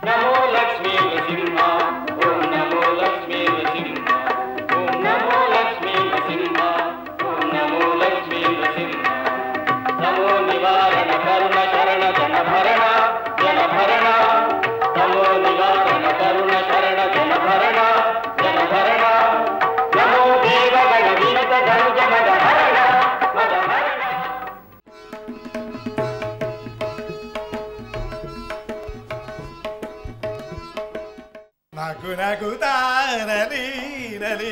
ನಮೋ ಲಕ್ಷ್ಮೀ ನೃಸಿಂಹ ಓಂ ನಮೋ ಲಕ್ಷ್ಮೀ ನೃಸಿಂಹ ಓಂ ನಮೋ ಲಕ್ಷ್ಮೀ ನೃಸಿಂಹ ಓಂ ನಮೋ ಲಕ್ಷ್ಮೀ ನೃಸಿಂಹ ನಮೋ ನಿವಾರಣ ಕರುಣ ಶರಣ ಜನ ಭರಣ ಜನ ಭರಣ ನಮೋ ನಿವಾರಣ ಕರುಣ ಶರಣ ಜನ ಭರಣ ಜನ ಭರಣ ನಮೋ ದೇವಗಣ ವಿನತ ಧನುಜ ಮದ ಹರಣ ಮದ ಹರಣ ನಗು ನಗುತ್ತಾ ನಲಿ ನಲಿ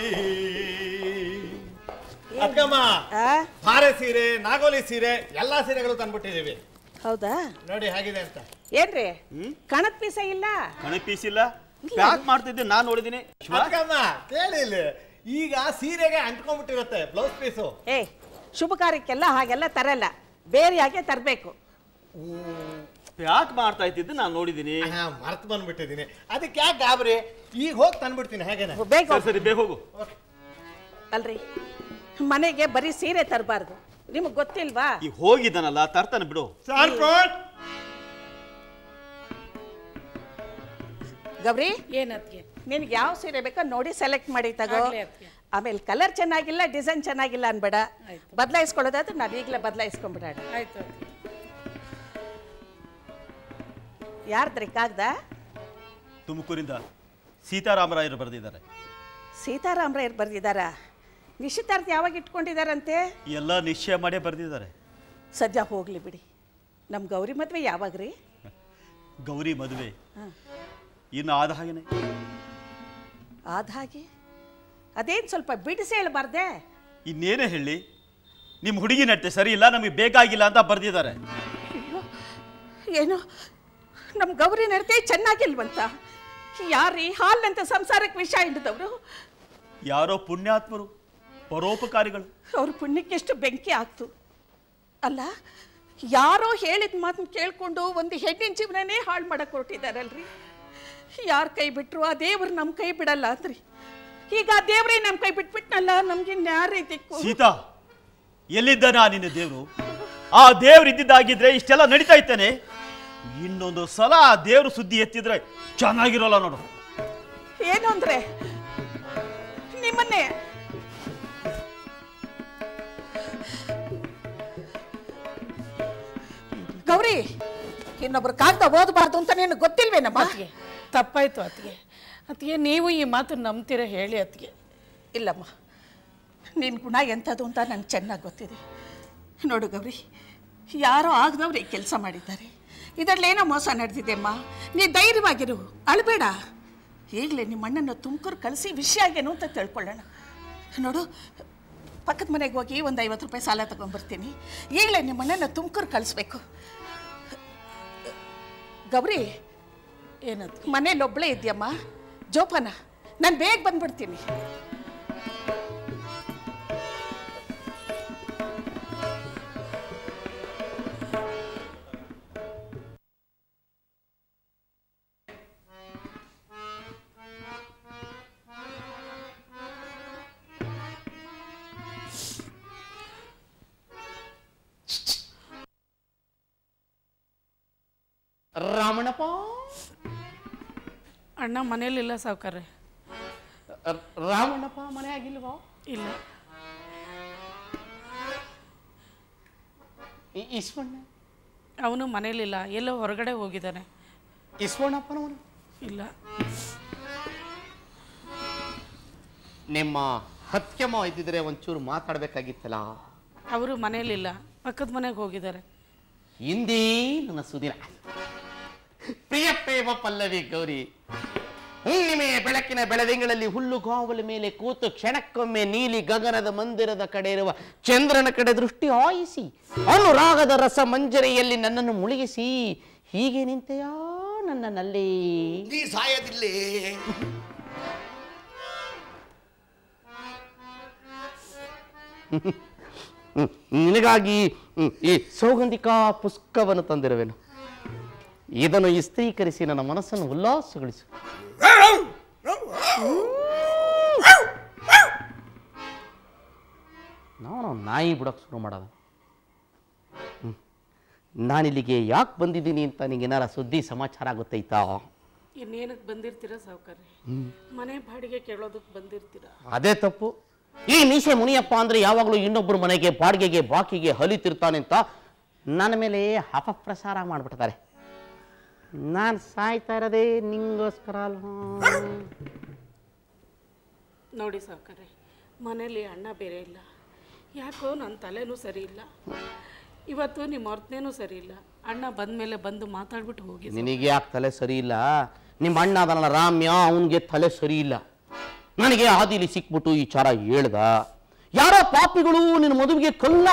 ಅಕ್ಕಮ್ಮ ಆ? ಹಾರೆ ಸೀರೆ ನಾಗೋಲಿ ಸೀರೆ ಎಲ್ಲಾ ಸೀರೆಗಳು ತಂದ್ಬಿಟ್ಟಿದೀವಿ ಹೌದಾ ನೋಡಿ ಹೇಗಿದೆ ಅಂತ ಏನ್ರಿ ಕಣಕ್ ಪೀಸ ಇಲ್ಲ ಕಣಿ ಪೀಸ್ ಇಲ್ಲ ಪ್ಯಾಕ್ ಮಾಡ್ತಿದ್ದೆ ನಾನು ನೋಡಿದ್ದೀನಿ ಅಕ್ಕಮ್ಮ ಕೇಳಿ ಇಲ್ಲಿ ಈಗ ಸೀರೆಗೆ ಅಂಟ್ಕೊಂಡ್ಬಿಟ್ಟಿರುತ್ತೆ ಬ್ಲೌಸ್ ಪೀಸು ಏ ಶುಭ ಕಾರ್ಯಕ್ಕೆಲ್ಲ ಹಾಗೆಲ್ಲ ತರಲ್ಲ ಬೇರೆಯಾಗೆ ತರಬೇಕು ಪ್ಯಾಕ್ ಮಾಡ್ತಾ ಇದ್ದಿದ್ದು ನಾನು ನೋಡಿದ್ದೀನಿ ಮರ್ತು ಬಂದ್ಬಿಟ್ಟಿದೀನಿ ಅದಕ್ಕೆ ಯಾಕೆ ಗಾಬರಿ ಈಗ ಹೋಗಿ ತಂದ್ಬಿಡ್ತೀನಿ ಹೇಗೇನೆ ಬೇಗ ಸರಿ ಸರಿ ಬೇಗ ಹೋಗು ಅಲ್ರಿ ಮನೆಗೆ ಬರೀ ಸೀರೆ ತರಬಾರ್ದು ನಿಮಗೆ ಗೊತ್ತಿಲ್ವಾ ಈಗ ಹೋಗಿದ್ದಾನಲ್ಲ ತರ್ತಾನೆ ಬಿಡು ಸಾರ್ಕೋಟ್ ಗೌರಿ ಏನತ್ಗೆ ನಿನ್ಗೆ ಯಾವ ಸೀರೆ ಬೇಕೋ ನೋಡಿ ಸೆಲೆಕ್ಟ್ ಮಾಡಿ ತಗೋ ಆಗ್ಲಿ ಅದ್ಕೆ. ಆಮೇಲೆ ಕಲರ್ ಚೆನ್ನಾಗಿಲ್ಲ ಡಿಸೈನ್ ಚೆನ್ನಾಗಿಲ್ಲ ಅನ್ಬೇಡ ಆಯ್ತು. ಬದಲಾಯಿಸ್ಕೊಳ್ಳೋದಾದ್ರೆ ನಾನು ಈಗಲೇ ಬದಲಾಯಿಸ್ಕೊಂಡ್ಬಿಡೋಣ ಆಯ್ತು ಅತ್ಗೆ ಯಾರ್ದ್ರಿ ಕಾಗ್ದ ತುಮಕೂರಿಂದ ಸೀತಾರಾಮರಾಯರು ಬರೆದಿದ್ದಾರೆ ಸೀತಾರಾಮರಾಯರು ಬರೆದಿದ್ದಾರಾ ನಿಶ್ಚಿತಾರ್ಥ ಯಾವಾಗ ಇಟ್ಕೊಂಡಿದಾರಂತೆ ಎಲ್ಲ ನಿಶ್ಚಯ ಮಾಡೇ ಬರೆದಿದ್ದಾರೆ ಸದ್ಯ ಹೋಗ್ಲಿ ಬಿಡಿ ನಮ್ಮ ಗೌರಿ ಮದುವೆ ಯಾವಾಗ ರೀ ಗೌರಿ ಮದುವೆ ಇನ್ನು ಆದ ಹಾಗೇನೆ ಆದ ಹಾಗೆ ಅದೇನು ಸ್ವಲ್ಪ ಬಿಡಿಸಿ ಹೇಳ್ಬಾರ್ದೆ ಇನ್ನೇನೇ ಹೇಳಿ ನಿಮ್ಮ ಹುಡುಗಿ ನಡತೆ ಸರಿ ಇಲ್ಲ ನಮಗೆ ಬೇಕಾಗಿಲ್ಲ ಅಂತ ಬರೆದಿದ್ದಾರೆ ಅಯ್ಯೋ ಏನು ನಮ್ಮ ಗೌರಿ ನಡತೆ ಚೆನ್ನಾಗಿಲ್ವಂತ ಯಾರೀ ಹಾಲ್ನಂತ ಸಂಸಾರಕ್ಕೆ ವಿಷ ಹಿಡಿದವರು ಯಾರೋ ಪುಣ್ಯಾತ್ಮರು ಪರೋಪಕಾರಿಗಳು ಅವ್ರ ಪುಣ್ಯಕ್ಕೆ ಎಷ್ಟು ಬೆಂಕಿ ಆಗ್ತು ಅಲ್ಲ ಯಾರೋ ಹೇಳಿದ ಮಾತನ್ನ ಕೇಳ್ಕೊಂಡು ಒಂದು ಹೆಣ್ಣಿನ ಜೀವನನೇ ಹಾಳು ಮಾಡಕ್ಕೆ ಹೊರಟಿದಾರಲ್ರಿ ಯಾರ ಕೈ ಬಿಟ್ರು ಆ ದೇವ್ರು ನಮ್ಮ ಕೈ ಬಿಡಲ್ಲ ಅಂದ್ರಿ ಈಗ ಆ ದೇವ್ರೇ ನಮ್ಮ ಕೈ ಬಿಟ್ಬಿಟ್ನಲ್ಲ ನಮ್ಗೆ ಇನ್ಯಾರೇ ದಿಕ್ಕು ಸೀತಾ ಎಲ್ಲಿದ್ದಾನೆ ಆ ನಿನ್ನ ದೇವರು ಆ ದೇವ್ರು ಇದ್ದಿದ್ದಾಗಿದ್ರೆ ಇಷ್ಟೆಲ್ಲ ನಡೀತಾ ಇತ್ತಾನೆ ಇನ್ನೊಂದು ಸಲ ಆ ದೇವ್ರು ಸುದ್ದಿ ಎತ್ತಿದ್ರೆ ಚೆನ್ನಾಗಿರೋಲ್ಲ ನೋಡು ಏನು ಅಂದ್ರೆ ನಿಮ್ಮನ್ನೇ ಗೌರಿ ಇನ್ನೊಬ್ರು ಕಾಗ್ದ ಓದಬಾರ್ದು ಅಂತ ನಿನಗೆ ಗೊತ್ತಿಲ್ವೇನಮ್ಮ ಅತ್ಗೆ ತಪ್ಪಾಯ್ತು ಅತ್ಗೆ ಅತ್ಗೆ ನೀವು ಈ ಮಾತು ನಂಬ್ತೀರ ಹೇಳಿ ಅತ್ಗೆ ಇಲ್ಲಮ್ಮ ನಿನ್ನ ಗುಣ ಎಂಥದ್ದು ಅಂತ ನಂಗೆ ಚೆನ್ನಾಗಿ ಗೊತ್ತಿದೆ ನೋಡು ಗೌರಿ ಯಾರೋ ಆಗದವ್ರು ಈ ಕೆಲಸ ಮಾಡಿದ್ದಾರೆ ಇದರಲ್ಲೇನೋ ಮೋಸ ನಡೆದಿದೆ ಅಮ್ಮ ನೀ ಧೈರ್ಯವಾಗಿರು ಅಳಬೇಡ ಈಗಲೇ ನಿಮ್ಮ ಅಣ್ಣನ ತುಮಕೂರು ಕಳಿಸಿ ವಿಷಯ ಏನು ಅಂತ ತಿಳ್ಕೊಳ್ಳೋಣ ನೋಡು ಪಕ್ಕದ ಮನೆಗೆ ಹೋಗಿ ಒಂದು ಐವತ್ತು ರೂಪಾಯಿ ಸಾಲ ತಗೊಂಡ್ಬರ್ತೀನಿ ಈಗಲೇ ನಿಮ್ಮ ಅಣ್ಣನ ತುಮಕೂರು ಕಳಿಸ್ಬೇಕು ಗೌರಿ ಏನದು ಮನೇಲಿ ಒಬ್ಬಳೇ ಇದೆಯಮ್ಮ ಜೋಪಾನ ನಾನು ಬೇಗ ಬಂದ್ಬಿಡ್ತೀನಿ ರಾಮಣ್ಣಪ್ಪ ಅಣ್ಣ ಮನೇಲಿಲ್ಲ ಸಾವುಕಾರ್ರೆ ರ- ರಾಮಣ್ಣಪ್ಪ ಮನೆ ಆಗಿಲ್ವಾ ಇಲ್ಲ ಈ ಈಶ್ವಣ್ಣ ಅವನು ಮನೇಲಿಲ್ಲ ಎಲ್ಲೋ ಹೊರಗಡೆ ಹೋಗಿದ್ದಾನೆ ಈಶ್ವಣ್ಣಪ್ಪನವನು ಇಲ್ಲ ನಿಮ್ಮ ಹತ್ಯಮ್ಮ ಇದ್ದಿದ್ರೆ ಒಂಚೂರು ಮಾತಾಡ್ಬೇಕಾಗಿತ್ತಲ್ಲ ಅವರು ಮನೇಲಿಲ್ಲ ಪಕ್ಕದ ಮನೆಗೆ ಹೋಗಿದ್ದಾರೆ ಇಂದೇ ನನ್ನ ಸುದಿನ ಪ್ರಿಯ ಪ್ರೇಮ ಪಲ್ಲವಿ ಗೌರಿ ಹುಣ್ಣಿಮೆಯ ಬೆಳಕಿನ ಬೆಳದಿಂಗಳಲ್ಲಿ ಹುಲ್ಲುಗಾವಲ ಮೇಲೆ ಕೂತು ಕ್ಷಣಕ್ಕೊಮ್ಮೆ ನೀಲಿ ಗಗನದ ಮಂದಿರದ ಕಡೆ ಇರುವ ಚಂದ್ರನ ಕಡೆ ದೃಷ್ಟಿ ಹಾಯಿಸಿ ಅನುರಾಗದ ರಸ ಮಂಜರಿಯಲ್ಲಿ ನನ್ನನ್ನು ಮುಳುಗಿಸಿ ಹೀಗೆ ನಿಂತೆಯಾ ನನ್ನನಲ್ಲಿ ನೀ ಸಾಯೋದಿಲ್ಲೇ ಹ್ಮ್, ನಿನಗಾಗಿ ಹ್ಮ್, ಈ ಸೌಗಂಧಿಕಾ ಪುಸ್ತಕವನ್ನು ತಂದಿರುವೆನು ಇದನ್ನು ಇಸ್ತ್ರೀಕರಿಸಿ ನನ್ನ ಮನಸ್ಸನ್ನು ಉಲ್ಲಾಸಗೊಳಿಸು ನಾನು ನಾಯಿ ಬಿಡೋಕೆ ಶುರು ಮಾಡೋದು ಹ್ಮ್. ನಾನಿಲ್ಲಿಗೆ ಯಾಕೆ ಬಂದಿದ್ದೀನಿ ಅಂತ ನಿಂಗೆ ಏನಾರ ಸುದ್ದಿ ಸಮಾಚಾರ ಗೊತ್ತೈತಾ ಇನ್ನೇನಕ್ಕೆ ಬಂದಿರ್ತೀರಾ ಸಾವುಕಾರ್ರೆ ಮನೆ ಬಾಡಿಗೆ ಕೇಳೋದಕ್ಕೆ ಬಂದಿರ್ತೀರಾ ಅದೇ ತಪ್ಪು ಈ ಮೀಸೆ ಮುನಿಯಪ್ಪ ಅಂದ್ರೆ ಯಾವಾಗಲೂ ಇನ್ನೊಬ್ಬರ ಮನೆಗೆ ಬಾಡಿಗೆಗೆ ಬಾಕಿಗೆ ಹಲಿತಿರ್ತಾನೆ ಅಂತ ನನ್ನ ಮೇಲೆ ಅಪಪ್ರಸಾರ ಮಾಡಿಬಿಡ್ತಾರೆ ನಾನು ಸಾಯ್ತಾ ಇರೋದೇ ನಿಂಗೋಸ್ಕರ ಅಲ್ವಾ ನೋಡಿ ಸಾವುಕಾರ್ರೆ ಮನೇಲಿ ಅಣ್ಣ ಬೇರೆ ಇಲ್ಲ ಯಾಕೋ ನನ್ನ ತಲೆನೂ ಸರಿ ಇಲ್ಲ ಇವತ್ತು ನಿಮ್ಮ ಹೊರ್ತನೇನೂ ಸರಿ ಇಲ್ಲ ಅಣ್ಣ ಬಂದಮೇಲೆ ಬಂದು ಮಾತಾಡ್ಬಿಟ್ಟು ಹೋಗಿ ನಿನಗೆ ಯಾಕೆ ತಲೆ ಸರಿ ಇಲ್ಲ ನಿಮ್ಮ ಅಣ್ಣ ಅದನಲ್ಲ ರಾಮ್ಯ ಅವನಿಗೆ ತಲೆ ಸರಿ ಇಲ್ಲ ನನಗೆ ಹಾದಿಲಿ ಸಿಕ್ಬಿಟ್ಟು ಈ ಚಾರ ಹೇಳ್ದ ಯಾರೋ ಪಾಪಿಗಳು ನಿನ್ನ ಮದುವೆಗೆ ಕಲ್ಲ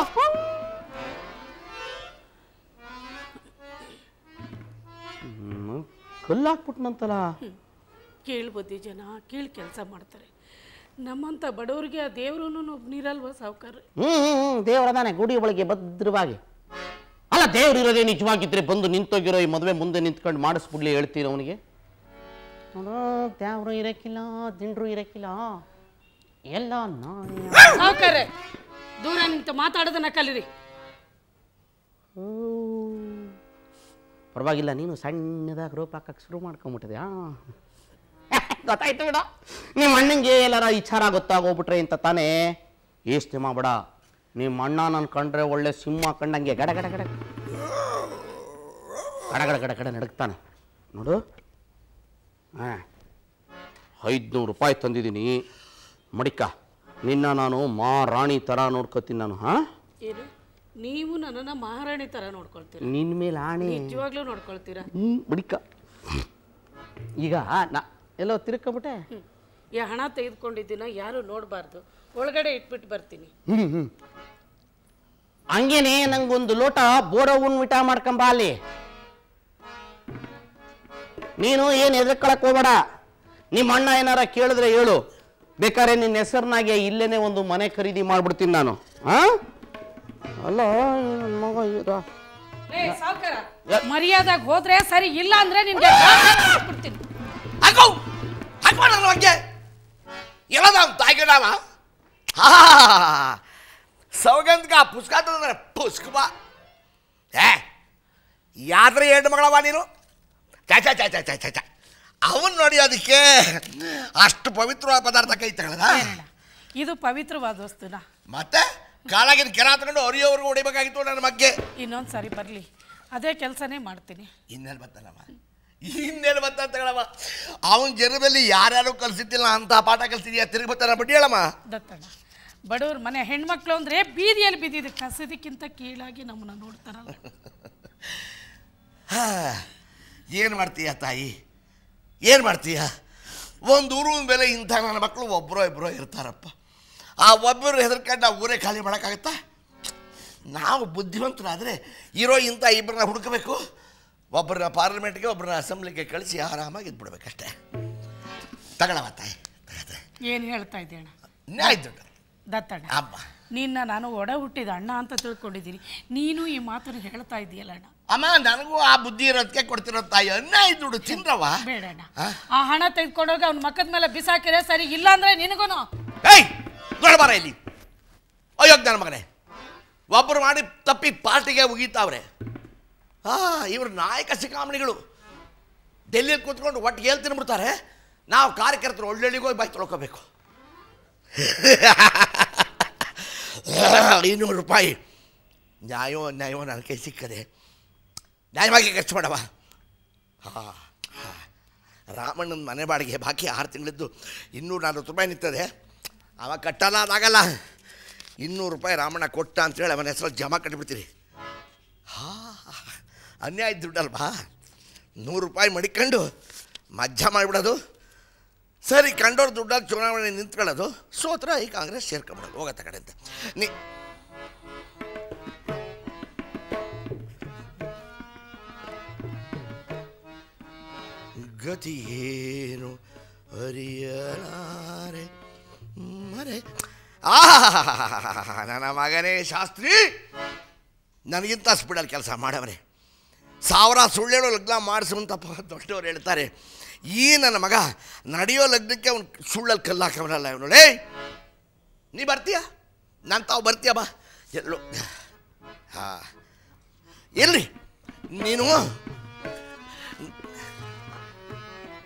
ಹ್ಮ್, ಕಲ್ಲಾಕ್ಬಿಟ್ನಂತಲ್ಲ ಕೀಳು ಬುದ್ಧಿ ಜನ ಕೀಳು ಕೆಲಸ ಮಾಡ್ತಾರೆ ನಮ್ಮಂಥ ಬಡವರಿಗೆ ಆ ದೇವ್ರೂ ಒಬ್ನಿರಲ್ವ ಸಾವುಕಾರ ಹ್ಮ್ ಹ್ಮ್, ಹ್ಮ್ ದೇವರದಾನೆ ಗುಡಿ ಒಳಗೆ ಭದ್ರವಾಗಿ ಅಲ್ಲ ದೇವ್ರಿರೋದೇ ನಿಜವಾಗಿದ್ರೆ ಬಂದು ನಿಂತೋಗಿರೋ ಈ ಮದುವೆ ಮುಂದೆ ನಿಂತ್ಕೊಂಡು ಮಾಡಿಸ್ಬಿಡ್ಲಿ ಹೇಳ್ತೀನಿ ಅವನಿಗೆ ನೋಡು ದೇವ್ರು ಇರಕ್ಕಿಲ್ಲ ದಿಂಡ್ರು ಇರಕ್ಕಿಲ್ಲ ಎಲ್ಲ ನಾನೇ ಸಾವುಕಾರೆ ದೂರ ನಿಂತು ಮಾತಾಡೋದನ್ನ ಕಲೀರಿ ಓ. ಪರವಾಗಿಲ್ಲ ನೀನು ಸಣ್ಣದಾಗಿ ರೋಪ್ ಹಾಕಕ್ಕೆ ಶುರು ಮಾಡ್ಕೊಂಬಿಟ್ಟಿದ್ಯಾ ಗೊತ್ತಾಯ್ತು ಬಿಡ ನಿಮ್ಮ ಅಣ್ಣಂಗೆ ಎಲ್ಲಾರ ವಿಚಾರ ಗೊತ್ತಾಗೋಗ್ಬಿಟ್ರೆ ಅಂತ ತಾನೇ ಯೋಚನೆ ಮಾಡಬೇಡ ನಿಮ್ಮ ಅಣ್ಣ ನಾನು ಕಂಡ್ರೆ ಒಳ್ಳೆ ಸಿಂಹ ಕಂಡಂಗೆ ಗಡ ಗಡ ಗಡ ಗಡ ಗಡ ಗಡ ಗಡ ನಡಗ್ತಾನೆ ನೋಡು ಹಾಂ ಐದುನೂರು ರೂಪಾಯಿ ತಂದಿದ್ದೀನಿ ಮಡಿಕ ನಿನ್ನ ನಾನು ಮಾ ರಾಣಿ ಥರ ನೋಡ್ಕೋತೀನಿ ನಾನು ಹಾಂ ಏನು ನೀವು ನನ್ನನ್ನು ಮಹಾರಾಣಿ ಥರ ನೋಡ್ಕೊಳ್ತೀರಾ ನಿನ್ನ ಮೇಲೆ ಆಣೆ ನಿಜವಾಗ್ಲೂ ನೋಡ್ಕೊಳ್ತೀರಾ ಹ್ಞೂ ಬಡಿಕ ಈಗ ನಾ ಎಲ್ಲೋ ತಿರ್ಕೊಬಿಟ್ಟೆ ಹ್ಮ್. ಈ ಹಣ ತೆಗೆದುಕೊಂಡಿದ್ದೀನ ಯಾರು ನೋಡಬಾರ್ದು ಒಳಗಡೆ ಇಟ್ಬಿಟ್ಟು ಬರ್ತೀನಿ ಹ್ಞೂ ಹ್ಞೂ ಹಂಗೇನೆ ನಂಗೊಂದು ಲೋಟ ಬೋಡವನ್ ಊಟ ಮಾಡ್ಕೊಂಬ ಅಲ್ಲಿ ನೀನು ಏನು ಎದಕ್ಕಳಕ್ ಹೋಗ್ಬೇಡ ನಿಮ್ಮ ಅಣ್ಣ ಏನಾರ ಕೇಳಿದ್ರೆ ಹೇಳು ಬೇಕಾದ್ರೆ ನಿನ್ನ ಹೆಸರಿನಾಗೆ ಇಲ್ಲೇನೆ ಒಂದು ಮನೆ ಖರೀದಿ ಮಾಡ್ಬಿಡ್ತೀನಿ ನಾನು ಹಾ ಅಲ್ಲ ನನ್ ಮಗ ಇರ ಮರ್ಯಾದಾಗ ಹೋದ್ರೆ ಸರಿ ಇಲ್ಲ ಅಂದ್ರೆ ನಿನ್ಗೆ ಬಿಡ್ತೀನಿ ಹಾಕೋ ಹಾಕೋ ನನ್ನ ಬಗ್ಗೆ ಎಲ್ಲದ ತಾಯ್ಗಿಡವ ಸೌಗಂಧ್ಗ ಪುಸ್ಕ ತಂದ್ರೆ ಪುಸ್ಕಬ ಏ ಯಾತ್ರ ಹೆಣ್ಣು ಮಗಳವ ನೀನು ಚ ಚ ಚ ಚ ಚ ಚ ಚ ಅವನ್ ನೋಡಿ ಅದಕ್ಕೆ ಅಷ್ಟು ಪವಿತ್ರವಾದ ಪದಾರ್ಥ ಕೈ ತಗೊಳ್ಳದ ಇದು ಪವಿತ್ರವಾದ ವಸ್ತುನ ಮತ್ತೆ ಕಾಲಾಗಿನ ಕೆರ ತಗೊಂಡು ಅರಿಯೋವರೆಗೂ ಹೊಡಿಬೇಕಾಗಿತ್ತು ನನ್ನ ಬಗ್ಗೆ ಇನ್ನೊಂದು ಸರಿ ಬರಲಿ ಅದೇ ಕೆಲಸನೇ ಮಾಡ್ತೀನಿ ಇನ್ನೇನು ಬತ್ತಲ್ಲವ ಇನ್ನೇನು ಬತ್ತ ಅಂತ ಹೇಳವ ಅವನ ಜನದಲ್ಲಿ ಯಾರ್ಯಾರು ಕಲ್ಸಿದ್ದಿಲ್ಲ ಅಂತ ಪಾಠ ಕಲ್ಸಿದ್ಯಾ ತಿರುಗಿ ಬರ್ತಾರ ಬಡ್ಡಿ ಹೇಳಮ್ಮ ದತ್ತಣ್ಣ ಬಡವ್ರ ಮನೆ ಹೆಣ್ಮಕ್ಳು ಅಂದ್ರೆ ಬೀದಿಯಲ್ಲಿ ಬಿದ್ದಿದ್ದು ಕಸದಕ್ಕಿಂತ ಕೀಳಾಗಿ ನಮ್ಮನ್ನ ನೋಡ್ತಾರಲ್ಲ ಏನು ಮಾಡ್ತೀಯ ತಾಯಿ ಏನು ಮಾಡ್ತೀಯ ಒಂದು ಊರಿನ ಮೇಲೆ ಇಂಥ ನನ್ನ ಮಕ್ಕಳು ಒಬ್ಬರೋ ಇಬ್ಬರೋ ಇರ್ತಾರಪ್ಪ ಆ ಒಬ್ಬರು ಹೆದರ್ಕೊಂಡು ನಾವು ಊರೇ ಖಾಲಿ ಮಾಡೋಕ್ಕಾಗತ್ತಾ ನಾವು ಬುದ್ಧಿವಂತರಾದರೆ ಇರೋ ಇಂಥ ಇಬ್ಬರನ್ನ ಹುಡುಕಬೇಕು ಒಬ್ಬರನ್ನ ಪಾರ್ಲಿಮೆಂಟ್ಗೆ ಒಬ್ಬರನ್ನ ಅಸೆಂಬ್ಲಿಗೆ ಕಳಿಸಿ ಆರಾಮಾಗಿ ಇದ್ಬಿಡ್ಬೇಕಷ್ಟೇ ತಗೊಳವ ತಾಯಿ ತಗತ್ತೆ ಏನು ಹೇಳ್ತಾ ಇದ್ದೆ ಅಣ್ಣ ನ್ಯಾಯ ದುಡ್ಡು ದತ್ತಣ್ಣ ಅಮ್ಮ ನಿನ್ನ ನಾನು ಒಡ ಹುಟ್ಟಿದ ಅಣ್ಣ ಅಂತ ತಿಳ್ಕೊಂಡಿದ್ದೀನಿ ನೀನು ಈ ಮಾತನ್ನು ಹೇಳ್ತಾ ಇದೆಯಲ್ಲ ಅಣ್ಣ ಅಮ್ಮ ನನಗೂ ಆ ಬುದ್ಧಿ ಇರೋದಕ್ಕೆ ಕೊಡ್ತಿರೋ ತಾಯಿ ಅನ್ಯಾಯ ದುಡ್ಡು ತಿಂದ್ರವ ಬೇಡ ಅಣ್ಣ ಆ? ಆ ಹಣ ತೆಗೆದುಕೊಂಡೋಗಿ ಅವ್ನ ಮಕ್ಕದ ಮೇಲೆ ಬಿಸಾಕಿದ್ರೆ ಸರಿ ಇಲ್ಲ ಅಂದ್ರೆ ನಿನಗೂನು ಏಯ್ ನೋಡಬಾರ ಇಲ್ಲಿ ಅಯೋಗ್ ನನ್ನ ಮಗನೇ ಒಬ್ಬರು ಮಾಡಿ ತಪ್ಪಿ ಪಾರ್ಟಿಗೆ ಉಗೀತಾವ್ರೆ ಆ ಇವರು ನಾಯಕ ಶಿಖಾಮಣಿಗಳು ಡೆಲ್ಲಿಯಲ್ಲಿ ಕೂತ್ಕೊಂಡು ಒಟ್ಟಿಗೆ ಹೇಳ್ ತಿನ್ಬಿಡ್ತಾರೆ ನಾವು ಕಾರ್ಯಕರ್ತರು ಒಳ್ಳೊಳ್ಳಿಗೆ ಹೋಗಿ ಬಾಯಿ ತೊಳ್ಕೋಬೇಕು ಐನೂರು ರೂಪಾಯಿ ನ್ಯಾಯೋ ನ್ಯಾಯವೋ ನನ್ನ ಕೈ ಸಿಕ್ಕದೆ ನ್ಯಾಯವಾಗಿ ಖರ್ಚು ಮಾಡವ ಹಾಂ ರಾಮಣ್ಣನ ಮನೆ ಬಾಡಿಗೆ ಬಾಕಿ ಆರು ತಿಂಗಳಿದ್ದು ಇನ್ನೂರು ನಲ್ವತ್ತು ರೂಪಾಯಿ ನಿಂತದೆ ಅವ ಕಟ್ಟಲ್ಲ ಅದಾಗಲ್ಲ ಇನ್ನೂರು ರೂಪಾಯಿ ರಾಮಣ್ಣ ಕೊಟ್ಟ ಅಂತೇಳಿ ಅವನ ಹೆಸರು ಜಮಾ ಕಟ್ಬಿಡ್ತೀರಿ ಹಾ ಅನ್ಯಾಯ ದುಡ್ಡಲ್ವಾ ನೂರು ರೂಪಾಯಿ ಮಡಿಕೊಂಡು ಮಜ್ಜ ಮಾಡಿಬಿಡೋದು ಸರಿ ಕಂಡೋರು ದುಡ್ಡಾಗಿ ಚುನಾವಣೆ ನಿಂತ್ಕೊಳ್ಳೋದು ಸೋತ್ರ ಈ ಕಾಂಗ್ರೆಸ್ ಸೇರ್ಕೊಂಬಿಡೋದು ಹೋಗತ್ತ ಕಡೆ ಅಂತ ನೀ ಗತಿ ಏನು ಅರಿಯಲಾರೆ ಮರೆ ಆ ನನ್ನ ಮಗನೇ ಶಾಸ್ತ್ರಿ ನನಗಿಂತ ಸ್ಪೀಡಲ್ಲಿ ಕೆಲಸ ಮಾಡವರೆ ಸಾವಿರ ಸುಳ್ಳೇಳು ಲಗ್ನ ಮಾಡಿಸುವಂತಪ್ಪ ದೊಡ್ಡವರು ಹೇಳ್ತಾರೆ ಈ ನನ್ನ ಮಗ ನಡೆಯೋ ಲಗ್ನಕ್ಕೆ ಅವ್ನು ಸುಳ್ಳಲ್ಲಿ ಕಲ್ಲು ಹಾಕವನಲ್ಲ ಇವನು ಲೇ ನೀ ಬರ್ತೀಯ ನಾನು ತಾವು ಬರ್ತೀಯ ಬಾ ಎಲ್ಲೋ ಹಾಂ ಎಲ್ಲಿ ನೀನು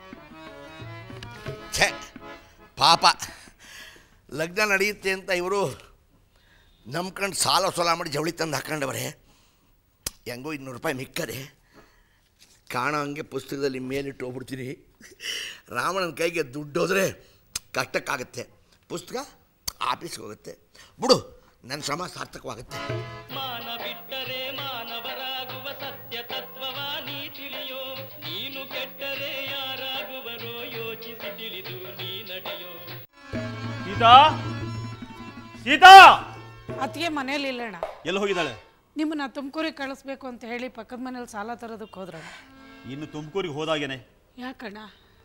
ಪಾಪ ಲಗ್ನ ನಡೆಯುತ್ತೆ ಅಂತ ಇವರು ನಂಬ್ಕೊಂಡು ಸಾಲ ಸೋಲ ಮಾಡಿ ಜವಳಿ ತಂದು ಹಾಕೊಂಡವ್ರೆ ಹೆಂಗೋ ಇನ್ನೂರು ರೂಪಾಯಿ ಮಿಕ್ಕದೆ ಕಾಣೋ ಹಂಗೆ ಪುಸ್ತಕದಲ್ಲಿ ಮೇಲಿಟ್ಟು ಹೋಗ್ಬಿಡ್ತೀನಿ ರಾಮಣ್ಣನ ಕೈಗೆ ದುಡ್ಡು ಹೋದರೆ ಕಷ್ಟಕ್ಕಾಗುತ್ತೆ ಪುಸ್ತಕ ಆಫೀಸ್ಗೆ ಹೋಗುತ್ತೆ ಬಿಡು ನನ್ನ ಶ್ರಮ ಸಾರ್ಥಕವಾಗುತ್ತೆ ಮಾನ ಬಿಟ್ಟರೆ ಮಾನವರಾಗುವ ಸತ್ಯ ತತ್ವವ ನೀ ತಿಳಿಯೋ ನೀನು ಕೆಟ್ಟರೆ ಯಾರಾಗುವರೋ ಯೋಚಿಸಿ ತಿಳಿದು ನೀ ನಡೆಯೋ ಸೀತಾ ಸೀತಾ ಅತ್ತಿಗೆ ಮನೇಲಿ ಇಲ್ಲಣ್ಣ ಎಲ್ಲಿ ಹೋಗಿದ್ದಾಳೆ ನಿಮ್ಮನ್ನ ತುಮಕೂರಿಗೆ ಕಳಿಸ್ಬೇಕು ಅಂತ ಹೇಳಿ ಪಕ್ಕದ ಮನೇಲಿ ಸಾಲ ತರೋದಕ್ಕೆ ಹೋದ್ರಣ್ಣ ಇನ್ನು ತುಮಕೂರಿಗೆ ಹೋದಾಗೇನೆ ಯಾಕಣ್ಣ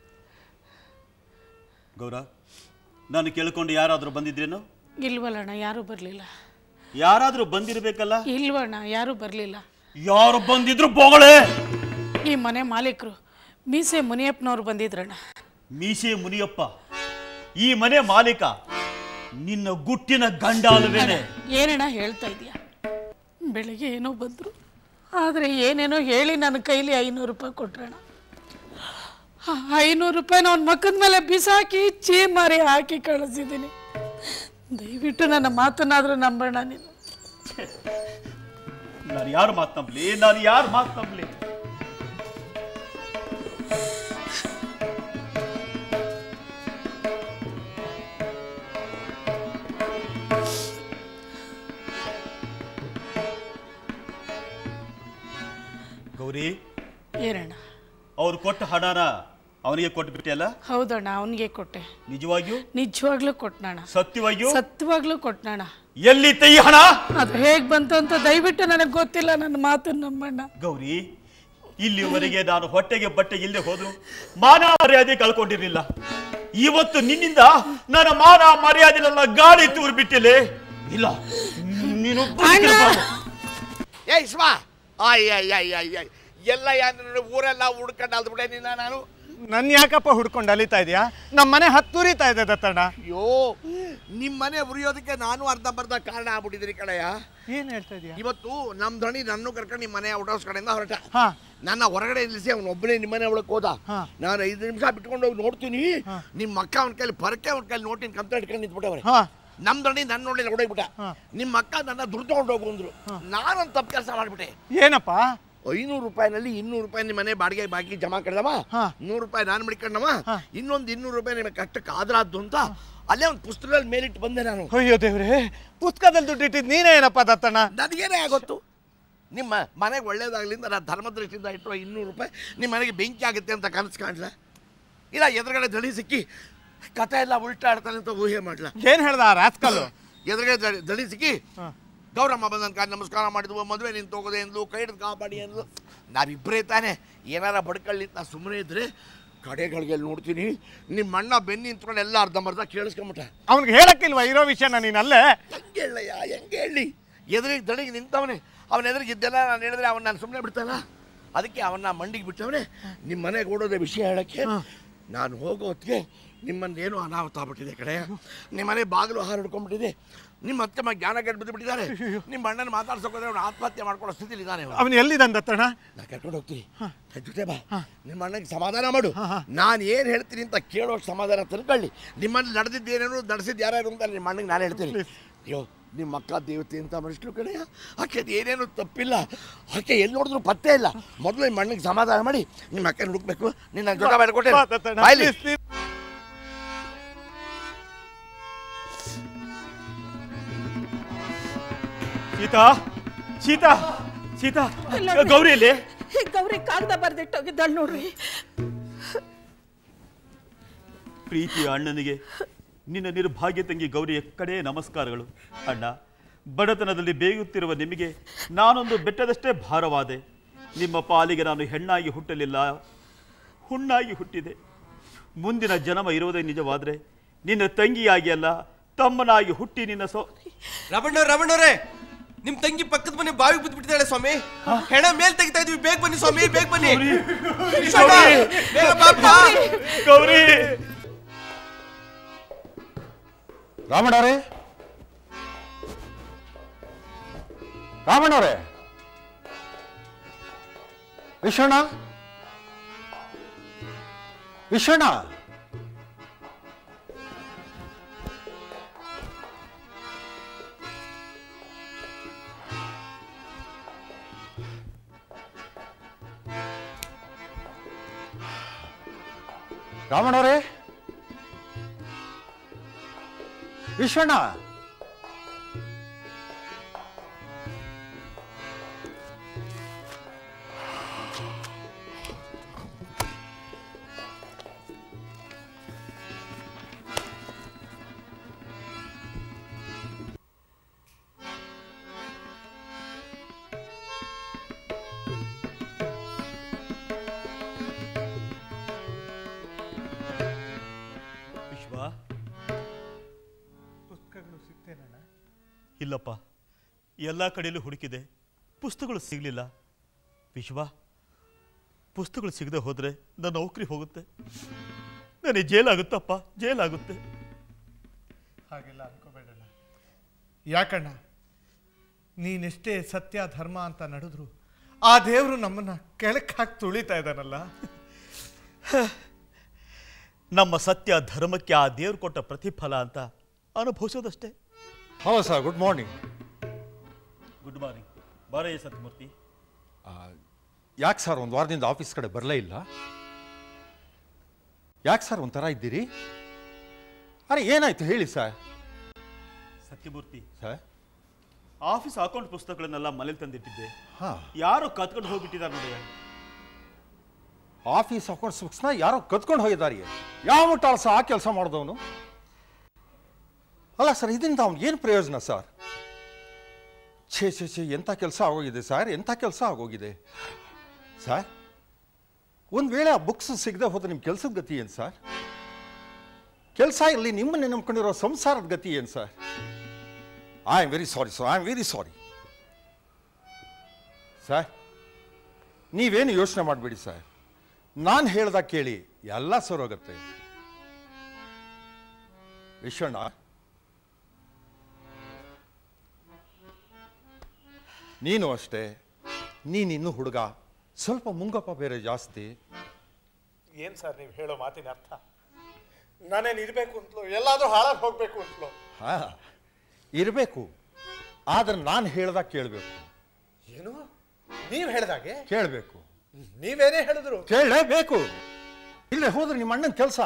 ಗೌರ ನಾನು ಕೇಳ್ಕೊಂಡು ಯಾರಾದರೂ ಬಂದಿದ್ರೇನು ಇಲ್ವಲ್ಲಣ್ಣ ಯಾರೂ ಬರಲಿಲ್ಲ ಯಾರಾದರೂ ಬಂದಿರಬೇಕಲ್ಲ ಇಲ್ವಣ್ಣ ಯಾರೂ ಬರಲಿಲ್ಲ ಯಾರು ಬಂದಿದ್ರು ಬೋಗಳೆ ಈ ಮನೆ ಮಾಲೀಕರು ಮೀಸೆ ಮುನಿಯಪ್ಪನವ್ರು ಬಂದಿದ್ರಣ್ಣ ಮೀಸೆ ಮುನಿಯಪ್ಪ ಈ ಮನೆ ಮಾಲೀಕ ನಿನ್ನ ಗುಟ್ಟಿನ ಗಂಡ ಅಲ್ವೇನೆ ಏನಣ್ಣ ಹೇಳ್ತಾ ಇದೀಯ ಬೆಳಿಗ್ಗೆ ಏನೋ ಬಂದರು ಆದರೆ ಏನೇನೋ ಹೇಳಿ ನನ್ನ ಕೈಲಿ ಐನೂರು ರೂಪಾಯಿ ಕೊಟ್ರಣ್ಣ ಆ ಐನೂರು ರೂಪಾಯಿ ಅವ್ನ ಮಕ್ಕದ ಮೇಲೆ ಬಿಸಾಕಿ ಚೀಮಾರಿ ಹಾಕಿ ಕಳಿಸಿದ್ದೀನಿ ದಯವಿಟ್ಟು ನನ್ನ ಮಾತನ್ನಾದರೂ ನಂಬೋಣ ನೀನು ನಾನು ಯಾರು ಮಾತಂಬ್ಲಿ ನಾನು ಯಾರು ಮಾತಂಬ್ಲಿ ಗೌರಿ ಏನಣ್ಣ ಅವ್ರು ಕೊಟ್ಟ ಹಣನ ಅವನಿಗೆ ಕೊಟ್ಟು ಬಿಟ್ಟಿಯಲ್ಲ ಹೌದಣ್ಣ ಅವನಿಗೆ ಕೊಟ್ಟೆ ನಿಜವಾಗಿಯೂ ನಿಜವಾಗ್ಲೂ ಕೊಟ್ನಣ್ಣ ಸತ್ಯವಾಗಿಯೂ ಸತ್ಯವಾಗ್ಲೂ ಕೊಟ್ನಣ್ಣ ಎಲ್ಲಿ ತೈ ಹಣ ಅದು ಹೇಗೆ ಬಂತು ಅಂತ ದಯವಿಟ್ಟು ನನಗೆ ಗೊತ್ತಿಲ್ಲ ನನ್ನ ಮಾತನ್ನು ನಂಬಣ್ಣ ಗೌರಿ ಇಲ್ಲಿವರೆಗೆ ನಾನು ಹೊಟ್ಟೆಗೆ ಬಟ್ಟೆ ಇಲ್ಲದೆ ಹೋದ್ರು ಮಾನ ಮರ್ಯಾದೆ ಕಳ್ಕೊಂಡಿರ್ಲಿಲ್ಲ ಇವತ್ತು ನಿನ್ನಿಂದ ನನ್ನ ಮಾನ ಮರ್ಯಾದೆನೆಲ್ಲ ಗಾಳಿ ತೂರು ಬಿಟ್ಟಿಲ್ಲ ಇಲ್ಲ ನೀನು ಬದುಕಿರಬಾರ್ದು. ಏ ಇಸ್ಮಾ ಆಯ್ ಆಯ್ ಆಯ್ ಆಯ್ ಆಯ್ ಎಲ್ಲ ಯಾರು ಊರೆಲ್ಲ ಹುಡ್ಕೊಂಡು ಅಲ್ದ್ಬಿಟ್ಟೆ ನಿನ್ನ ನಾನು ನನ್ ಯಾಕಪ್ಪ ಹುಡ್ಕೊಂಡು ಅಲಿತಾ ಇದೆಯಾ ನಮ್ಮ ಮನೆ ಹತ್ತುರಿತಾ ಇದೆ ದತ್ತಣ್ಣ ಅಯ್ಯೋ ನಿಮ್ಮ ಮನೆ ಉರಿಯೋದಕ್ಕೆ ನಾನು ಅರ್ಧ ಬರ್ಧ ಕಾರಣ ಆಗ್ಬಿಟ್ಟಿದ್ದೀನಿ ಕಡೆಯ ಏನ್ ಹೇಳ್ತಾ ಇದೀಯಾ ಇವತ್ತು ನಮ್ಮ ಧಣಿ ನನ್ನ ಕರ್ಕೊಂಡು ನಿಮ್ಮ ಮನೆ ಔಟ್ ಹೌಸ್ ಕಡೆಯಿಂದ ಹೊರಟ ಹಾ ನನ್ನ ಹೊರಗಡೆ ನಿಲ್ಲಿಸಿ ಅವ್ನು ಒಬ್ಬನೇ ನಿಮ್ಮ ಮನೆ ಒಳಗೆ ಹೋದ ಹಾ. ನಾನು ಐದು ನಿಮಿಷ ಬಿಟ್ಕೊಂಡು ಹೋಗಿ ನೋಡ್ತೀನಿ ನಿಮ್ಮ ಅಕ್ಕ ಅವನ ಕೈಲಿ ಪರಕೆ ಅವನ ಕೈಲಿ ನೋಟಿನ ಕಂತ ಇಟ್ಕೊಂಡು ನಿಂತ್ಬಿಟ್ಟವ್ರೆ ಹಾ ನಮ್ಮ ದಣಿ ನನ್ನ ನೋಡಿ ಹೊಡೋಗ್ಬಿಟ್ಟ ಹಾ. ನಿಮ್ಮ ಅಕ್ಕ ನನ್ನ ದುಡ್ಡು ತಗೊಂಡು ಹೋಗು ಅಂದ್ರು ನಾನೊಂದು ತಪ್ಪು ಕೆಲಸ ಮಾಡಿಬಿಟ್ಟೆ ಏನಪ್ಪ ಐನೂರು ರೂಪಾಯಿನಲ್ಲಿ ಇನ್ನೂರು ರೂಪಾಯಿ ನಿಮ್ಮ ಮನೆ ಬಾಡಿಗೆ ಬಾಕಿ ಜಮಾ ಕಡ್ದವ ಹಾ. ನೂರು ರೂಪಾಯಿ ನಾನು ಮಡಿಕೊಂಡವ ಹಾ. ಇನ್ನೊಂದು ಇನ್ನೂರು ರೂಪಾಯಿ ನಿಮಗೆ ಕಷ್ಟಕ್ಕೆ ಆದ್ರಾದ್ದು ಅಂತ ಅಲ್ಲೇ ಒಂದು ಪುಸ್ತಕದಲ್ಲಿ ಮೇಲಿಟ್ಟು ಬಂದೆ ನಾನು ಅಯ್ಯೋ ದೇವ್ರೆ ಪುಸ್ತಕದಲ್ಲಿ ದುಡ್ಡು ಇಟ್ಟಿದ್ ನೀನೇ ಏನಪ್ಪ ದತ್ತಣ್ಣ ನನಗೇನೇ ಆಗೊತ್ತು ನಿಮ್ಮ ಮನೆಗೆ ಒಳ್ಳೇದಾಗ್ಲಿಂದ ನಾನು ಧರ್ಮದೃಷ್ಟಿಯಿಂದ ಇಟ್ಟರು ಇನ್ನೂರು ರೂಪಾಯಿ ನಿಮ್ಮ ಮನೆಗೆ ಬೆಂಕಿ ಆಗುತ್ತೆ ಅಂತ ಕನಸು ಕಾಣಲ ಇಲ್ಲ ಎದುರುಗಡೆ ದಳಿ ಸಿಕ್ಕಿ ಕತೆ ಎಲ್ಲ ಉಲ್ಟಾ ಆಡ್ತಾನೆ ಅಂತ ಊಹೆ ಮಾಡ್ಲ ಏನ್ ಹೇಳ್ದ ಆ ರಾಸ್ಕಲ್ಲು ಎದುರುಗಡೆ ದಳಿ- ದಳಿ ಸಿಕ್ಕಿ ಹಾ. ಗೌರಮ್ಮ ಬಂದನ್ ಕಾರ್ ನಮಸ್ಕಾರ ಮಾಡಿದ್ವು ಮದುವೆ ನಿಂತು ಹೋಗೋದೆ ಅಂದ್ಲು ಕೈ ಹಿಡ್ದು ಕಾಪಾಡಿ ಅಂದ್ಲು ನಾವಿಬ್ಬರೇ ತಾನೆ ಏನಾರ ಬಡ್ಕೊಳ್ಳಿ ಅಂತ ಸುಮ್ಮನೆ ಇದ್ರೆ ಕಡೆಗಳಿಗೆ ನೋಡ್ತೀನಿ ನಿಮ್ಮ ಅಣ್ಣ ಬೆನ್ನು ನಿಂತ್ಕೊಂಡು ಎಲ್ಲ ಅರ್ಧಂಬರ್ಧ ಕೇಳಿಸ್ಕೊಂಬಿಟ್ಟ ಅವ್ನಿಗೆ ಹೇಳಕ್ಕಿಲ್ವಾ ಇರೋ ವಿಷಯನ ನೀನ್ ಅಲ್ಲೇ ಹೆಂಗೆ ಹೇಳಯ್ಯ ಹೆಂಗೆ ಹೇಳಿ ಎದುರಿಗೆ ದಡಿಗೆ ನಿಂತವನೆ ಅವನ ಎದುರಿಗೆ ಇದ್ದೆಲ್ಲ ನಾನು ಹೇಳಿದ್ರೆ ಅವನು ನಾನು ಸುಮ್ಮನೆ ಬಿಡ್ತಾನ ಅದಕ್ಕೆ ಅವನ್ನ ಮಂಡಿಗೆ ಬಿಟ್ಟವನೆ ನಿಮ್ಮ ಮನೆಗೆ ಓಡೋದೇ ವಿಷಯ ಹೇಳಕ್ಕೆ ನಾನು ಹೋಗೋ ಹೊತ್ತಿಗೆ ನಿಮ್ಮನ್ನ ಏನೋ ಅನಾಹುತ ಆಗ್ಬಿಟ್ಟಿದೆ ಕಡೆ ನಿಮ್ಮ ಮನೆ ಬಾಗಿಲು ಹಾರು ಹಿಡ್ಕೊಂಡ್ಬಿಟ್ಟಿದೆ ನಿಮ್ಮ ಅತ್ತೆ ಮಗ ಜ್ಞಾನ ಕೆಟ್ಟು ಬಿದ್ದು ಬಿಟ್ಟಿದ್ದಾರೆ ನಿಮ್ಮ ಅಣ್ಣನ ಮಾತಾಡ್ಸೋಕೋದ್ರೆ ಅವನು ಆತ್ಮಹತ್ಯೆ ಮಾಡ್ಕೊಳ್ಳೋ ಸ್ಥಿತಿಲಿ ಇದ್ದಾನೆ ಅವ್ನು. ಅವನು ಎಲ್ಲಿದ್ದಾನೆ ದತ್ತಣ್ಣ ನಾ ಕರ್ಕೊಂಡು ಹೋಗ್ತೀನಿ ನನ್ ಜೊತೆ ಬಾ ನಿಮ್ಮ ಅಣ್ಣಗೆ ಸಮಾಧಾನ ಮಾಡು ನಾನು ಏನು ಹೇಳ್ತೀನಿ ಅಂತ ಕೇಳೋಷ್ಟು ಸಮಾಧಾನ ತಿಳ್ಕೊಳ್ಳಿ ನಿಮ್ಮಲ್ಲಿ ನಡೆದಿದ್ದೇನೇನು ನಡೆಸಿದ್ದು ಯಾರ್ಯಾರು ಅಂತ ನಿಮ್ಮ ಅಣ್ಣಗೆ ನಾನು ಹೇಳ್ತೀನಿ ಅಯ್ಯೋ ನಿಮ್ಮ ಅಕ್ಕ ದೇವತೆ ಅಂತ ಮನುಷ್ಯರು ಕಡೆಯ ಆಕೆ ಏನೇನು ತಪ್ಪಿಲ್ಲ ಆಕೆ ಎಲ್ಲಿ ನೋಡಿದ್ರು ಪತ್ತೆ ಇಲ್ಲ ಮೊದಲು ನಿಮ್ಮ ಅಣ್ಣಗೆ ಸಮಾಧಾನ ಮಾಡಿ ನಿಮ್ಮ ಅಕ್ಕನ ಹುಡುಕ್ಬೇಕು ನಿನ್ನ ಜೊತೆ ಬಾ ದತ್ತಣ್ಣ, ಬರ್ಕೊಟ್ಟೆ ಬಾಯ್ಲಿ please, please. ಸೀತಾ ಸೀತಾ ಸೀತಾ ಗೌರಿ ಇಲ್ಲಿ ಗೌರಿ ಕಾಗದ ಬರ್ದಿಟ್ಟೋಗಿದ್ದಾಳೆ ನೋಡ್ರಿ ಪ್ರೀತಿಯ ಅಣ್ಣನಿಗೆ ನಿನ್ನ ನಿರ್ಭಾಗ್ಯ ತಂಗಿ ಗೌರಿಯ ಕಡೆ ನಮಸ್ಕಾರಗಳು ಅಣ್ಣ ಬಡತನದಲ್ಲಿ ಬೇಯುತ್ತಿರುವ ನಿಮಗೆ ನಾನೊಂದು ಬೆಟ್ಟದಷ್ಟೇ ಭಾರವಾದೆ ನಿಮ್ಮ ಪಾಲಿಗೆ ನಾನು ಹೆಣ್ಣಾಗಿ ಹುಟ್ಟಲಿಲ್ಲ ಹುಣ್ಣಾಗಿ ಹುಟ್ಟಿದೆ ಮುಂದಿನ ಜನ್ಮ ಇರುವುದೇ ನಿಜವಾದರೆ ನಿನ್ನ ತಂಗಿಯಾಗಿ ಅಲ್ಲ ತಮ್ಮನಾಗಿ ಹುಟ್ಟಿ ನಿನ್ನ ಸೋ ರಮಣ್ಣ ರಮಣ್ಣವ್ರೆ ನಿಮ್ ತಂಗಿ ಪಕ್ಕದ ಮನೆ ಬಾವಿಗೆ ಬಿದ್ದ್ಬಿಟ್ಟಿದ್ದಾಳೆ ಸ್ವಾಮಿ ಹೆಣ ಮೇಲ್ ತೆಗಿತಾ ಇದೀವಿ ಬೇಗ ಬನ್ನಿ ಸ್ವಾಮಿ ಬೇಗ ಬನ್ನಿ ವಿಶ್ವಣ್ಣ, ಬೇಗ ಬಾಪ್ಪ. ಗೌರಿ ರಾಮಣ್ಣವ್ರೆ ರಾಮಣ್ಣವ್ರೆ ವಿಶ್ವಣ್ಣ ವಿಶ್ವಣ್ಣ ರಾಮಣ್ಣವರೇ ವಿಶ್ವಣ್ಣ ವಿಶ್ವ ಪುಸ್ತಕಗಳು ಸಿಗ್ತೇನಣ್ಣ ಇಲ್ಲಪ್ಪ ಎಲ್ಲ ಕಡೆಯಲ್ಲೂ ಹುಡುಕಿದೆ ಪುಸ್ತಕಗಳು ಸಿಗಲಿಲ್ಲ ವಿಶ್ವ ಪುಸ್ತಕಗಳು ಸಿಗದೆ ಹೋದರೆ ನನ್ನ ನೌಕರಿ ಹೋಗುತ್ತೆ ನನಗೆ ಜೈಲಾಗುತ್ತಪ್ಪ ಜೈಲಾಗುತ್ತೆ ಹಾಗೆಲ್ಲ ಅನ್ಕೋಬೇಡಣ್ಣ ಯಾಕಣ್ಣ ನೀನೆಷ್ಟೇ ಸತ್ಯ ಧರ್ಮ ಅಂತ ನಡೆದ್ರು ಆ ದೇವರು ನಮ್ಮನ್ನ ಕೆಳಕ್ಕೆ ಹಾಕಿ ತುಳಿತಾ ಇದ್ದಾನಲ್ಲ ನಮ್ಮ ಸತ್ಯ ಧರ್ಮಕ್ಕೆ ಆ ದೇವ್ರು ಕೊಟ್ಟ ಪ್ರತಿಫಲ ಅಂತ ಅನುಭವಿಸೋದಷ್ಟೇ ಹೌದು sir good morning good morning ಬಾರಯ್ಯ ಸತ್ಯಮೂರ್ತಿ ಯಾಕೆ ಸರ್ ಒಂದು ವಾರದಿಂದ ಆಫೀಸ್ ಕಡೆ ಬರಲೇ ಇಲ್ಲ ಯಾಕೆ ಸರ್ ಒಂಥರ ಇದ್ದೀರಿ ಅರೆ ಏನಾಯ್ತು ಹೇಳಿ sir Satyamurthy sir office account ಪುಸ್ತಕಗಳನ್ನೆಲ್ಲ ಮನೇಲಿ ತಂದಿಟ್ಟಿದ್ದೆ ಹಾಂ ಯಾರು ಕತ್ಕೊಂಡು ಹೋಗ್ಬಿಟ್ಟಿದ್ದಾರೆ ನೋಡಿ ಆಫೀಸ್ ಅಕೌಂಟ್ಸ್ ಬುಕ್ಸ್ನ ಯಾರೋ ಕತ್ಕೊಂಡು ಹೋಗಿದ್ದಾರೆ ಯಾವ ಮುಟ್ಟಾಳ ಸಹ ಆ ಕೆಲಸ ಮಾಡಿದವನು ಅಲ್ಲ ಸರ್ ಇದರಿಂದ ಅವ್ನು ಏನು ಪ್ರಯೋಜನ ಸರ್ ಛೇ ಛೇ ಛೇ ಎಂಥ ಕೆಲಸ ಆಗೋಗಿದೆ ಸರ್ ಎಂಥ ಕೆಲಸ ಆಗೋಗಿದೆ ಸರ್ ಒಂದು ವೇಳೆ ಆ ಬುಕ್ಸ್ ಸಿಗದೆ ಹೋದ್ರೆ ನಿಮ್ಮ ಕೆಲಸದ ಗತಿ ಏನು ಸರ್ ಕೆಲಸ ಇರಲಿ ನಿಮ್ಮನ್ನೇ ನಂಬ್ಕೊಂಡಿರೋ ಸಂಸಾರದ ಗತಿ ಏನು sir I am very sorry sir I am very sorry sir ನೀವೇನು ಯೋಚನೆ ಮಾಡಬೇಡಿ ಸರ್ ನಾನು ಹೇಳ್ದಾಗ ಕೇಳಿ ಎಲ್ಲ ಸರೋಗತ್ತೆ ವಿಶ್ವಣ್ಣ ನೀನು ಅಷ್ಟೇ ನೀನಿನ್ನೂ ಹುಡುಗ ಸ್ವಲ್ಪ ಮುಂಗಪ್ಪ ಬೇರೆ ಜಾಸ್ತಿ ಏನ್ ಸರ್ ನೀವು ಹೇಳೋ ಮಾತಿನ ಅರ್ಥ ನಾನೇನು ಇರಬೇಕು ಅಂತಲೋ ಎಲ್ಲಾದ್ರೂ ಹಾಳಾಗಿ ಹೋಗ್ಬೇಕು ಅಂತಲೋ ಹಾ ಇರಬೇಕು ಆದ್ರೆ ನಾನು ಹೇಳ್ದಾಗ ಕೇಳಬೇಕು ಏನು ನೀವು ಹೇಳ್ದಾಗೆ ಕೇಳಬೇಕು ನೀವೇನೇ ಹೇಳಿದ್ರು ಕೇಳಲೇಬೇಕು ಇಲ್ಲೇ ಹೋದ್ರೆ ನಿಮ್ಮ ಅಣ್ಣನ ಕೆಲಸ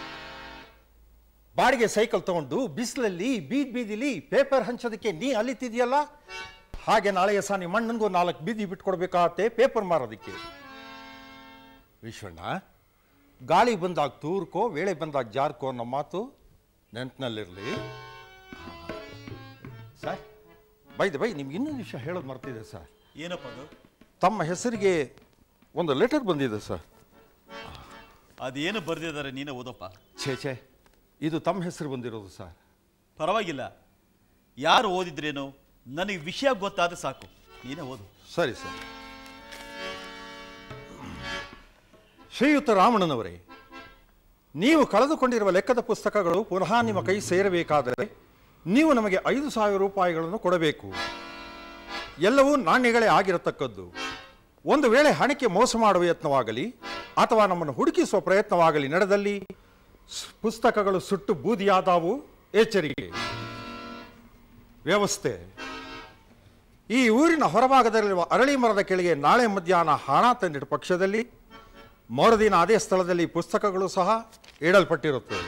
ಬಾಡಿಗೆ ಸೈಕಲ್ ತಗೊಂಡು ಬಿಸಿಲಲ್ಲಿ ಬೀದ್ ಬೀದಿಲಿ ಪೇಪರ್ ಹಂಚೋದಕ್ಕೆ ನೀ ಅಲಿತಿದ್ಯಲ್ಲ ಹಾಗೆ ನಾಳೆ ಸಹ ನಿಮ್ಮ ಅಣ್ಣನಿಗೂ ನಾಲ್ಕು ಬೀದಿ ಬಿಟ್ಕೊಡ್ಬೇಕಾಗತ್ತೆ ಪೇಪರ್ ಮಾರೋದಕ್ಕೆ ವಿಶ್ವಣ್ಣ ಗಾಳಿ ಬಂದಾಗ ತೂರ್ಕೋ ವೇಳೆ ಬಂದಾಗ ಜಾರ್ಕೋ ಅನ್ನೋ ಮಾತು ನೆನಪಿನಲ್ಲಿರಲಿ ಸರ್ ಬೈದೆ ಬೈ ನಿಮ್ಗೆ ಇನ್ನೊಂದು ವಿಷಯ ಹೇಳೋದು ಮರ್ತಿದೆ ಸರ್ ಏನಪ್ಪ ಅದು ತಮ್ಮ ಹೆಸರಿಗೆ ಒಂದು ಲೆಟರ್ ಬಂದಿದೆ ಸರ್ ಅದೇನು ಬರೆದಿದ್ದಾರೆ ನೀನೇ ಓದಪ್ಪ ಛೇ ಛೇ ಇದು ತಮ್ಮ ಹೆಸರು ಬಂದಿರೋದು ಸರ್ ಪರವಾಗಿಲ್ಲ ಯಾರು ಓದಿದ್ರೇನೋ ನನಗೆ ವಿಷಯ ಗೊತ್ತಾದ್ರೆ ಸಾಕು ನೀನೇ ಓದು ಸರಿ ಸರ್ ಶ್ರೀಯುತ ರಾಮಣ್ಣನವರೇ ನೀವು ಕಳೆದುಕೊಂಡಿರುವ ಲೆಕ್ಕದ ಪುಸ್ತಕಗಳು ಪುನಃ ನಿಮ್ಮ ಕೈ ಸೇರಬೇಕಾದರೆ ನೀವು ನಮಗೆ ಐದು ಸಾವಿರ ರೂಪಾಯಿಗಳನ್ನು ಕೊಡಬೇಕು ಎಲ್ಲವೂ ನಾಣ್ಯಗಳೇ ಆಗಿರತಕ್ಕದ್ದು ಒಂದು ವೇಳೆ ಹಣಕ್ಕೆ ಮೋಸ ಮಾಡುವ ಯತ್ನವಾಗಲಿ ಅಥವಾ ನಮ್ಮನ್ನು ಹುಡುಕಿಸುವ ಪ್ರಯತ್ನವಾಗಲಿ ನಡೆದಲ್ಲಿ ಸ್- ಪುಸ್ತಕಗಳು ಸುಟ್ಟು ಬೂದಿಯಾದವು ಎಚ್ಚರಿಕೆ ವ್ಯವಸ್ಥೆ ಈ ಊರಿನ ಹೊರಭಾಗದಲ್ಲಿರುವ ಅರಳಿ ಮರದ ಕೆಳಗೆ ನಾಳೆ ಮಧ್ಯಾಹ್ನ ಹಣ ತಂದಿಟ್ಟ ಪಕ್ಷದಲ್ಲಿ ಮರುದಿನ ಅದೇ ಸ್ಥಳದಲ್ಲಿ ಪುಸ್ತಕಗಳು ಸಹ ಇಡಲ್ಪಟ್ಟಿರುತ್ತವೆ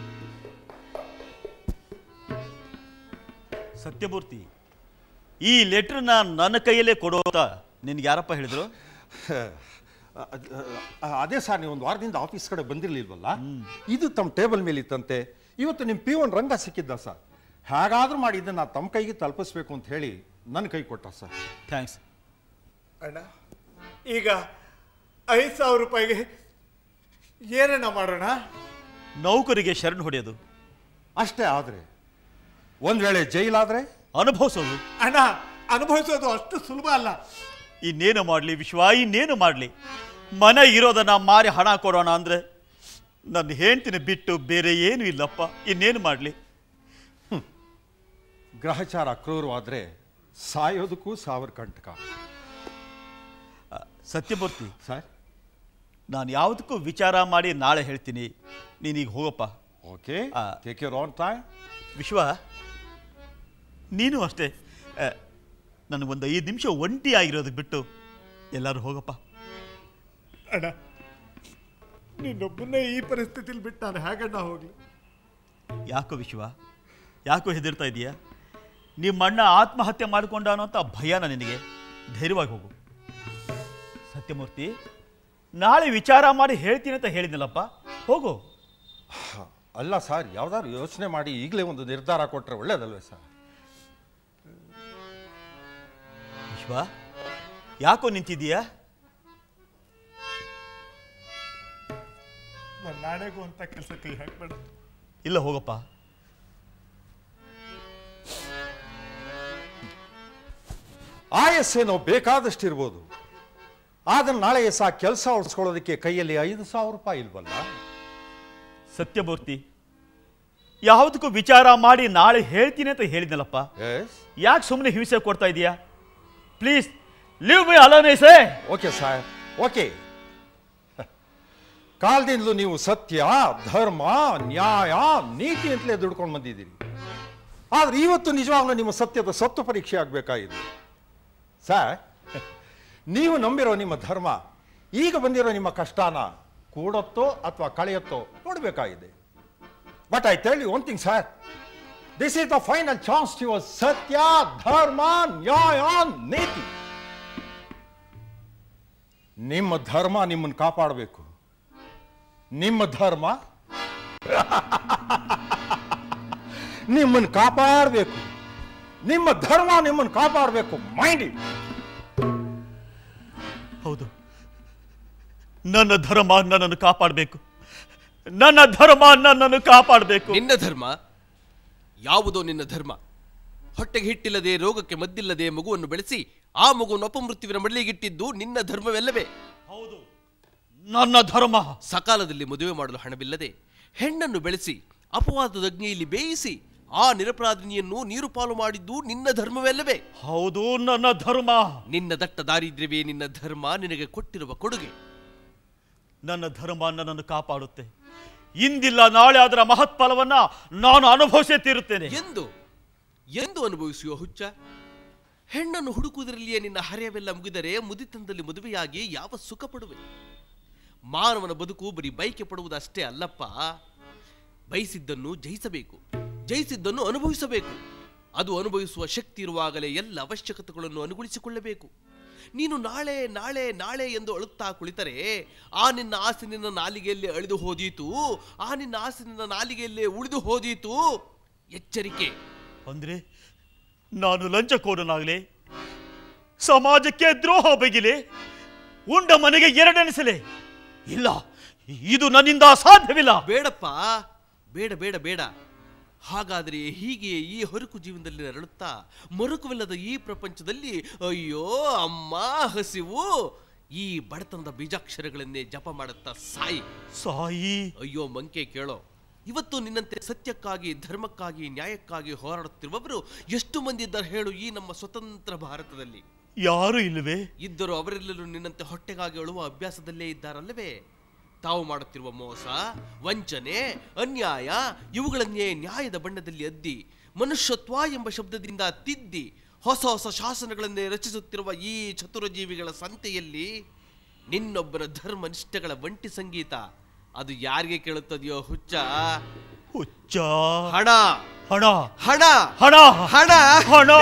ಸತ್ಯಮೂರ್ತಿ ಈ ಲೆಟ್ರನ್ನ ನನ್ನ ಕೈಯಲ್ಲೇ ಕೊಡೋ ಅಂತ ನಿನ್ಗೆ ಯಾರಪ್ಪ ಹೇಳಿದ್ರು ಅ- ಅ- ಅದೇ ಸರ್ ನೀವು ಒಂದು ವಾರದಿಂದ ಆಫೀಸ್ ಕಡೆ ಬಂದಿರಲಿಲ್ವಲ್ಲ ಇದು ತಮ್ಮ ಟೇಬಲ್ ಮೇಲೆ ಇತ್ತಂತೆ ಇವತ್ತು ನಿಮ್ಮ ಪಿ ಒನ್ ರಂಗ ಸಿಕ್ಕಿದ್ದ ಸರ್ ಹೇಗಾದ್ರೂ ಮಾಡಿ ಇದನ್ನ ತಮ್ಮ ಕೈಗೆ ತಲುಪಿಸ್ಬೇಕು ಅಂತ ಹೇಳಿ ನನ್ನ ಕೈ ಕೊಟ್ಟ ಸರ್ ಥ್ಯಾಂಕ್ಸ್ ಅಣ್ಣ ಈಗ ಐದು ಸಾವಿರ ರೂಪಾಯಿಗೆ ಏನಣ್ಣ ಮಾಡೋಣ ನೌಕರಿಗೆ ಶರಣ್ ಹೊಡೆಯೋದು ಅಷ್ಟೇ ಆದರೆ ಒಂದು ವೇಳೆ ಜೈಲಾದ್ರೆ ಅನುಭವಿಸೋದು ಅಣ್ಣ ಅನುಭವಿಸೋದು ಅಷ್ಟು ಸುಲಭ ಅಲ್ಲ ಇನ್ನೇನು ಮಾಡಲಿ ವಿಶ್ವ ಇನ್ನೇನು ಮಾಡಲಿ ಮನೆ ಇರೋದನ್ನ ಮಾರಿ ಹಣ ಕೊಡೋಣ ಅಂದರೆ ನನ್ನ ಹೆಂಡ್ತಿನ ಬಿಟ್ಟು ಬೇರೆ ಏನೂ ಇಲ್ಲಪ್ಪ ಇನ್ನೇನು ಮಾಡಲಿ ಗ್ರಹಚಾರ ಕ್ರೂರವಾದ್ರೆ ಸಾಯೋದಕ್ಕೂ ಸಾವಿರ ಕಂಟಕ ಸತ್ಯಮೂರ್ತಿ ಸರ್ ನಾನು ಯಾವುದಕ್ಕೂ ವಿಚಾರ ಮಾಡಿ ನಾಳೆ ಹೇಳ್ತೀನಿ ನೀನೀಗ ಹೋಗಪ್ಪ ಓಕೆ ಆ. ಟೇಕ್ ಯೂರ್ ಆನ್ ಟೈಮ್ ವಿಶ್ವ ನೀನು ಅಷ್ಟೇ ಆ, ನನಗೊಂದು ಐದು ನಿಮಿಷ ಒಂಟಿ ಆಗಿರೋದಕ್ಕೆ ಬಿಟ್ಟು ಎಲ್ಲರೂ ಹೋಗಪ್ಪ ಅಣ್ಣ ನಿನ್ನೊಬ್ಬನ್ನೇ ಈ ಪರಿಸ್ಥಿತಿಲಿ ಬಿಟ್ಟು ನಾನು ಹೇಗಣ್ಣ ಹೋಗ್ಲಿ ಯಾಕೋ ವಿಶ್ವ ಯಾಕೋ ಹೆದರ್ತಾ ಇದೀಯಾ ನಿಮ್ಮ ಅಣ್ಣ ಆತ್ಮಹತ್ಯೆ ಮಾಡಿಕೊಂಡ ಅನ್ನೋಂಥ ಭಯನ ನಿನಗೆ ಧೈರ್ಯವಾಗಿ ಹೋಗು ಸತ್ಯಮೂರ್ತಿ ನಾಳೆ ವಿಚಾರ ಮಾಡಿ ಹೇಳ್ತೀನಿ ಅಂತ ಹೇಳಿದ್ನಲ್ಲಪ್ಪ ಹೋಗು ಅಲ್ಲ ಸರ್ ಯಾವ್ದಾದ್ರು ಯೋಚನೆ ಮಾಡಿ ಈಗಲೇ ಒಂದು ನಿರ್ಧಾರ ಕೊಟ್ಟರೆ ಒಳ್ಳೇದಲ್ವೇ ಸರ್ ವಿಶ್ವ ಯಾಕೋ ನಿಂತಿದೀಯಾ ನನ್ನ ನಾಳೆಗೂ ಅಂತ ಕೆಲಸ ಕೈ ಹಾಕ್ಬೇಡ ಇಲ್ಲ ಹೋಗಪ್ಪ ಆಯಸ್ಸೇನೋ ಬೇಕಾದಷ್ಟಿರ್ಬೋದು ಆದ್ರೆ ನಾಳೆ ಸಹ ಕೆಲಸ ಉಳಿಸ್ಕೊಳ್ಳೋದಕ್ಕೆ ಕೈಯಲ್ಲಿ ಐದು ಸಾವಿರ ರೂಪಾಯಿ ಇಲ್ವಲ್ಲ ಸತ್ಯಮೂರ್ತಿ ಯಾವುದಕ್ಕೂ ವಿಚಾರ ಮಾಡಿ ನಾಳೆ ಹೇಳ್ತೀನಿ ಅಂತ ಹೇಳಿದ್ನಲ್ಲಪ್ಪ ಎಸ್ ಯಾಕೆ ಸುಮ್ಮನೆ ಹಿಂಸೆ ಕೊಡ್ತಾ ಇದೀಯಾ please leave my alone say okay sir okay ಕಾಲದಿಂದಲೂ ನೀವು ಸತ್ಯ ಧರ್ಮ ನ್ಯಾಯ ನೀತಿ ಅಂತಲೇ ದುಡ್ಕೊಂಡು ಬಂದಿದ್ದೀರಿ ಆದ್ರೆ ಇವತ್ತು ನಿಜವಾಗ್ಲೂ ನಿಮ್ಮ ಸತ್ಯದ ಸತ್ತು ಪರೀಕ್ಷೆ ಆಗಬೇಕಾಗಿದೆ ಸರ್ ನೀವು ನಂಬಿರೋ ನಿಮ್ಮ ಧರ್ಮ ಈಗ ಬಂದಿರೋ ನಿಮ್ಮ ಕಷ್ಟನ ಕೂಡತ್ತೋ ಅಥವಾ ಕಳೆಯತ್ತೋ ನೋಡಬೇಕಾಗಿದೆ but I tell you one thing sir this is the final chance to your ಸತ್ಯ ಧರ್ಮ ನ್ಯಾಯ ನೀತಿ ನಿಮ್ಮ ಧರ್ಮ ನಿಮ್ಮನ್ನು ಕಾಪಾಡಬೇಕು ನಿಮ್ಮ ಧರ್ಮ ನಿಮ್ಮನ್ನು ಕಾಪಾಡಬೇಕು ನಿಮ್ಮ ಧರ್ಮ ನಿಮ್ಮನ್ನು ಕಾಪಾಡಬೇಕು ಮೈಂಡ್ ಇಟ್ ಹೌದು ನನ್ನ ಧರ್ಮ ನನ್ನನ್ನು ಕಾಪಾಡಬೇಕು ನನ್ನ ಧರ್ಮ ನನ್ನನ್ನು ಕಾಪಾಡಬೇಕು ನಿನ್ನ ಧರ್ಮ ಯಾವುದೋ ನಿನ್ನ ಧರ್ಮ ಹೊಟ್ಟೆಗೆ ಹಿಟ್ಟಿಲ್ಲದೆ ರೋಗಕ್ಕೆ ಮದ್ದಿಲ್ಲದೆ ಮಗುವನ್ನು ಬೆಳೆಸಿ ಆ ಮಗುವನ್ನು ಅಪಮೃತ್ಯುವಿನ ಮಡಲಿಗಿಟ್ಟಿದ್ದು ನಿನ್ನ ಧರ್ಮವೆಲ್ಲವೇ ಹೌದು ನನ್ನ ಧರ್ಮ ಸಕಾಲದಲ್ಲಿ ಮದುವೆ ಮಾಡಲು ಹಣವಿಲ್ಲದೆ ಹೆಣ್ಣನ್ನು ಬೆಳೆಸಿ ಅಪವಾದದ ಅಗ್ನಿಯಲ್ಲಿ ಬೇಯಿಸಿ ಆ ನಿರಪರಾಧಿನಿಯನ್ನು ನೀರು ಪಾಲು ಮಾಡಿದ್ದು ನಿನ್ನ ಧರ್ಮವೆಲ್ಲವೇ ಹೌದು ನನ್ನ ಧರ್ಮ ನಿನ್ನ ದಟ್ಟ ದಾರಿದ್ರ್ಯವೇ ನಿನ್ನ ಧರ್ಮ ನಿನಗೆ ಕೊಟ್ಟಿರುವ ಕೊಡುಗೆ ನನ್ನ ಧರ್ಮ ನನ್ನನ್ನು ಕಾಪಾಡುತ್ತೆ ಇಂದಿಲ್ಲ ನಾಳೆ ಅದರ ಮಹತ್ಫಲವನ್ನ ನಾನು ಅನುಭವಿಸೇ ತೀರುತ್ತೇನೆ ಎಂದು ಎಂದು ಅನುಭವಿಸುವ ಹುಚ್ಚ ಹೆಣ್ಣನ್ನು ಹುಡುಕುವುದರಲ್ಲಿಯೇ ನಿನ್ನ ಹರೆಯವೆಲ್ಲ ಮುಗಿದರೆ ಮುದಿತನದಲ್ಲಿ ಮದುವೆಯಾಗಿ ಯಾವ ಸುಖ ಪಡುವೆ ಮಾನವನ ಬದುಕು ಬರೀ ಬೈಕೆ ಪಡುವುದಷ್ಟೇ ಅಲ್ಲಪ್ಪ ಬಯಸಿದ್ದನ್ನು ಜಯಿಸಬೇಕು ಜಯಿಸಿದ್ದನ್ನು ಅನುಭವಿಸಬೇಕು ಅದು ಅನುಭವಿಸುವ ಶಕ್ತಿ ಇರುವಾಗಲೇ ಎಲ್ಲ ಅವಶ್ಯಕತೆಗಳನ್ನು ಅನುಗುಣಿಸಿಕೊಳ್ಳಬೇಕು ನೀನು ನಾಳೆ ನಾಳೆ ನಾಳೆ ಎಂದು ಅಳುತ್ತಾ ಕುಳಿತರೆ ಆ ನಿನ್ನ ಆಸೆ ನಿನ್ನ ನಾಲಿಗೆಯಲ್ಲಿ ಅಳಿದು ಹೋದೀತು ಆ ನಿನ್ನ ಆಸೆ ನಿನ್ನ ನಾಲಿಗೆಯಲ್ಲೇ ಉಳಿದು ಹೋದೀತು ಎಚ್ಚರಿಕೆ ಅಂದ್ರೆ ನಾನು ಲಂಚಕೋರನಾಗಲಿ ಸಮಾಜಕ್ಕೆ ದ್ರೋಹ ಬಗೆಲೆ ಉಂಡ ಮನೆಗೆ ಎರಡೆನಿಸಲೇ ಇಲ್ಲ ಇದು ನನ್ನಿಂದ ಸಾಧ್ಯವಿಲ್ಲ ಬೇಡಪ್ಪ ಬೇಡ ಬೇಡ ಬೇಡ ಹಾಗಾದರೆ ಹೀಗೆ ಈ ಹೊರಕು ಜೀವನದಲ್ಲಿ ನರಳುತ್ತಾ ಮರುಕವಿಲ್ಲದ ಈ ಪ್ರಪಂಚದಲ್ಲಿ ಅಯ್ಯೋ ಅಮ್ಮ ಹಸಿವು ಈ ಬಡತನದ ಬೀಜಾಕ್ಷರಗಳನ್ನೇ ಜಪ ಮಾಡುತ್ತಾ ಸಾಯಿ ಸಾಯಿ ಅಯ್ಯೋ ಮಂಕೆ ಕೇಳೋ ಇವತ್ತು ನಿನ್ನಂತೆ ಸತ್ಯಕ್ಕಾಗಿ ಧರ್ಮಕ್ಕಾಗಿ ನ್ಯಾಯಕ್ಕಾಗಿ ಹೋರಾಡುತ್ತಿರುವವರು ಎಷ್ಟು ಮಂದಿ ಇದ್ದಾರೆ ಹೇಳು ಈ ನಮ್ಮ ಸ್ವತಂತ್ರ ಭಾರತದಲ್ಲಿ ಯಾರು ಇಲ್ಲವೇ ಇದ್ದರೂ ಅವರೆಲ್ಲರೂ ನಿನ್ನಂತೆ ಹೊಟ್ಟೆಗಾಗಿ ಅಳುವ ಅಭ್ಯಾಸದಲ್ಲೇ ಇದ್ದಾರಲ್ಲವೇ ತಾವು ಮಾಡುತ್ತಿರುವ ಮೋಸ ವಂಚನೆ ಅನ್ಯಾಯ ಇವುಗಳನ್ನೇ ನ್ಯಾಯದ ಬಣ್ಣದಲ್ಲಿ ಅದ್ದಿ ಮನುಷ್ಯತ್ವ ಎಂಬ ಶಬ್ದದಿಂದ ತಿದ್ದಿ ಹೊಸ ಹೊಸ ಶಾಸನಗಳನ್ನೇ ರಚಿಸುತ್ತಿರುವ ಈ ಚತುರಜೀವಿಗಳ ಸಂತೆಯಲ್ಲಿ ನಿನ್ನೊಬ್ಬರ ಧರ್ಮ ನಿಷ್ಠೆಗಳ ಒಂಟಿ ಸಂಗೀತ ಅದು ಯಾರಿಗೆ ಕೇಳುತ್ತದೆಯೋ ಹುಚ್ಚ ಹುಚ್ಚ ಹಣ ಹಣ ಹಣ ಹಣ ಹಣ ಹಣ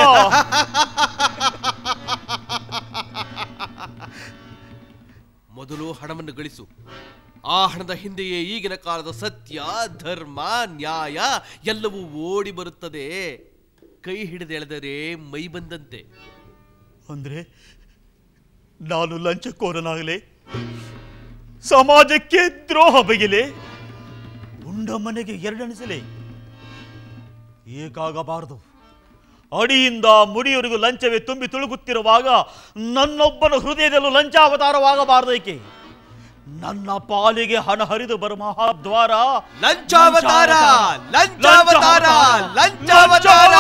ಮೊದಲು ಹಣವನ್ನು ಗಳಿಸು ಆ ಹಣದ ಹಿಂದೆಯೇ ಈಗಿನ ಕಾಲದ ಸತ್ಯ ಧರ್ಮ ನ್ಯಾಯ ಎಲ್ಲವೂ ಓಡಿ ಬರುತ್ತದೆ ಕೈ ಹಿಡಿದೆಳೆದರೆ ಮೈ ಬಂದಂತೆ ಅಂದ್ರೆ ನಾನು ಲಂಚಕೋರನಾಗಲೇ ಸಮಾಜಕ್ಕೆ ದ್ರೋಹ ಬಗೆಲೆ ಉಂಡ ಮನೆಗೆ ಎರಡೆಣಿಸಲೇ ಹೇಗಾಗಬಾರದು ಅಡಿಯಿಂದ ಮುಡಿಯವರೆಗೂ ಲಂಚವೇ ತುಂಬಿ ತುಳುಗುತ್ತಿರುವಾಗ ನನ್ನೊಬ್ಬನ ಹೃದಯದಲ್ಲೂ ಲಂಚಾವತಾರವಾಗಬಾರದೇಕೆ ನನ್ನ ಪಾಲಿಗೆ ಹಣ ಹರಿದು ಬರು ಮಹಾದ್ವಾರ ಲಂಚಾವತಾರ ಲಂಚಾವತಾರ ಲಂಚಾವತಾರ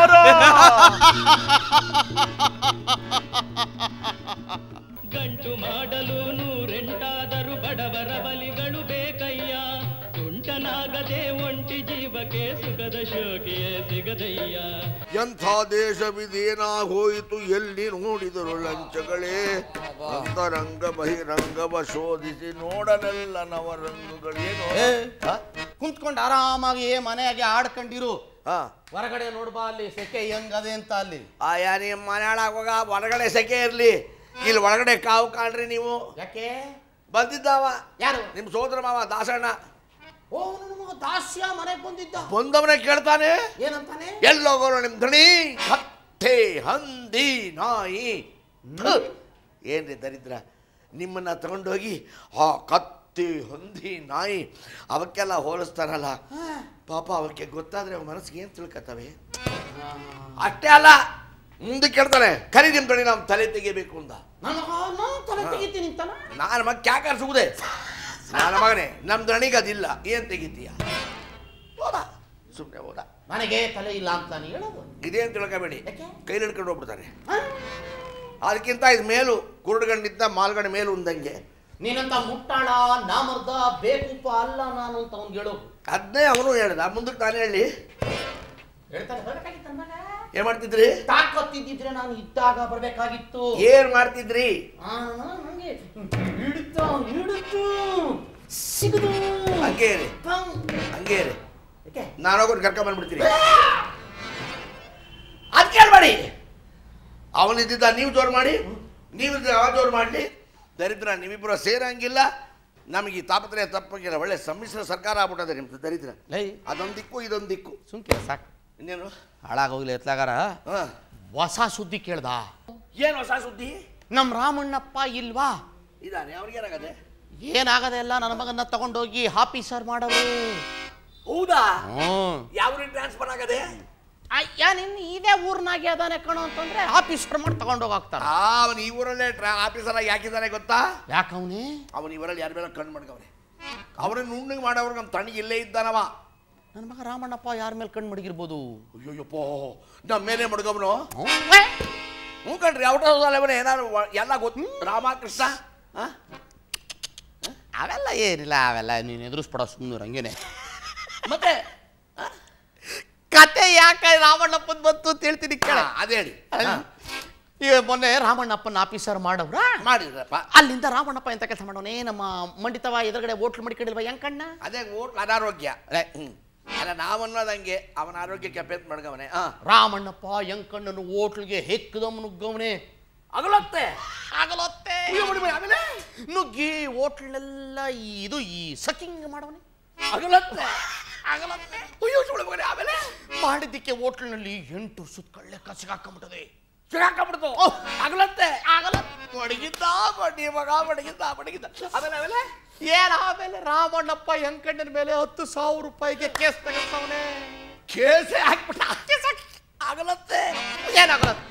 ಗಂಟು ಮಾಡಲು ನೂರೆಂಟಾದರೂ ಬಡವರ ಬಲಿಗಳು ಬೇಕಯ್ಯ ತುಂಟನಾಗದೆ ಒಂಟಿ ಜೀವಕ್ಕೆ ಸುಖದ ಶೋಕಿಯೇ ಸಿಗದಯ್ಯ ಎಂಥ ದೇಶವಿದೇನಾಗೋಯಿತು ಎಲ್ಲಿ ನೋಡಿದರು ಲಂಚಗಳೇ ಅಂತರಂಗ ಬಹಿರಂಗವ ಶೋಧಿಸಿ ನೋಡಲೆಲ್ಲ ನವರಂಗುಗಳೇನು ಏ, ಕುಂತ್ಕೊಂಡು ಆರಾಮಾಗಿ ಮನೆಯಾಗೆ ಆಡ್ಕೊಂಡಿರು ಹಾ ಹೊರಗಡೆ ನೋಡ್ಬಾ ಅಲ್ಲಿ ಸೆಕೆ ಹೆಂಗದೆ ಅಂತ ಅಲ್ಲಿ ಆಯಾ ನಿಮ್ಮ ಮನೆಯಾಳಾಗುವಾಗ ಹೊರಗಡೆ ಸೆಕೆ ಇರಲಿ ಇಲ್ಲಿ ಒಳಗಡೆ ಕಾವು ಕಾಣ್ರಿ ನೀವು ಯಾಕೆ ಬಂದಿದ್ದಾವ ಯಾರು ನಿಮ್ಮ ಸೋದರ ಮಾವ ದಾಸಣ್ಣ ಓ ನನ್ನ ಮಗ ದಾಸ್ಯ ಮನೆಗೆ ಬಂದಿದ್ದ ಬಂದವನೇ ಕೇಳ್ತಾನೆ ಏನಂತಾನೆ ಎಲ್ಲೋಗೋರು ನಿಮ್ಮ ಧಣಿ ಕತ್ತೆ ಹಂದಿ ನಾಯಿ ಥು, ಏನ್ರಿ ದರಿದ್ರ ನಿಮ್ಮನ್ನ ತಗೊಂಡೋಗಿ ಆ ಕತ್ತಿ ಹಂದಿ ನಾಯಿ ಅವಕ್ಕೆಲ್ಲ ಹೋಲಿಸ್ತಾರಲ್ಲ ಪಾಪ ಅವಕ್ಕೆ ಗೊತ್ತಾದ್ರೆ ಅವ ಮನಸ್ಸಿಗೆ ಏನು ತಿಳ್ಕತ್ತವೆ ಅಷ್ಟೇ ಅಲ್ಲ ಮುಂದೆ ಕೇಳ್ತಾನೆ ಕರಿ ನಿಮ್ಮ ಧಣಿ ನಾವು ತಲೆ ತೆಗಿಬೇಕು ಅಂತ ನನ್ನ ಮಗ ನಾನು ತಲೆ ತೆಗಿತೀನಿ ಅಂತಾನ ನಾನು ಮಗ ಕ್ಯಾಕಾರ ಸುಗುದೆ ನನ್ನ ಮಗನೇ ನಮ್ಮ ದಣಿಗೆ ಅದಿಲ್ಲ ಏನು ತೆಗಿತೀಯ ಹೋದ ಸುಮ್ಮನೆ ಹೋದ ನನಗೆ ತಲೆ ಇಲ್ಲ ಅಂತ ನಾನು ಹೇಳೋದು ಇದೇನು ತಿಳ್ಕೊಬೇಡಿ ಯಾಕೆ? ಕೈಲಿ ಹಿಡ್ಕೊಂಡು ಹೋಗ್ಬಿಡ್ತಾರೆ ಹ? ಅದಕ್ಕಿಂತ ಇದು ಮೇಲು ಕುರುಡುಗಣ್ಣಿದ್ದ ಮಾಲ್ಗಣ್ಣ ಮೇಲು ಉಂದಂಗೆ ನೀನಂತ ಮುಟ್ಟಾಳ ನಾಮರ್ದ ಬೇಕೂಪ ಅಲ್ಲ ನಾನು ಅಂತ ಅವ್ನು ಹೇಳು ಅದನ್ನೇ ಅವನು ಹೇಳ್ದ ಮುಂದಕ್ಕೆ ನಾನು ಹೇಳಿ ಹೇಳ್ತಾನೆ ಬರ್ಬೇಕಾಗಿತ್ತು ನನ್ನ ಮಗ. ಏನ್ ಮಾಡ್ತಿದ್ರಿ ತಾಕತ್ತಿದ್ದಿದ್ರೆ ನಾನು ಇದ್ದಾಗ ಬರ್ಬೇಕಾಗಿತ್ತು ಏನ್ ಮಾಡ್ತಿದ್ರಿ ಆ, ನಂಗೆ ಹಿಡಿತು ಹಿಡಿತು ಸಿಗದು ಹಂಗೆ ಇರಿ ಹಂಗೆ ಇರಿ ಯಾಕೆ ನಾನು ಹೋಗೋದು ಕರ್ಕೊಂಡ್ ಬಂದ್ಬಿಡ್ತೀನಿ ಅದ್ ಕೇಳ್ಬೇಡಿ ಅವನಿದ್ದಿದ್ದ ನೀವು ಜೋರು ಮಾಡಿ ನೀವು ಅವ ಜೋರು ಮಾಡಲಿ ದರಿದ್ರ ನೀವಿಬ್ಬರು ಸೇರಂಗಿಲ್ಲ ನಮಗೆ ಈ ತಾಪತ್ರೆ ತಪ್ಪಂಗಿಲ್ಲ ಒಳ್ಳೆ ಸಮ್ಮಿಶ್ರ ಸರ್ಕಾರ ಆಗ್ಬಿಟ್ಟದೆ ನಿಮ್ದು ದರಿದ್ರ ಲೈ ಅದೊಂದು ದಿಕ್ಕು ಇದೊಂದು ದಿಕ್ಕು ಸುಮ್ಕೆ ಸಾಕು ಇನ್ನೇನು ಹಾಳಾಗೋಗ್ಲಿ ಎತ್ಲಾಗಾರ ಹಾ ಹೊಸ ಸುದ್ದಿ ಕೇಳ್ದ ಏನು ಹೊಸ ಸುದ್ದಿ ನಮ್ ರಾಮಣ್ಣಪ್ಪ ಇಲ್ವಾ ಇದಾನೆ ಅವ್ರಿಗೆ ಏನಾಗದೆ ಏನಾಗದೆ ಎಲ್ಲ ನನ್ನ ಮಗನ್ನ ತಗೊಂಡೋಗಿ ಆಫೀಸರ್ ಮಾಡವ್ರೆ ಹೌದಾ ಹ್ಮ್ ಯಾವ ಟ್ರಾನ್ಸ್ಫರ್ ಆಗದೆ ಅಯ್ಯ ನಿನ್ನ ಇದೇ ಊರ್ನಾಗೆ ಅದಾನೆ ಕಣೋ ಅಂತಂದ್ರೆ ಆಫೀಸರ್ ಮಾಡಿ ತಗೊಂಡೋಗಿ ಹಾಕ್ತಾರ ಅವನು ಈ ಊರಲ್ಲೇ ಟ್ರಾ ಆಫೀಸರ್ ಆಗಿ ಹಾಕಿದ್ದಾನೆ ಗೊತ್ತಾ ಯಾಕವನೇ ಅವನು ಇವರಲ್ಲಿ ಯಾರ ಮೇಲೆ ಕಣ್ಣು ಮಾಡ್ಕವನೆ ಅವರನ್ನು ನುಣ್ಣಗೆ ಮಾಡೋರು ನಮ್ಮ ತಣ್ಣಗೆ ಇಲ್ಲೇ ಇದ್ದಾನವ ನನ್ನ ಮಗ ರಾಮಣ್ಣಪ್ಪ ಯಾರ ಮೇಲೆ ಕಣ್ಣು ಮಡಗಿರ್ಬೋದು ಅಯ್ಯೋಯ್ಯಪ್ಪೋ ನಮ್ಮ ಮೇಲೆ ಮಡ್ಗವನು ಹ್ಞೂ ಕಣ್ರಿ ಔಟ್ ಹೌಸ್ ಅವನೇ ಏನಾರು ವ- ಎಲ್ಲ ಗೊತ್ತು ರಾಮಕೃಷ್ಣ ಆ? ಅವೆಲ್ಲ ಏನಿಲ್ಲ ಅವೆಲ್ಲ ನೀನು ಎದುರಿಸ್ಬೇಡ ಸುಮ್ಮನೆ ಹಂಗೇನೆ ಮತ್ತೆ ಕತೆ ಯಾಕೆ ರಾಮಣ್ಣಪ್ಪನ್ ಬಂತು ಅಂತ ಹೇಳ್ತೀನಿ ಕೇಳ ಹಾ, ಅದೇ ಹೇಳಿ ಹಾ, ಈಗ ಮೊನ್ನೆ ರಾಮಣ್ಣಪ್ಪನ ಆಫೀಸರ್ ಮಾಡವ್ರ ಮಾಡಿದ್ರಪ್ಪ ಅಲ್ಲಿಂದ ರಾಮಣ್ಣಪ್ಪ ಎಂತ ಕೆಲಸ ಮಾಡೋನೇ ನಮ್ಮ ಮಂಡಿತವ ಎದುರುಗಡೆ ಹೋಟ್ಲು ಮಡಿಕೊಂಡಿಲ್ವ ಹೆಂಕಣ್ಣ ಅದೇ ಓಟ್ ಅನಾರೋಗ್ಯ ಹ್ಞೂ ಅಲ್ಲ ನಾವನ್ನೋದಂಗೆ ಅವನ ಆರೋಗ್ಯ ಕೆಪೆತ್ ಮಡ್ಗವನೆ ಹಾ ರಾಮಣ್ಣಪ್ಪ ಯಂಕಣ್ಣನ ಹೋಟ್ಲಿಗೆ ಹೆಕ್ಕದಮ್ ನುಗ್ಗವನೆ ಅಗಲತ್ತೆ ಆಗಲತ್ತೆ ಆಮೇಲೆ ನುಗ್ಗಿ ಹೋಟ್ಲೆಲ್ಲ ಇದು ಈ ಸಕಿಂಗ್ ಮಾಡವನೆ ಅಗಲತ್ತೆ ಆಗಲತ್ತೆ ಅಯ್ಯೋ ಸುಳ್ಳು ಮಗನೇ, ಆಮೇಲೆ ಮಾಡಿದ್ದಕ್ಕೆ ಹೋಟ್ಲಿನಲ್ಲಿ ಎಂಟು ಸುತ್ತಕೊಳ್ಳೆ ಕಸಿಗಾಕೊಂಬಿಟ್ಟದೆ ಸಿಗಾಕೊಂಡ್ಬಿಡ್ತು ಅಗಲತ್ತೆ ಆಗಲ ಬಡಗಿದ್ದ ಬಡ್ಡಿ ಮಗ ಬಡಗಿದ್ದ ಬಡಗಿದ್ದ ಆಮೇಲೆ ಆಮೇಲೆ ಏನ್ ಆಮೇಲೆ ರಾಮಣ್ಣಪ್ಪ ಯಂಕಣ್ಣನ ಮೇಲೆ ಹತ್ತು ಸಾವಿರ ರೂಪಾಯಿಗೆ ಕೇಸ್ ತಗೊಂಡವನೆ ಕೇಸೆ ಹಾಕ್ಬಿಟ್ಟ ಆಗಲತ್ತೆ ಏನಾಗಲತ್ತೆ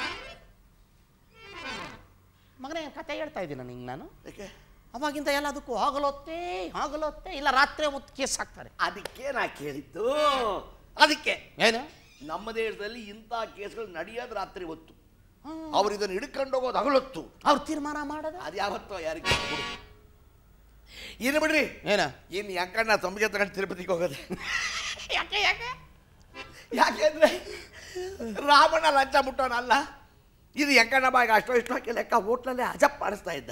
ಮಗನೇ ಕತೆ ಹೇಳ್ತಾ ಇದ್ದೀನಿ ನಿಂಗೆ ನಾನು ಯಾಕೆ ಅವಾಗಿಂದ ಎಲ್ಲದಕ್ಕೂ ಆಗಲೊತ್ತೆ ಆಗಲೊತ್ತೆ ಇಲ್ಲ ರಾತ್ರಿ ಹೊತ್ತು ಕೇಸ್ ಹಾಕ್ತಾರೆ ಅದಕ್ಕೆ ನಾ ಕೇಳಿದ್ದು ಅದಕ್ಕೆ ಏನು ನಮ್ಮ ದೇಶದಲ್ಲಿ ಇಂಥ ಕೇಸ್ಗಳು ನಡೆಯೋದು ರಾತ್ರಿ ಹೊತ್ತು ಅವ್ರು ಇದನ್ನು ಹಿಡ್ಕೊಂಡು ಹೋಗೋದು ಹಗಲೊತ್ತು ಅವ್ರು ತೀರ್ಮಾನ ಮಾಡೋದು ಅದು ಯಾವತ್ತೋ ಯಾರಿಗೆ ಗೊತ್ತು ಬಿಡು. ಇನ್ನು ಬಿಡ್ರಿ ಏನ ಇನ್ನು ಯಾಕಣ್ಣ ತಮಗೆ ತಗೊಂಡು ತಿರುಪತಿಗೆ ಹೋಗೋದೆ ಯಾಕೆ ಯಾಕೆ ಯಾಕೆಂದ್ರೆ ರಾಮಣ್ಣ ಲಂಚ ಮುಟ್ಟೋನಲ್ಲ ಇದು ಯಂಕಣ್ಣ ಬಾಯಿಗೆ ಅಷ್ಟೋ ಇಷ್ಟೋ ಹಾಕಿ ಲೆಕ್ಕ ಹೋಟ್ಲಲ್ಲೇ ಅಜಪ್ ಮಾಡಿಸ್ತಾ ಇದ್ದ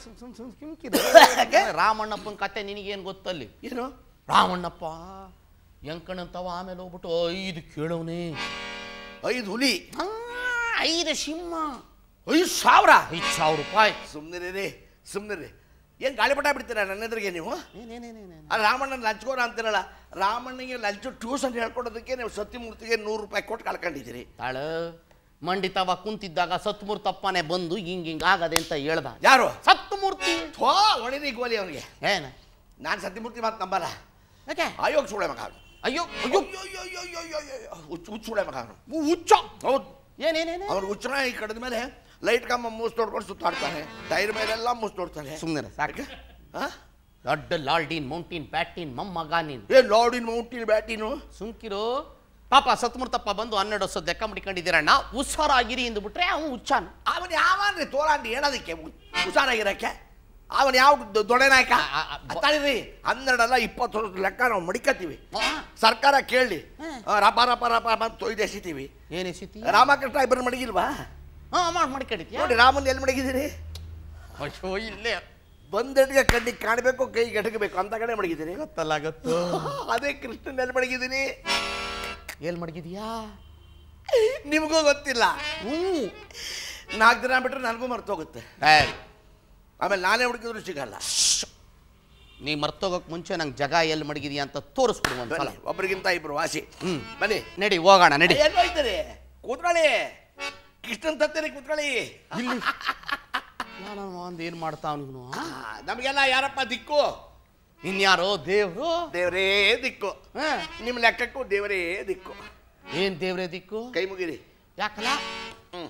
ಯಾಕೆ? ರಾಮಣ್ಣಪ್ಪನ ಕತೆ ನಿನಗೇನು ಗೊತ್ತಲ್ಲಿ ಏನು ರಾಮಣ್ಣಪ್ಪ ಯಂಕಣ್ಣಂತವ ಆಮೇಲೆ ಹೋಗ್ಬಿಟ್ಟು ಐದು ಕೇಳವನೇ ಐದು ಹುಲಿ ಐದು ಸಿಂಹ ಐದು ಸಾವಿರ ಐದು ಸಾವಿರ ರೂಪಾಯಿ ಸುಮ್ಮನೆ ರೀ ಸುಮ್ಮನೆ ಏನು ಗಾಳಿಪಟ ಬಿಡ್ತೀರಾ ನನ್ನ ಎದುರಿಗೆ ನೀವು ಆ ರಾಮಣ್ಣನ ಲಂಚ್ಗೋರ ಅಂತೀರಲ್ಲ ರಾಮಣ್ಣಗೆ ಲಂಚ್ ಟ್ಯೂಷನ್ ಹೇಳ್ಕೊಡೋದಕ್ಕೆ ನೀವು ಸತ್ಯಮೂರ್ತಿಗೆ ನೂರು ರೂಪಾಯಿ ಕೊಟ್ಟು ಕಳ್ಕೊಂಡಿದ್ದೀರಿ ತಾಳ ಮಂಡಿತವ ಕುಂತಿದ್ದಾಗ ಸತ್ಮೂರ್ತಪ್ಪನೇ ಬಂದು ಹಿಂಗ್ ಹಿಂಗ್ ಆಗದೆ ಅಂತ ಹೇಳ್ದ ಯಾರು ಸತ್ಮೂರ್ತಿ ಥೋ ಹೊಡಿದಿ ಗೋಲಿ ಅವನಿಗೆ ಏನ ನಾನು ಸತ್ಯಮೂರ್ತಿ ಮಾತು ನಂಬಲ್ಲ ಯಾಕೆ ಆಯೋಗ ಸುಳೆ ಮಗ ಅವನು ಅಯ್ಯೋ ಅಯ್ಯೋ ಹುಚ್ಚು ಹುಚ್ಚು ಸುಳೆ ಮಗ ಅವನು ಹುಚ್ಚ ಹೌದು ಏನೇನೇನೆ ಅವ್ನು ಹುಚ್ಚನ ಈ ಕಡಿದ ಮೇಲೆ ಲೈಟ್ ಕಮ್ಮ ಮೂಸ್ ತೊಡ್ಕೊಂಡು ಸುತ್ತಾಡ್ತಾನೆ ಟೈರ್ ಮೇಲೆಲ್ಲ ಮೂಸ್ ತೊಡ್ತಾನೆ ಸುಮ್ಮನೆ ಸಾಕು ಹಾ? ದೊಡ್ಡ ಲಾಲ್ಡೀನ್ ಮೌಂಟೇನ್ ಪ್ಯಾಟಿನ್ ಮೊಮ್ಮಗ ನೀನು ಏ ಲಾಡಿನ್ ಮೌಂಟಿನ್ ಬ್ಯಾಟಿನು ಸುಮ್ಕಿರು ಪಾಪ ಸತ್ಮೂರ್ತಪ್ಪ ಬಂದು ಹನ್ನೆರಡು ವರ್ಷದ ಲೆಕ್ಕ ಮಡಿಕೊಂಡಿದ್ದೀರಣ್ಣ ಹುಷಾರಾಗಿರಿ ಬಿಟ್ರೆ ಅವನು ಹುಚ್ಚಾನ ಅವನು ಯಾವನ್ರಿ ತೋಲಾಂಡಿ ಹೇಳೋದಕ್ಕೆ ಹು- ಹುಷಾರಾಗಿರಕ್ಕೆ ಅವನು ಯಾವ ದೊ- ದೊಡ್ಡ ನಾಯಕ ಆ, ಆ, ಬ- ತಡೀರಿ ಹನ್ನೆರಡಲ್ಲ ಇಪ್ಪತ್ತು ವರ್ಷದ ಲೆಕ್ಕ ನಾವು ಮಡಿಕತ್ತೀವಿ ಆ, ಸರ್ಕಾರ ಕೇಳಿ ಹ್ಮ್. ಆ, ರಪ ರಪ ರಪ ರಪ ಅಂತ ತೊಯ್ದು ಎಸಿತೀವಿ ಏನ್ ಎಸಿತಿ ರಾಮಕೃಷ್ಣ ಇಬ್ಬರು ಮಡಗಿಲ್ವಾ ಹಾ ಮಾಡಿ ಮಡಿಕೊಂಡಿದ್ಯಾ ನೋಡಿ ರಾಮನ್ ಎಲ್ಲಿ ಮಡಗಿದ್ದೀರಿ ಅಯ್ಯೋ ಇಲ್ಲೇ ಬಂದಡಿಗೆ ಕಣ್ಣಿಗೆ ಕಾಣಬೇಕು ಕೈಗೆ ಎಟಕಬೇಕು ಅಂತ ಕಡೆ ಮಡಗಿದ್ದೀನಿ ಗೊತ್ತಲ್ಲ ಗೊತ್ತು ಅದೇ ಕೃಷ್ಣನಲ್ಲಿ ಮಡಗಿದ್ದೀನಿ ಎಲ್ಲಿ ಮಡಗಿದ್ಯಾ ನಿಮಗೂ ಗೊತ್ತಿಲ್ಲ ನಾಲ್ಕು ದಿನ ಬಿಟ್ಟರೆ ನನಗೂ ಮರ್ತೋಗುತ್ತೆ ಏಯ್, ಆಮೇಲೆ ನಾನೇ ಹುಡುಕಿದ್ರು ಸಿಗಲ್ಲ ನೀ ಮರ್ತೋಗಕ್ ಮುಂಚೆ ನಂಗೆ ಜಗ ಎಲ್ಲಿ ಮಡಗಿದ್ಯಾ ಅಂತ ತೋರಿಸ್ಬಿಡು ಒಂದ್ಸಲ ಬನ್ನಿ ಒಬ್ರಿಗಿಂತ ಇಬ್ರು ವಾಸಿ ಹ್ಮ್. ಬನ್ನಿ ನಡಿ ಹೋಗೋಣ ನಡಿ ಎಲ್ಲೋ ಇದ್ದೀರಿ ಕೂತ್ಕೊಳ್ಳಿ ಕೃಷ್ಣನ್ ತತ್ತೀರಿ ಕೂತ್ಕೊಳ್ಳಿ ಇಲ್ಲಿ ನಾನು ಒಂದು ಏನು ಮಾಡ್ತಾವ ನೀನು ಆ, ನಮಗೆಲ್ಲ ಯಾರಪ್ಪ ದಿಕ್ಕು ಇನ್ಯಾರೋ ದೇವ್ರು ದೇವರೇ ದಿಕ್ಕು ಹಾ. ನಿಮ್ಮ ಲೆಕ್ಕಕ್ಕೂ ದೇವರೇ ದಿಕ್ಕು ಏನ್ ದೇವ್ರೇ ದಿಕ್ಕು ಕೈ ಮುಗಿರಿ ಯಾಕಲ್ಲ ಹ್ಮ್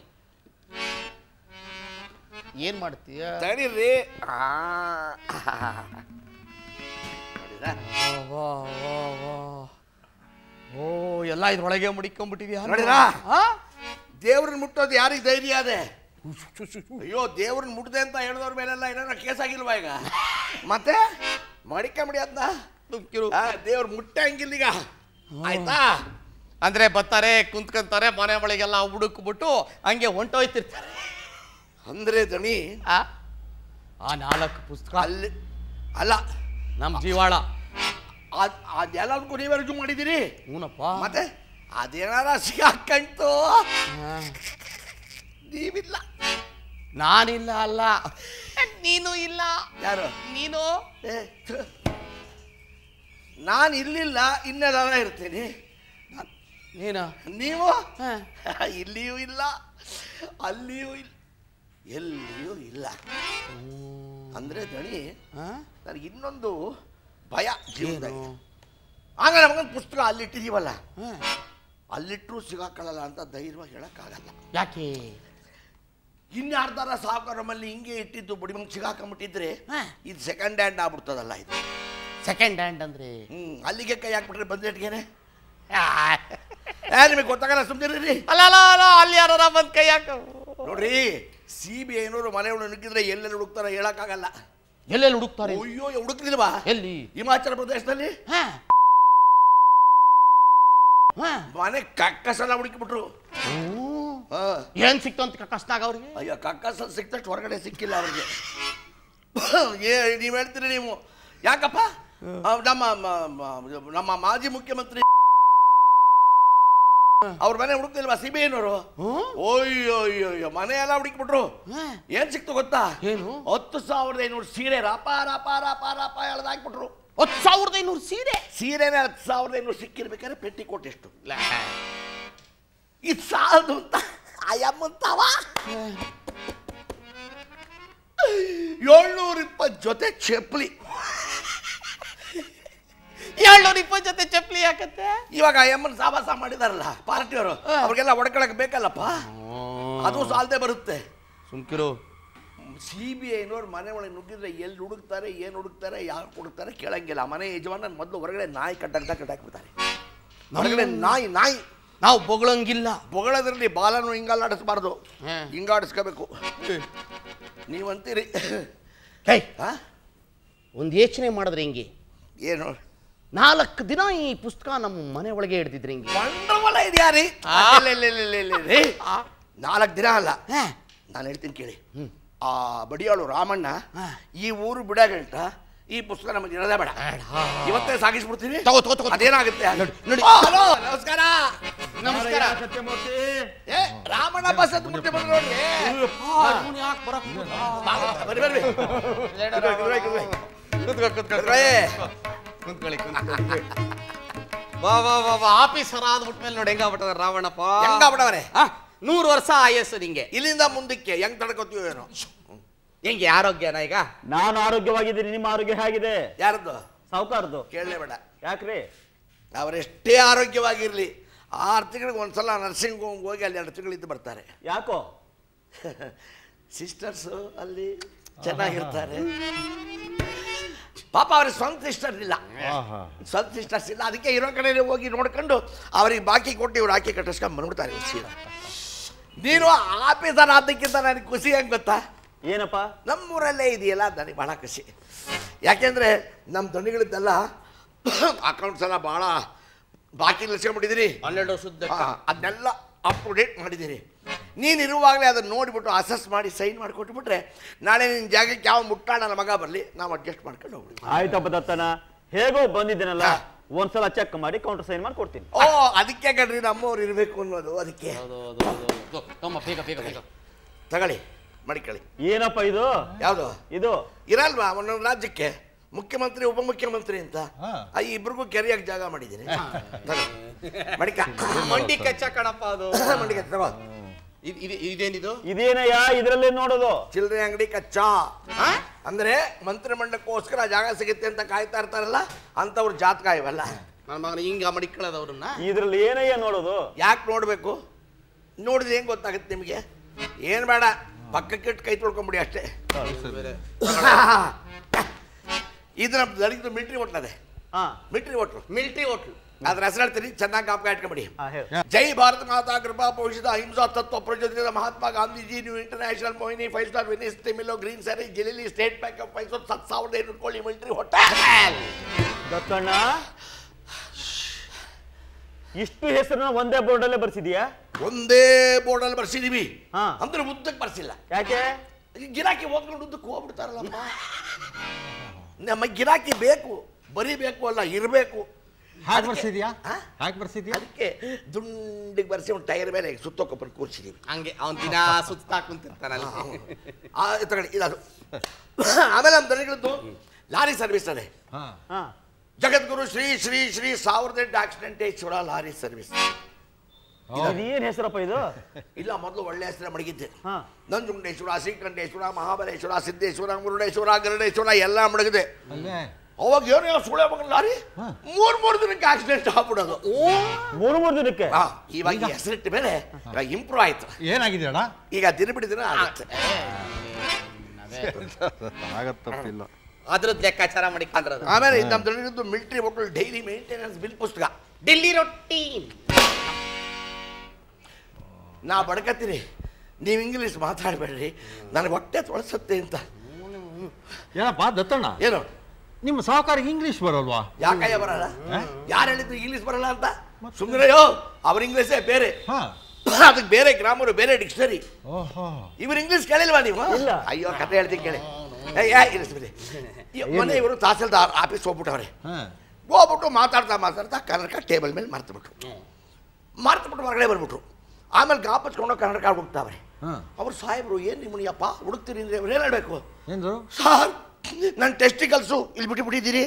ಏನ್ ಮಾಡ್ತೀಯ ತಡೀರಿ ಆ. ನೋಡಿದ್ರಾ? ವಾ, ವಾ, ವಾ. ಓ ಎಲ್ಲ ಇದ್ರೊಳಗೆ ಮುಡಿಕೊಂಡ್ಬಿಟ್ಟಿದ್ಯಾ ನೋಡಿದ್ರಾ? ಆ? ದೇವ್ರನ್ನ ಮುಟ್ಟೋದು ಯಾರಿಗೆ ಧೈರ್ಯ ಅದೇ ಅಯ್ಯೋ ದೇವ್ರನ್ನ ಮುಟ್ದೆ ಅಂತ ಹೇಳಿದವ್ರ ಮೇಲೆಲ್ಲ ಏನಾರ ಕೇಸ್ ಆಗಿಲ್ವಾ ಈಗ ಮತ್ತೆ ಮಡಿಕೊಂಬಿಡಿ ಅದನ್ನ ತುಮ್ಕಿರು. ದೇವ್ರ ಮುಟ್ಟಂಗಿಲ್ಲ ಈಗ ಆಯ್ತಾ ಅಂದ್ರೆ ಬರ್ತಾರೆ ಕುಂತ್ಕೊಂತಾರೆ ಮನೆ ಒಳಗೆಲ್ಲ ಹುಡುಕ್ಬಿಟ್ಟು ಹಂಗೆ ಹೊಂಟೋಯ್ತಿರ್ತಾರೆ ಅಂದ್ರೆ ದಣಿ ಆ? ಆ ನಾಲ್ಕು ಪುಸ್ತಕ ಅಲ್ಲಿ ಅಲ್ಲ ನಮ್ ಜೀವಾಳ ಅದ್ ಅದೆಲ್ಲದಕ್ಕೂ ನೀವೇ ರುಜು ಮಾಡಿದ್ದೀರಿ ಹೂನಪ್ಪ ಮತ್ತೆ ಅದೇನಾರ ಸಿಗಾಕಂತು ಆ. ನೀವಿಲ್ಲ ನಾನಿಲ್ಲ ಅಲ್ಲ ನೀನು ಇಲ್ಲ ಯಾರು ನೀನು ಏ, ಥು. ನಾನು ಇರ್ಲಿಲ್ಲ ಇನ್ನೆಲ್ಲ ಇರ್ತೀನಿ ನೀನು ನೀವು ಹಾ. ಇಲ್ಲಿಯೂ ಇಲ್ಲ ಅಲ್ಲಿಯೂ ಇಲ್ಲ ಎಲ್ಲಿಯೂ ಇಲ್ಲ ಅಂದ್ರೆ ದಣಿ ಆ? ನನಗೆ ಇನ್ನೊಂದು ಭಯ ಜೀವನದಾಗ ಏನು? ಆಗ ನಮಗೊಂದು ಪುಸ್ತಕ ಅಲ್ಲಿಟ್ಟಿದೀವಲ್ಲ ಆ. ಅಲ್ಲಿಟ್ಟರು ಸಿಗಾಕೊಳ್ಳಲ್ಲ ಅಂತ ಧೈರ್ಯವಾಗಿ ಹೇಳಕ್ಕಾಗಲ್ಲ ಯಾಕೆ ಇನ್ಯಾರ್ದಾರ ಸಾವುಕಾರಮಲ್ಲಿ ಹಿಂಗೆ ಇಟ್ಟಿದ್ದು ಬುಡಿಮಂಗ್ ಸಿಗಾಕೊಂಬಿಟ್ಟಿದ್ರೆ ಹಾ. ಇದು ಸೆಕೆಂಡ್ ಹ್ಯಾಂಡ್ ಆಗ್ಬಿಡ್ತದಲ್ಲ ಇದು ಸೆಕೆಂಡ್ ಹ್ಯಾಂಡ್ ಅಂದ್ರೆ ಹ್ಮ್ ಅಲ್ಲಿಗೆ ಕೈ ಹಾಕ್ಬಿಟ್ರೆ ಬಂದೇಟ್ಗೆನೆ ಏ ನಿಮಗೆ ಗೊತ್ತಾಗಲ್ಲ ಸುಮ್ಮನಿರಿ ಅಲ್ಲ ಅಲ್ಲ ಅಲ್ಲ ಅಲ್ಲಿ ಯಾರ ಬಂದ್ ಕೈ ಹಾಕ ನೋಡ್ರಿ ಸಿ ಬಿ ಐನೂರು ಮನೆ ಒಳಗೆ ನುಗ್ಗಿದ್ರೆ ಎಲ್ಲೆಲ್ಲಿ ಹುಡುಕ್ತಾರ ಹೇಳಕ್ಕಾಗಲ್ಲ ಎಲ್ಲೆಲ್ಲಿ ಹುಡುಕ್ತಾರೆ ಅಯ್ಯೋ ಹುಡುಕ್ಲಿಲ್ವಾ ಎಲ್ಲಿ ಹಿಮಾಚಲ ಪ್ರದೇಶದಲ್ಲಿ ಹಾ. ಹಾ. ಮನೆ ಕಕ್ಕಸಲ ಹುಡುಕಿಬಿಟ್ರು ಹ್ಮ್. ಹಾ. ಏನ್ ಸಿಕ್ತು ಅಂತ ಕಷ್ಟನಾಗ ಅವ್ರಿಗೆ ಅಯ್ಯೋ ಕಕ್ಕಸಲ್ ಸಿಕ್ತಷ್ಟು ಹೊರಗಡೆ ಸಿಕ್ಕಿಲ್ಲ ಅವ್ರಿಗೆ ಏ ನೀವು ಹೇಳ್ತೀರಿ ನೀವು ಯಾಕಪ್ಪ ಆ, ನಮ್ಮ ಮ- ಮ- ನಮ್ಮ ಮಾಜಿ ಮುಖ್ಯಮಂತ್ರಿ ಅವ್ರ ಮನೆ ಹುಡುಕ್ತಿಲ್ವಾ ಸಿ ಬಿ ಐನವರು ಹ್ಮ್? ಓಯ್ಯೋ ಅಯ್ಯೋ ಅಯ್ಯೋ ಮನೆ ಎಲ್ಲ ಹುಡುಕ್ಬಿಟ್ರು ಹಾ. ಏನ್ ಸಿಕ್ತು ಗೊತ್ತಾ ಏನು? ಹತ್ತು ಸಾವಿರದ ಐನೂರು ಸೀರೆ ರಾಪ ರಾಪ ರಾಪ ರಾಪ ಎಳ್ದಾಕ್ಬಿಟ್ರು ಹತ್ತು ಸಾವಿರದ ಐನೂರು ಸೀರೆ ಸೀರೆನೇ ಹತ್ತು ಸಾವಿರದ ಐನೂರು ಸಿಕ್ಕಿರ್ಬೇಕಾದ್ರೆ ಪೆಟ್ಟಿ ಕೊಟ್ಟು ಎಷ್ಟು ಇದು ಸಾಲದು ಅಂತ ಅಯ್ಯಮ್ಮಂತವ ಏಳ್ನೂರ ಇಪ್ಪತ್ತು ಜೊತೆ ಚಪ್ಪಲಿ ಏಳ್ನೂರ ಇಪ್ಪತ್ತು ಜೊತೆ ಚಪ್ಪಲಿ ಯಾಕತ್ತೆ ಇವಾಗ ಅಯ್ಯಮ್ಮನ ಸಾವಾಸ ಮಾಡಿದಾರಲ್ಲ ಪಾರ್ಟಿಯವರು ಅವ್ರಿಗೆಲ್ಲ ಹೊಡ್ಕೊಳಕ್ ಬೇಕಲ್ಲಪ್ಪ ಅದು ಸಾಲದೆ ಬರುತ್ತೆ ಸುಮ್ಕಿರು ಸಿ ಬಿ ಐನವ್ರು ಮನೆ ಒಳಗೆ ನುಗ್ಗಿದ್ರೆ ಎಲ್ಲಿ ಹುಡುಕ್ತಾರೆ ಏನು ಹುಡುಕ್ತಾರೆ ಯಾರು ಹುಡುಕ್ತಾರೆ ಕೇಳಂಗಿಲ್ಲ ಆ ಮನೆ ಯಜಮಾನ ಮೊದಲು ಹೊರಗಡೆ ನಾಯಿ ಕಟ್ಟಾಕ್ತಾ ಕಟ್ಟಾಕ್ಬಿಡ್ತಾರೆ ಹೊರಗಡೆ ನಾಯಿ ನಾಯಿ ನಾವು ಬೊಗಳಂಗಿಲ್ಲ ಬೊಗಳದ್ರಲ್ಲಿ ಬಾಲನು ಹಿಂಗಲ್ಲಾಡಿಸ್ಬಾರ್ದು ಹ್ಮ್. ಹಿಂಗಾಡಿಸ್ಕೋಬೇಕು ನೀವಂತೀರಿ ಹೇ ಹಾ ಒಂದು ಯೋಚನೆ ಮಾಡಿದ್ರೆ ಹಿಂಗೆ ಏನು ನಾಲ್ಕು ದಿನ ಈ ಪುಸ್ತಕ ನಮ್ಮ ಮನೆ ಒಳಗೆ ಹಿಡ್ದಿದ್ರೆ ಹಿಂಗೆ ವಂಡರ್ಫುಲ್ ಐಡಿಯಾ ರೀ ಆ. ಇಲ್ಲ, ಇಲ್ಲ, ಇಲ್ಲ, ಇಲ್ಲ, ಇಲ್ಲ, ರೀ ನಾಲ್ಕು ದಿನ ಅಲ್ಲ ಹಾ. ನಾನು ಹೇಳ್ತೀನಿ ಕೇಳಿ ಹ್ಮ್. ಆ ಬಡಿಯಾಳು ರಾಮಣ್ಣ ಹಾ. ಈ ಊರು ಬಿಡಗಂಟ ಈ ಪುಸ್ತಕ ನಮಗೆ ಇರೋದೇ ಬೇಡ ಇವತ್ತೇ ಸಾಗಿಸ್ಬಿಡ್ತೀನಿ ತಗೋ, ತಗೋ, ತಗೋ. ಅದೇನಾಗುತ್ತೆ ನೋಡಿ. ಓ, ಹಲೋ ನಮಸ್ಕಾರ ನಮಸ್ಕಾರ ಏ ರಾಮಣ್ಣ ಬಸ್ ಅಂತ ಮುಟ್ಟಿ ಬಂದ್ರು ನೋಡ್ರಿ ಅವ್ನು ಯಾಕ್ ಬರಕ್ ಬಾ, ಬಾ, ಬರ್ರಿ ಬರ್ರಿ ಕುತ್ಕೊಳ್ಳಿ, ಕುತ್ಕೊಳ್ಳಿ, ಕುತ್ಕೊಳ್ಳಿ. ಕುಂತ್ಕೊಳ್ಳಿ ಕುಂತ್ಕೊಳ್ಳಿ ಬಾ ಬಾ ಬಾ ಬಾ ಆಫೀಸರ್ ಆದ್ಬಿಟ್ಮೇಲೆ ನೋಡಿ ಹೆಂಗಾಗ್ಬಿಟ್ಟದ ರಾವಣಪ್ಪ ಹೆಂಗಾಗ್ಬಿಟ್ಟವ್ರೆ? ಆ, ನೂರು ವರ್ಷ ಆಯಸ್ಸು ನಿಂಗೆ ಇಲ್ಲಿಂದ ಮುಂದಕ್ಕೆ ಹೆಂಗ್ ತಡ್ಕೋತೀವೋ ಏನೋ ಹೆಂಗೆ ಆರೋಗ್ಯನ ಈಗ ನಾನು ಆರೋಗ್ಯವಾಗಿದ್ದೀನಿ ನಿಮ್ಮ ಆರೋಗ್ಯ ಹೇಗಿದೆ ಯಾರದ್ದು ಸಾವುಕಾರದು ಕೇಳಲೇ ಬೇಡ ಯಾಕ್ರಿ ಅವರೆಷ್ಟೇ ಆರೋಗ್ಯವಾಗಿರಲಿ ಆರು ತಿಂಗಳಿಗೆ ಒಂದ್ಸಲ ನರ್ಸಿಂಗ್ ಹೋಮ್ ಹೋಗಿ ಅಲ್ಲಿ ಎರಡು ತಿಂಗಳಿದ್ದು ಬರ್ತಾರೆ ಯಾಕೋ ಸಿಸ್ಟರ್ಸು ಅಲ್ಲಿ ಚೆನ್ನಾಗಿರ್ತಾರೆ ಪಾಪ ಅವ್ರಿಗೆ ಸ್ವಂತ ಸಿಸ್ಟರ್ ಇಲ್ಲ ಸ್ವಂತ ಸಿಸ್ಟರ್ಸ್ ಇಲ್ಲ ಅದಕ್ಕೆ ಇರೋ ಕಡೆ ಹೋಗಿ ನೋಡ್ಕೊಂಡು ಅವ್ರಿಗೆ ಬಾಕಿ ಕೊಟ್ಟು ಇವ್ರು ಹಾಕಿ ಕಟ್ಟಿಸ್ಕೊಂಡ್ ಬಂದ್ಬಿಡ್ತಾರೆ ಇವ್ರು ಸೀದಾ ನೀನು ಆಫೀಸರ್ ಆದಕ್ಕಿಂತ ನನಗೆ ಖುಷಿ ಹೆಂಗೆ ಗೊತ್ತಾ ಏನಪ್ಪ ನಮ್ಮೂರಲ್ಲೇ ಇದೆಯಲ್ಲ ನನಗೆ ಭಾಳ ಖುಷಿ ಯಾಕೆಂದರೆ ನಮ್ಮ ದಣಿಗಳಿದ್ದೆಲ್ಲ ಅಕೌಂಟ್ಸ್ ಎಲ್ಲ ಭಾಳ ಬಾಕಿ ನಿಲ್ಸ್ಕೊಂಡ್ಬಿಟ್ಟಿದ್ದೀರಿ ಹನ್ನೆರಡು ವರ್ಷದ ಅದನ್ನೆಲ್ಲ ಅಪ್ ಟು ಡೇಟ್ ಮಾಡಿದ್ದೀರಿ ನೀನು ಇರುವಾಗಲೇ ಅದನ್ನು ನೋಡಿಬಿಟ್ಟು ಅಸೆಸ್ ಮಾಡಿ ಸೈನ್ ಮಾಡಿ ಕೊಟ್ಬಿಟ್ರೆ ನಾಳೆ ನಿನ್ನ ಜಾಗಕ್ಕೆ ಯಾವ ಮುಟ್ಟಾಳನ ಮಗ ಬರಲಿ ನಾವು ಅಡ್ಜಸ್ಟ್ ಮಾಡ್ಕೊಂಡು ಹೋಗ್ಬಿಡಿ ಆಯ್ತಪ್ಪ ದತ್ತನ ಹೇಗೋ ಬಂದಿದ್ದೇನಲ್ಲ ಹಾ. ಒಂದ್ಸಲ ಚೆಕ್ ಮಾಡಿ ಕೌಂಟರ್ ಸೈನ್ ಮಾಡಿ ಕೊಡ್ತೀನಿ ಓ ಅದಕ್ಕೆ ಕಣ್ರಿ ನಮ್ಮವ್ರು ಇರಬೇಕು ಅನ್ನೋದು ಅದಕ್ಕೆ ತಮ್ಮ ಬೇಗ ಬೇಗ ಬೇಗ ತಗೊಳ್ಳಿ ಮಡಿಕೊಳ್ಳಿ ಏನಪ್ಪ ಇದು ಯಾವುದು ಇದು ಇರಲ್ವಾ ಒಂದೊಂದು ರಾಜ್ಯಕ್ಕೆ ಮುಖ್ಯಮಂತ್ರಿ ಉಪಮುಖ್ಯಮಂತ್ರಿ ಅಂತ ಹಾ. ಆ ಇಬ್ರಿಗೂ ಕೆರೆಯಾಗಿ ಜಾಗ ಮಾಡಿದ್ದೀನಿ ತಗೋ. ಮಡಿಕ ಮಂಡಿ ಕಚ್ಚ ಕಣಪ್ಪ ಅದು ಮಡಿಕ ತಗೋ ಇದ್- ಇದ್- ಇದೇನಿದು ಇದೇನಯ್ಯ ಇದ್ರಲ್ಲೇ ನೋಡೋದು ಚಿಲ್ಲರೆ ಅಂಗಡಿ ಕಚ್ಚಾ ಅಂದ್ರೆ ಮಂತ್ರಿಮಂಡಲಕ್ಕೋಸ್ಕರ ಜಾಗ ಸಿಗುತ್ತೆ ಅಂತ ಕಾಯ್ತಾ ಇರ್ತಾರಲ್ಲ ಅಂತವ್ರ ಜಾತಕ ಇವೆಲ್ಲ ನನ್ನ ಮಗನ ಹಿಂಗ ಮಡಿಕೊಳ್ಳೋದವ್ರನ್ನ ಇದ್ರಲ್ಲಿ ಏನಯ್ಯ ನೋಡೋದು ಯಾಕೆ ನೋಡಬೇಕು ನೋಡಿದ್ರೆ ಹೆಂಗ್ ಗೊತ್ತಾಗುತ್ತೆ ನಿಮಗೆ ಏನು ಬೇಡ ಪಕ್ಕಕ್ಕಿಟ್ಟು ಕೈ ತೊಳ್ಕೊಂಬಿಡಿ ಅಷ್ಟೇ ಇದು ನಮ್ಮ ದಲಿತ ಮಿಲಿಟ್ರಿ ಹೋಟ್ಲ್ ಅದೇ ಹಾ ಮಿಲಿಟ್ರಿ ಹೋಟ್ಲು ಮಿಲ್ಟ್ರಿ ಹೋಟ್ಲು ಅದ್ರ ಹೆಸರು ಹೇಳ್ತೀನಿ ಚೆನ್ನಾಗಿ ಜ್ಞಾಪಕ ಇಟ್ಕೊಂಬಿಡಿ ಹಾ ಹೇಳಿ ಜೈ ಭಾರತ ಮಾತಾ ಕೃಪಾ ಪೋಷಿತ ಅಹಿಂಸಾ ತತ್ವ ಪ್ರಚೋದಿತ Mahatma Gandhiji new international Mohini five star ವಿನಿಸ್ ತಿಮಿಲೋ ಗ್ರೀನ್ ಸ್ಯಾರಿ ಜಿಲಿಲಿ ಸ್ಟೇಟ್ ಬ್ಯಾಂಕ್ ಆಫ್ ಮೈಸೂರು ಸತ್ ಸಾವಿರದ ಐನೂರು ಕೋಳಿ ಮಿಲಿಟರಿ ಹೋಟೆಲ್ ದತ್ತಣ್ಣ ಇಷ್ಟು ಹೆಸರನ್ನ ಒಂದೇ ಬೋರ್ಡಲ್ಲೇ ಬರ್ಸಿದ್ಯಾ ಒಂದೇ ಬೋರ್ಡಲ್ಲಿ ಬರ್ಸಿದೀವಿ ಹಾ. ಅಂದ್ರೆ ಉದ್ದಕ್ಕೆ ಬರ್ಸಿಲ್ಲ ಯಾಕೆ ಈ ಗಿರಾಕಿ ಓದ್ಕೊಂಡು ಉದ್ದಕ್ಕೆ ಹೋಗ್ಬಿಡ್ತಾರಲ್ಲಪ್ಪ ನಮ್ಮ ಗಿರಾಕಿ ಬೇಕು ಬರಿಬೇಕು ಅಲ್ಲ ಇರಬೇಕು ಹಾಗೆ ಬರ್ಸಿದ್ಯಾ ಹಾ? ಹಾಗೆ ಬರ್ಸಿದ್ಯಾ ಅದಕ್ಕೆ ದುಂಡಿಗೆ ಬರ್ಸಿ ಒಂದು ಟೈರ್ ಮೇಲೆ ಸುತ್ತೋಕೊಬ್ಬರು ಕೂರ್ಸಿದೀವಿ ಹಂಗೆ ಅವನ್ ದಿನ ಸುತ್ತಾ ಕುಂತಿರ್ತಾನಲ್ಲ ಆ, ತಗೊಳ್ಳಿ ಇದದು ಆಮೇಲೆ ನಮ್ಮ ದನಗಳದ್ದು ಲಾರಿ ಸರ್ವಿಸ್ ಅದೇ ಹಾ ಹಾ ಜಗದ್ಗುರು ಶ್ರೀ ಶ್ರೀ ಶ್ರೀ ಸಾವಿರದ ಎಂಟು ಆಕ್ಸಿಡೆಂಟೇಶ್ವರ ಲಾರಿ ಸರ್ವಿಸ್ ಇದೇನ್ ಹೆಸರಪ್ಪ ಇದು ಇಲ್ಲ ಮೊದಲು ಒಳ್ಳೆ ಹೆಸರೇ ಮಡಗಿದ್ದೆ ಹಾ ನಂಜುಂಡೇಶ್ವರ ಶ್ರೀಕಂಠೇಶ್ವರ ಮಹಾಬಲೇಶ್ವರ ಸಿದ್ದೇಶ್ವರ ಮುರುಡೇಶ್ವರ ಗರುಡೇಶ್ವರ ಎಲ್ಲ ಮಡಗಿದೆ ಅಲ್ಲೇ ಅವಾಗ ಏನೋ ಯಾವ ಸುಳೆ ಮಗನ ಲಾರಿ ಮೂರ್ ಮೂರು ದಿನಕ್ಕೆ ಆಕ್ಸಿಡೆಂಟ್ ಆಗ್ಬಿಡೋದು ಮೂರು ಮೂರು ದಿನಕ್ಕೆ ಆ, ಇವಾಗ ಈ ಹೆಸರಿಟ್ಟ ಮೇಲೆ ಇವಾಗ ಇಂಪ್ರೂವ್ ಆಯ್ತು ಏನಾಗಿದೆ ಅಣ್ಣ ಈಗ ದಿನ ಬಿಡಿ ದಿನ ಆಗುತ್ತೆ ಆಗತ್ ತಪ್ಪಿಲ್ಲ ಅದ್ರದ್ದು ಲೆಕ್ಕಾಚಾರ ಮಾಡಿಕೊಂಡ್ರದು ಆಮೇಲೆ ಇದು ನಮ್ಮ ದೊಡ್ಡದು military hotel daily maintenance bill ಪುಸ್ತಕ ಡೆಲ್ಲಿ ರೊಟ್ಟಿ ನಾ ಬಡ್ಕತ್ತೀನಿ ನೀವು ಇಂಗ್ಲೀಷ್ ಮಾತಾಡಬೇಡ್ರಿ ನನಗೆ ಹೊಟ್ಟೆ ತೊಳಸತ್ತೆ ಅಂತ ಏನಪ್ಪ ದತ್ತಣ್ಣ ಏನು ನಿಮ್ಮ ಸಹಕಾರಿಗೆ ಇಂಗ್ಲಿಷ್ ಬರೋಲ್ವಾ ಯಾಕಯ್ಯ ಬರಲ್ಲ ಯಾರು ಹೇಳಿದ್ರು ಇಂಗ್ಲೀಷ್ ಬರಲ್ಲ ಅಂತ ಸುಮ್ಮನೆಯೋ ಅವ್ರ ಇಂಗ್ಲೀಷೇ ಬೇರೆ ಹಾ ಅದಕ್ಕೆ ಬೇರೆ ಗ್ರಾಮರು ಬೇರೆ ಡಿಕ್ಷನರಿ ಓಹೋ ಇವ್ರು ಇಂಗ್ಲೀಷ್ ಕೇಳಿಲ್ವಾ ನೀವು ಇಲ್ಲ. ಅಯ್ಯೋ ಕತೆ ಹೇಳ್ತೀನಿ ಕೇಳಿ ಏ, ಯಾ ಇರಿಸ್ಬಿಡಿ ಮೊನ್ನೆ ಇವರು ತಹಸೀಲ್ದಾರ್ ಆಫೀಸ್ ಹೋಗ್ಬಿಟ್ಟವ್ರೆ ಹಾ ಹೋಗ್ಬಿಟ್ಟು ಮಾತಾಡ್ತಾ ಮಾತಾಡ್ತಾ ಕನ್ನಡಕ ಟೇಬಲ್ ಮೇಲೆ ಮರ್ತುಬಿಟ್ರು ಮರ್ತುಬಿಟ್ಟು ಹೊರಗಡೆ ಬರ್ಬಿಟ್ರು ಆಮೇಲೆ ಗಾಪಚ್ಕೊಂಡು ಕನ್ನಡಕ ಹುಡುಕ್ತಾವ್ರೆ ಹಾ ಅವ್ರು ಸಾಹೇಬ್ರು ಏನು ನಿಮ್ಮನಿಯಪ್ಪ ಹುಡುಕ್ತೀರಿ ಅಂದ್ರೆ ಅವ್ರು ಏನು ಹೇಳ್ಬೇಕು ಏನ್ರು ಸಾರ್ ನನ್ನ ಟೆಸ್ಟಿಕಲ್ಸು ಇಲ್ಲಿ ಬಿಟ್ಟು ಬಿಟ್ಟಿದ್ದೀರಿ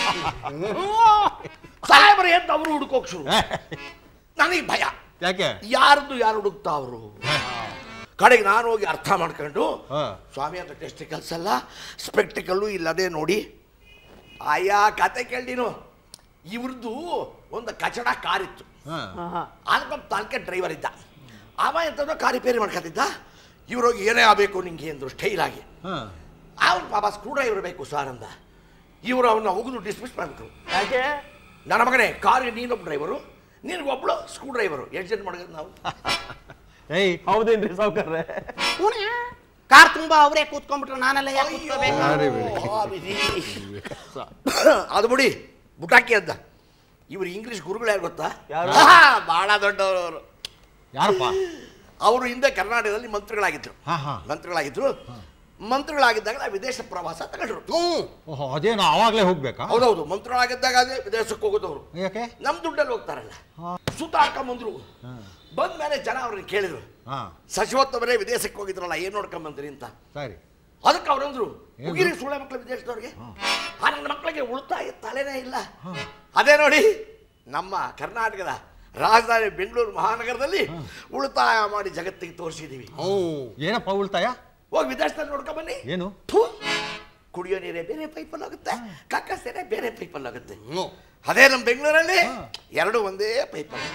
ಸಾಹೇಬ್ರು ಏನು ಅವರು ಹುಡುಕೋಕ್ ಶುರು ನನಗೆ ಭಯ ಯಾಕೆ ಯಾರ್ದು ಯಾರು ಹುಡುಕ್ತಾವ್ರು ಕಡೆಗೆ ನಾನು ಹೋಗಿ ಅರ್ಥ ಮಾಡ್ಕೊಂಡು ಹಾ. ಸ್ವಾಮಿ ಅಂತ ಟೆಸ್ಟಿಕಲ್ಸ್ ಅಲ್ಲ ಸ್ಪೆಕ್ಟಿಕಲ್ಲು ಇಲ್ಲದೆ ನೋಡಿ ಅಯ್ಯ ಕತೆ ಕೇಳಿ ನೀನು ಇವ್ರದ್ದು ಒಂದು ಕಚಡ ಕಾರಿತ್ತು ಹಾ ಹಾ ಅದಕ್ಕೊಂದು ತಾಲ್ಕೆ ಡ್ರೈವರ್ ಇದ್ದ ಅವ ಎಂಥದ್ದೋ ಕಾರ್ ರಿಪೇರಿ ಮಾಡ್ಕೊತಿದ್ದ ಇವ್ರು ಹೋಗಿ ಏನೇ ಆಗಬೇಕು ನಿಂಗೆ ಅಂದರು ಸ್ಟೈಲ್ ಆಗಿ ಹಾ ಅವ್ನು ಪಾಪ ಸ್ಕ್ರೂ ಡ್ರೈವರ್ ಬೇಕು ಸರ್ ಅಂದ ಇವರು ಅವನ್ನ ಹೋಗುದು ಡಿಸ್ಮಿಸ್ ಮಾಡಿಬಿಟ್ರು ಯಾಕೆ ನನ್ನ ಮಗನೇ ಕಾರ್ಗೆ ನೀನೊಬ್ಬ ಡ್ರೈವರು ನಿನಗೊಬ್ಳು ಸ್ಕ್ರೂ ಡ್ರೈವರು ಎಕ್ಸಿಡೆಂಟ್ ಮಾಡೋದು ನಾವು ಏಯ್ ಹೌದೇನ್ರಿ ಸಾವುಕಾರ್ರೆ ಕಾರ್ ತುಂಬಾ ಅವರೇ ಕೂತ್ಕೊಂಡ್ಬಿಟ್ರು ನಾನೆಲ್ಲ ಯಾಕೆ ಕೂತ್ಕೋಬೇಕು ಅರೆ ಬಿಡಿ. ಆ ವಿಧಿ. ಅದು ಬಿಡಿ ಬುಟಾಕಿ ಅಂತ ಇವ್ರು ಇಂಗ್ಲಿಷ್ ಗುರುಗಳು ಯಾರು ಗೊತ್ತಾ ಯಾರು? ಆಹಾ, ಬಹಳ ದೊಡ್ಡವರು ಅವರು ಯಾರಪ್ಪ ಅವರು ಹಿಂದೆ ಕರ್ನಾಟಕದಲ್ಲಿ ಮಂತ್ರಿಗಳಾಗಿದ್ರು ಹಾ ಹಾ ಮಂತ್ರಿಗಳಾಗಿದ್ರು ಮಂತ್ರಿಗಳಾಗಿದ್ದಾಗ ನಾವು ವಿದೇಶ ಪ್ರವಾಸ ತಗೊಂಡ್ರು ಓಹೋ ಅದೇನು ಅವಾಗಲೇ ಹೋಗ್ಬೇಕಾ ಹೌದೌದು ಮಂತ್ರಿಗಳಾಗಿದ್ದಾಗ ಅದೇ ವಿದೇಶಕ್ಕೆ ಹೋಗೋದವ್ರು ಯಾಕೆ ನಮ್ಮ ದುಡ್ಡಲ್ಲಿ ಹೋಗ್ತಾರಲ್ಲ ಹಾ. ಸುತ್ತ ಹಾಕೊಂಬಂದ್ರು ಬಂದ ಮೇಲೆ ಜನ ಅವ್ರನ್ನ ಕೇಳಿದ್ರು ಹಾ ಸಚಿವತ್ತವರೇ ವಿದೇಶಕ್ಕೆ ಹೋಗಿದ್ರಲ್ಲ ಏನು ನೋಡ್ಕೊಂಬಂದ್ರಿ ಅಂತ ಸರಿ ಅದಕ್ಕೆ ಅವ್ರಂದ್ರು ಏನು? ಹುಗಿರಿ ಸುಳ್ಳೆ ಮಕ್ಕಳು ವಿದೇಶದವ್ರಿಗೆ ಆ ನನ್ನ ಮಕ್ಕಳಿಗೆ ಉಳಿತಾಯ ತಲೆನೇ ಇಲ್ಲ ಅದೇ ನೋಡಿ ನಮ್ಮ ಕರ್ನಾಟಕದ ರಾಜಧಾನಿ ಬೆಂಗಳೂರು ಮಹಾನಗರದಲ್ಲಿ ಉಳಿತಾಯ ಮಾಡಿ ಜಗತ್ತಿಗೆ ತೋರಿಸಿದೀವಿ ಏನಪ್ಪ ಉಳ್ತಾಯ ಹೋಗಿ ವಿದೇಶದಲ್ಲಿ ನೋಡ್ಕೊಂಬನ್ನಿ ಏನು ಥು, ಕುಡಿಯೋ ನೀರೇ ಬೇರೆ ಪೈಪಲ್ಲಿ ಹೋಗುತ್ತೆ ಕಕ್ಕಸೇನೆ ಬೇರೆ ಪೈಪಲ್ಲಿ ಹೋಗುತ್ತೆ ಅದೇ ನಮ್ಮ ಬೆಂಗಳೂರಲ್ಲಿ ಎರಡು ಒಂದೇ ಪೈಪಲ್ಲಿ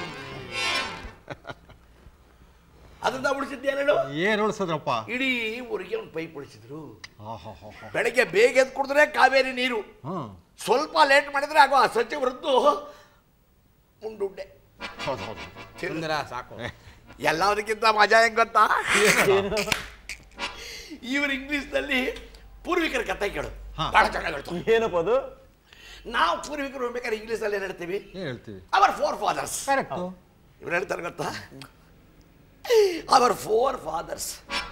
ಅದನ್ನ ಉಳಿಸಿದ್ದೇನೇಳು ಏನು ಉಳಿಸೋದ್ರಪ್ಪ ಇಡೀ ಊರಿಗೆ ಒಂದು ಪೈಪ್ ಉಳಿಸಿದ್ರು ಹಾ ಹಾ ಹಾ ಹಾ ಬೆಳಗ್ಗೆ ಬೇಗ ಎದ್ದು ಕುಡಿದ್ರೆ ಕಾವೇರಿ ನೀರು ಹ್ಮ್ ಸ್ವಲ್ಪ ಲೇಟ್ ಮಾಡಿದ್ರೆ ಆಗೋ ಆ ಸಚಿವರದ್ದು ಮುಂಡುಂಡೆ ಹೌದು ಹೌದು ಸುಂದರ ಸಾಕು ಎಲ್ಲದಕ್ಕಿಂತ ಮಜಾ ಹೆಂಗ್ ಗೊತ್ತಾ ಇವರು ಇಂಗ್ಲಿಷ್ನಲ್ಲಿ ಪೂರ್ವಿಕರ ಕತೆ ಕೇಳು ಹಾ. ಬಹಳ ಚೆನ್ನಾಗಿ ಹೇಳ್ತಾರೆ ಏನಪ್ಪ ಅದು ನಾವು ಪೂರ್ವಿಕರು ಹೋಗ್ಬೇಕಾದ್ರೆ ಇಂಗ್ಲೀಷಲ್ಲಿ ಏನು ಹೇಳ್ತೀವಿ ಏನು ಹೇಳ್ತೀವಿ ಅವರ್ ಫೋರ್ ಫಾದರ್ಸ್ ಕರೆಕ್ಟು ಇವ್ರು ಹೇಳ್ತಾರೆ ಗೊತ್ತಾ ಅವರ್ ಫೋರ್ ಫಾದರ್ಸ್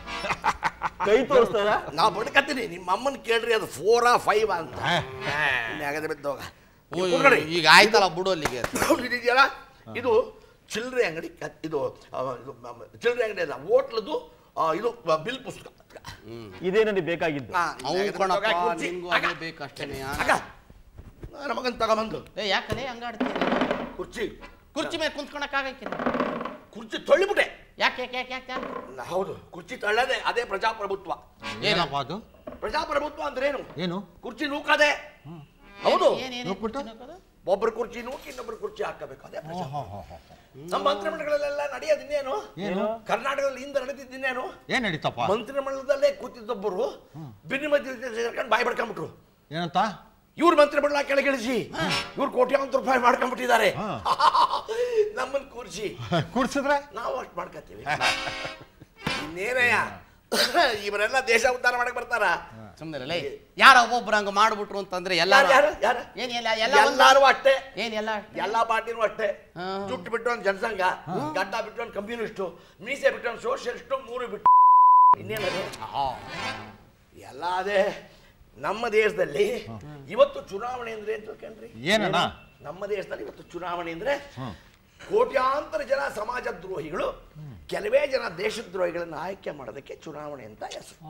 ಕೈ ತೋರಿಸ್ತಾರ ನಾ ಬಡ್ಕತ್ತೀನಿ ನಿಮ್ಮ ಅಮ್ಮನ ಕೇಳ್ರಿ ಅದು ಫೋರಾ ಫೈವ್ ಅಂತ ಆಗದೆ ಬಿದ್ದೋಗ ಓ, ಈಗ ಆಯ್ತಲ್ಲ ಬಿಡು ಅಲ್ಲಿಗೆ ಇದೆಯಲ್ಲ ಇದು ಚಿಲ್ಲರೆ ಅಂಗಡಿ ಕ- ಇದು ಆ, ಇದು ಮ- ಚಿಲ್ಲರೆ ಅಂಗಡಿ ಅಲ್ಲ ಹೋಟ್ಲದು ಆ, ಇದು ಬಿಲ್ ಪುಸ್ತಕ ಇದೇ ನನಗೆ ಬೇಕಾಗಿದ್ದು ಹಾ, ಅವು ಆಗದೆ ಕಣಪ್ಪ ಬಿದ್ದೋಗ, ಕುರ್ಚಿ. ನಿಂಗೂ ಆಗ, ಅದೇ ಬೇಕಷ್ಟೇನೆ ಆಗ. ನನ್ನ ಮಗನ್ ತಗೊಂಬಂದು ಏ ಯಾಕಲೇ ಹಂಗಾಡ್ತೀನಿ ಕುರ್ಚಿ ಕುರ್ಚಿ ಮೇಲೆ ಕುಂತ್ಕೊಳಕ್ಕಾಗಕ್ಕಿಲ್ಲ ಕುರ್ಚಿ ತೊಳ್ಳಿಬಿಟ್ಟೆ ಯಾಕೆ ಯಾಕೆ ಯಾಕೆ ಯಾಕೆ ಯಾಕೆ ಹೌದು ಕುರ್ಚಿ ತಳ್ಳದೆ ಅದೇ ಪ್ರಜಾಪ್ರಭುತ್ವ ಏನಪ್ಪ ಅದು ಪ್ರಜಾಪ್ರಭುತ್ವ ಅಂದ್ರೆ ಏನು ಏನು ಕುರ್ಚಿ ನೂಕದೆ ಹೌದು ಏನೇನು ನೋಡ್ಬಿಟ್ಟು? ಒಬ್ರು ಕುರ್ಚಿ ನೂಕಿ ಇನ್ನೊಬ್ರು ಕುರ್ಚಿ ಹಾಕಬೇಕು ಅದೇ ಪ್ರಜಾಪ್ರಭುತ್ವ. ನಮ್ಮ ಮಂತ್ರಿಮಂಡಲಗಳೆಲ್ಲ ನಡೆಯೋದಿನ್ನೇನು ಏನು ಕರ್ನಾಟಕದಲ್ಲಿ ಹಿಂದೆ ನಡೆದಿದ್ದೇನೇನು ಏನ್ ನಡೀತಪ್ಪ ಮಂತ್ರಿಮಂಡಲದಲ್ಲೇ ಕೂತಿದ್ದೊಬ್ಬರು ಬಿನ್ನಿ ಮಧ್ಯೆ ಸೇರ್ಕೊಂಡು ಬಾಯಿ ಬಡ್ಕೊಂಡ್ಬಿಟ್ರು ಏನಂತ ಇವ್ರ ಮಂತ್ರಿಮಂಡಲ ಕೆಳಗಿಳಿಸಿ ಇವ್ರು ಕೋಟ್ಯಾಂತರ ರೂಪಾಯಿ ಮಾಡ್ಕೊಂಡ್ಬಿಟ್ಟಿದ್ದಾರೆ ನಮ್ಮನ್ನ ಕೂರಿಸಿ ಕೂರ್ಸಿದ್ರೆ ನಾವು ಅಷ್ಟು ಮಾಡ್ಕೊತೀವಿ ಇನ್ನೇನಯ್ಯ ಇವರೆಲ್ಲ ದೇಶ ಉದ್ಧಾರ ಮಾಡಕ್ ಬರ್ತಾರ ಸುಮ್ಮನೆ ಯಾರ ಒಬ್ಬೊಬ್ರು ಹಂಗ ಮಾಡ್ಬಿಟ್ರು ಅಂತಂದ್ರೆ ಎಲ್ಲ ಯಾರು ಯಾರು ಏನ್ ಎಲ್ಲ ಎಲ್ಲ ಒಂದ್- ಎಲ್ಲಾರು ಅಷ್ಟೇ ಏನ್ ಎಲ್ಲ ಎಲ್ಲಾ ಪಾರ್ಟಿನೂ ಅಷ್ಟೇ ಹಾ. ಜುಟ್ಟು ಬಿಟ್ಟು ಒಂದು ಜನಸಂಘ ಗಡ್ಡ ಬಿಟ್ಟು ಒಂದು ಕಮ್ಯುನಿಸ್ಟು ಮೀಸೆ ಬಿಟ್ಟು ಒಂದು ಸೋಷಿಯಲಿಸ್ಟು ಮೂರು ಬಿಟ್ಟು ಇನ್ನೇನದು ಎಲ್ಲ ಅದೇ ನಮ್ಮ ದೇಶದಲ್ಲಿ ಇವತ್ತು ಚುನಾವಣೆ ಅಂದ್ರೆ ಏನ್ ತಿಳ್ಕೊಂಡ್ರಿ ಏನಣ್ಣ ನಮ್ಮ ದೇಶದಲ್ಲಿ ಇವತ್ತು ಚುನಾವಣೆ ಅಂದ್ರೆ ಕೋಟ್ಯಾಂತರ ಜನ ಸಮಾಜ ದ್ರೋಹಿಗಳು ಕೆಲವೇ ಜನ ದೇಶದ್ರೋಹಿಗಳನ್ನ ಆಯ್ಕೆ ಮಾಡೋದಕ್ಕೆ ಚುನಾವಣೆ ಅಂತ ಹೆಸರು